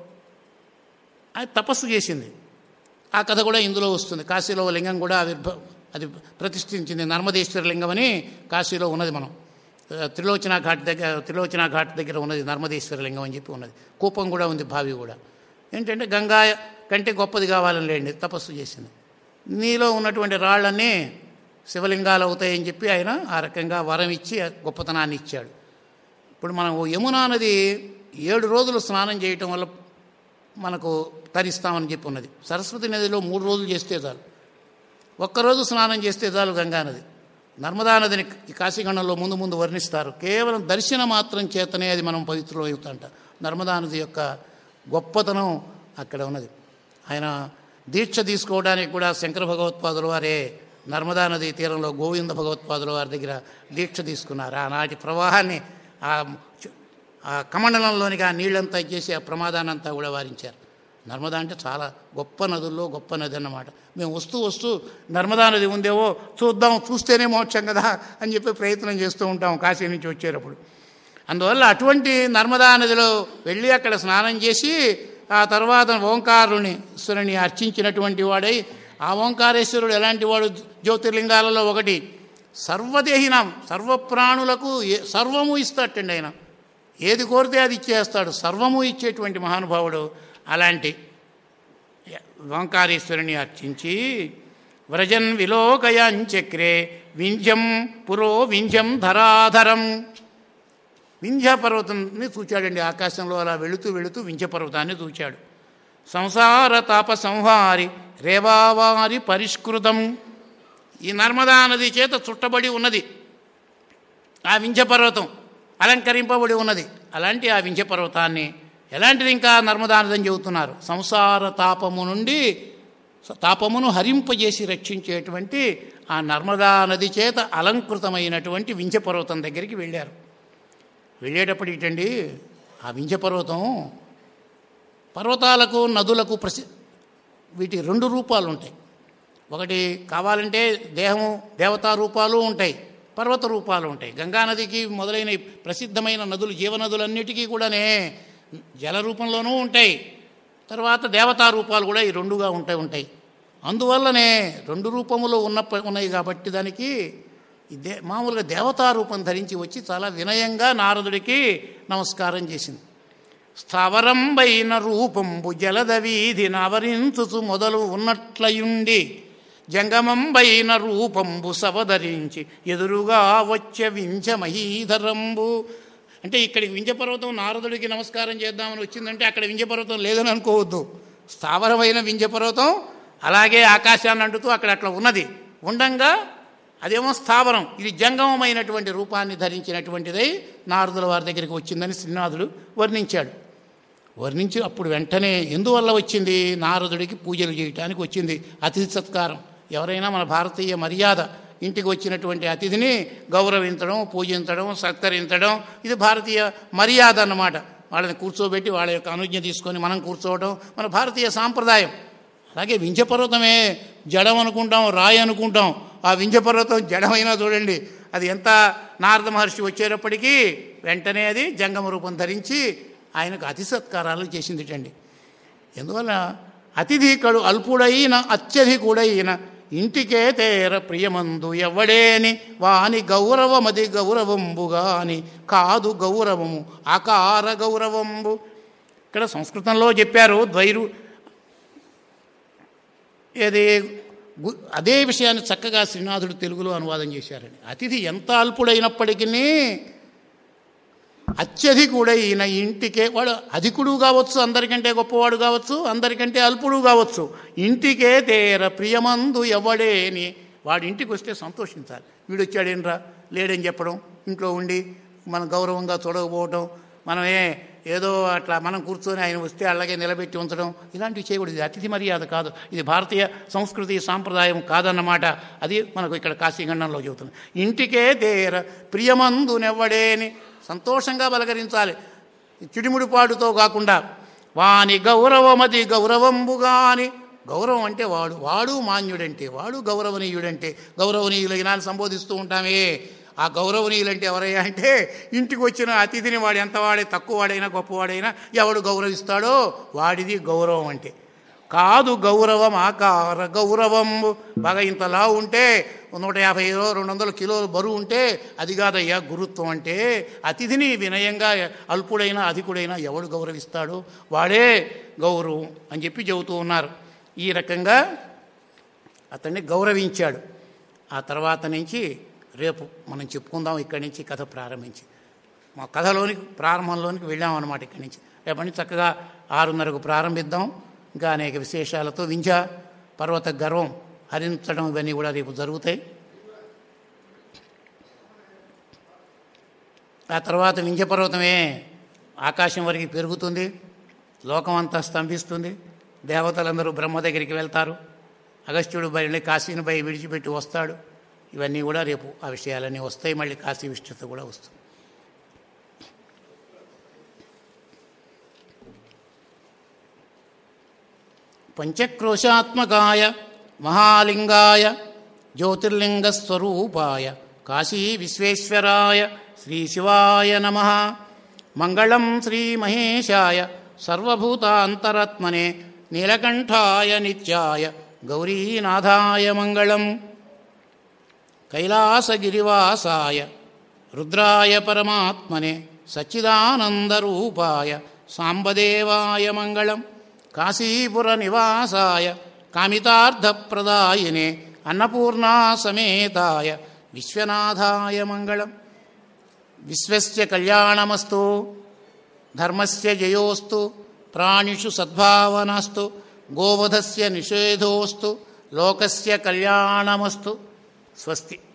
ఆయన తపస్సు చేసింది ఆ కథ కూడా ఇందులో వస్తుంది కాశీలో ఓ లింగం కూడా ఆవిర్భ అది ప్రతిష్ఠించింది నర్మదేశ్వర లింగం అని కాశీలో ఉన్నది మనం ఆ, త్రిలోచన ఘాట్ దగ్గర త్రిలోచన ఘాట్ దగ్గర ఉన్నది నర్మదేశ్వర లింగం అని చెప్పి ఉన్నది కూపం కూడా ఉంది భావి కూడా ఏంటంటే గంగా కంటే గొప్పది కావాలని లేండి తపస్సు చేసింది నీలో ఉన్నటువంటి రాళ్ళన్నీ శివలింగాలు అవుతాయని చెప్పి ఆయన ఆ రకంగా వరం ఇచ్చి ఆ గొప్పతనాన్ని ఇచ్చాడు ఇప్పుడు మనం ఓ యమునా నది ఏడు రోజులు స్నానం చేయటం వల్ల మనకు తరిస్తామని చెప్పి ఉన్నది సరస్వతి నదిలో మూడు రోజులు చేస్తే చాలు ఒక్కరోజు స్నానం చేస్తే చాలు గంగానది నర్మదా నదిని ఈ కాశీఖండంలో ముందు ముందు వర్ణిస్తారు కేవలం దర్శన మాత్రం చేతనే అది మనం పవిత్రం అవుతుంట నర్మదా నది యొక్క గొప్పతనం అక్కడ ఉన్నది ఆయన దీక్ష తీసుకోవడానికి కూడా శంకర భగవత్పాదుల వారే నర్మదా నది తీరంలో గోవింద భగవత్పాదుల వారి దగ్గర దీక్ష తీసుకున్నారు ఆనాటి ప్రవాహాన్ని ఆ ఆ కమండలంలోనికి ఆ నీళ్ళంతా చేసి ఆ ప్రమాదాన్ని అంతా కూడా వారించారు నర్మదా అంటే చాలా గొప్ప నదుల్లో గొప్ప నది అన్నమాట మేము వస్తూ వస్తూ నర్మదా నది ఉందేవో చూద్దాం చూస్తేనే మోక్షం కదా అని చెప్పి ప్రయత్నం చేస్తూ ఉంటాం కాశీ నుంచి వచ్చేటప్పుడు అందువల్ల అటువంటి నర్మదా నదిలో వెళ్ళి అక్కడ స్నానం చేసి ఆ తర్వాత ఓంకారుని ఈశ్వరుని అర్చించినటువంటి వాడై ఆ ఓంకారేశ్వరుడు ఎలాంటి వాడు జ్యోతిర్లింగాలలో ఒకటి సర్వదేహినం సర్వప్రాణులకు ఏ- సర్వము ఇస్తాటండి ఆయన ఏది కోరితే అది ఇచ్చేస్తాడు సర్వము ఇచ్చేటువంటి మహానుభావుడు అలాంటి ఓంకారేశ్వరుని అర్చించి వ్రజన్ విలోకయాంచక్రే వింధ్యం పురో వింధ్యం ధరాధరం వింధ్య పర్వతాన్ని చూచాడండి ఆకాశంలో అలా వెళుతూ వెళుతూ వింధ్య పర్వతాన్ని చూచాడు సంసార తాప సంహారి రేవావారి పరిష్కృతం ఈ నర్మదా నది చేత చుట్టబడి ఉన్నది ఆ వింధ్య పర్వతం అలంకరింపబడి ఉన్నది అలాంటి ఆ వింధ్య పర్వతాన్ని ఎలాంటిది ఇంకా నర్మదా నది అని చెబుతున్నారు సంసార తాపము నుండి తాపమును హరింపజేసి రక్షించేటువంటి ఆ నర్మదా నది చేత అలంకృతమైనటువంటి వింధ్య పర్వతం దగ్గరికి వెళ్ళారు వెళ్ళేటప్పుడు ఇటండి ఆ వింధ్య పర్వతం పర్వతాలకు నదులకు ప్రసి వీటి రెండు రూపాలు ఉంటాయి ఒకటి కావాలంటే దేహము దేవతా రూపాలు ఉంటాయి పర్వత రూపాలు ఉంటాయి గంగానదికి మొదలైన ప్రసిద్ధమైన నదులు జీవనదులన్నిటికీ కూడానే జల రూపంలోనూ ఉంటాయి తర్వాత దేవతా రూపాలు కూడా ఈ రెండుగా ఉంటాయి ఉంటాయి అందువల్లనే రెండు రూపములో ఉన్న ఉన్నాయి కాబట్టి దానికి దే మామూలుగా దేవతా రూపం ధరించి వచ్చి చాలా వినయంగా నారదుడికి నమస్కారం చేసింది స్థావరంబైన రూపంబు జలద వీధి నవరించుచు మొదలు ఉన్నట్లయుండి జంగమంబైన రూపంబు సవధరించి ఎదురుగా వచ్చే వించ మహీధరంబు అంటే ఇక్కడికి వింజపర్వతం నారదుడికి నమస్కారం చేద్దామని వచ్చిందంటే అక్కడ వింజపర్వతం లేదని అనుకోవద్దు స్థావరమైన వింజపర్వతం అలాగే ఆకాశాన్ని అంటుతూ అక్కడ అట్లా ఉన్నది ఉండంగా అదేమో స్థావరం ఇది జంగమమైనటువంటి రూపాన్ని ధరించినటువంటిదై నారదుల వారి దగ్గరికి వచ్చిందని శ్రీనాథుడు వర్ణించాడు వర్ణించి అప్పుడు వెంటనే ఎందువల్ల వచ్చింది నారదుడికి పూజలు చేయటానికి వచ్చింది అతిథి సత్కారం ఎవరైనా మన భారతీయ మర్యాద ఇంటికి వచ్చినటువంటి అతిథిని గౌరవించడం పూజించడం సత్కరించడం ఇది భారతీయ మర్యాద అన్నమాట వాళ్ళని కూర్చోబెట్టి వాళ్ళ యొక్క అనుజ్ఞ తీసుకొని మనం కూర్చోవడం మన భారతీయ సాంప్రదాయం అలాగే వింజపర్వతమే జడం అనుకుంటాం రాయి అనుకుంటాం ఆ వింజపర్వతం జడమైనా చూడండి అది ఎంత నారద మహర్షి వచ్చేటప్పటికీ వెంటనే అది జంగమ రూపం ధరించి ఆయనకు అతి సత్కారాలు చేసిందిటండి ఎందువల్ల అతిథి కడు అల్పుడైన అత్యధికుడైన ఇంటికే తేర ప్రియమందు ఎవడేని వాని గౌరవమది గౌరవంబుగాని కాదు గౌరవము ఆకార గౌరవంబు ఇక్కడ సంస్కృతంలో చెప్పారు ద్వైరు ఏది గు- అదే విషయాన్ని చక్కగా శ్రీనాథుడు తెలుగులో అనువాదం చేశారండి అతిథి ఎంత అల్పుడైనప్పటికీ అత్యధికుడైన ఇంటికే వాడు అధికుడు కావచ్చు అందరికంటే గొప్పవాడు కావచ్చు అందరికంటే అల్పుడు కావచ్చు ఇంటికే తేర ప్రియమందు ఎవడేని వాడి ఇంటికి వస్తే సంతోషించాలి వీడు వచ్చాడేనరా లేడని చెప్పడం ఇంట్లో ఉండి మనం గౌరవంగా చూడకపోవటం మనమే ఏదో అట్లా మనం కూర్చొని ఆయన వస్తే అలాగే నిలబెట్టి ఉంచడం ఇలాంటివి చేయకూడదు ఇది అతిథి మర్యాద కాదు ఇది భారతీయ సంస్కృతి సాంప్రదాయం కాదన్నమాట అది మనకు ఇక్కడ కాశీఖండంలో చెబుతుంది ఇంటికే తేర ప్రియమందునెవ్వడేని సంతోషంగా బలకరించాలి చిడిముడిపాటుతో కాకుండా వాని గౌరవమది గౌరవంబుగాని గౌరవం అంటే వాడు వాడు మాన్యుడంటే వాడు గౌరవనీయుడంటే గౌరవనీయులైన అని సంబోధిస్తూ ఉంటామే ఆ గౌరవనీయులంటే ఎవరయ్యా అంటే ఇంటికి వచ్చిన అతిథిని వాడు ఎంతవాడే తక్కువవాడైనా గొప్పవాడైనా ఎవడు గౌరవిస్తాడో వాడిది గౌరవం అంటే కాదు గౌరవం ఆకార గౌరవము బాగా ఇంతలా ఉంటే నూట యాభై రెండు వందల కిలోలు బరువు ఉంటే అది కాదయ్యా గురుత్వం అంటే అతిథిని వినయంగా అల్పుడైనా అధికుడైనా ఎవడు గౌరవిస్తాడు వాడే గౌరవం అని చెప్పి చెబుతూ ఉన్నారు ఈ రకంగా అతన్ని గౌరవించాడు ఆ తర్వాత నుంచి రేపు మనం చెప్పుకుందాం ఇక్కడి నుంచి కథ ప్రారంభించి మా కథలోనికి ప్రారంభంలోనికి వెళ్ళామన్నమాట ఇక్కడి నుంచి రేపటి నుంచి చక్కగా ఆరున్నరకు ప్రారంభిద్దాం ఇంకా అనేక విశేషాలతో వింజ పర్వత గర్వం హరించడం ఇవన్నీ కూడా రేపు జరుగుతాయి ఆ తర్వాత వింజ పర్వతమే ఆకాశం వరకు పెరుగుతుంది లోకం అంతా స్తంభిస్తుంది దేవతలందరూ బ్రహ్మ దగ్గరికి వెళ్తారు అగస్త్యుడు బయలు కాశీని బయ విడిచిపెట్టి వస్తాడు ఇవన్నీ కూడా రేపు ఆ విషయాలన్నీ వస్తాయి మళ్ళీ కాశీ విష్ణుత కూడా వస్తుంది పంచక్రోశాత్మకాయ మహాలింగాయ జ్యోతిర్లింగస్వరూపాయ కాశీ విశ్వేశ్వరాయ శ్రీశివాయ నమ మంగళం శ్రీమహేశాయ సర్వభూతాంతరాత్మనే నీలకంఠాయ నిత్యాయ గౌరీనాథాయ మంగళం కైలాసగిరివాసాయ రుద్రాయ పరమాత్మనే సచ్చిదానందరూపాయ సాంబదేవాయ మంగళం కాశీపుర నివాసాయ కామితార్థప్రదాయినే అన్నపూర్ణా సమేతాయ విశ్వనాథాయ మంగళం విశ్వస్య కళ్యాణమస్తు ధర్మస్య జయోస్తు ప్రాణిషు సద్భావనాస్తు గోవధస్య నిషేధోస్తు లోకస్య కళ్యాణమస్తు స్వస్తి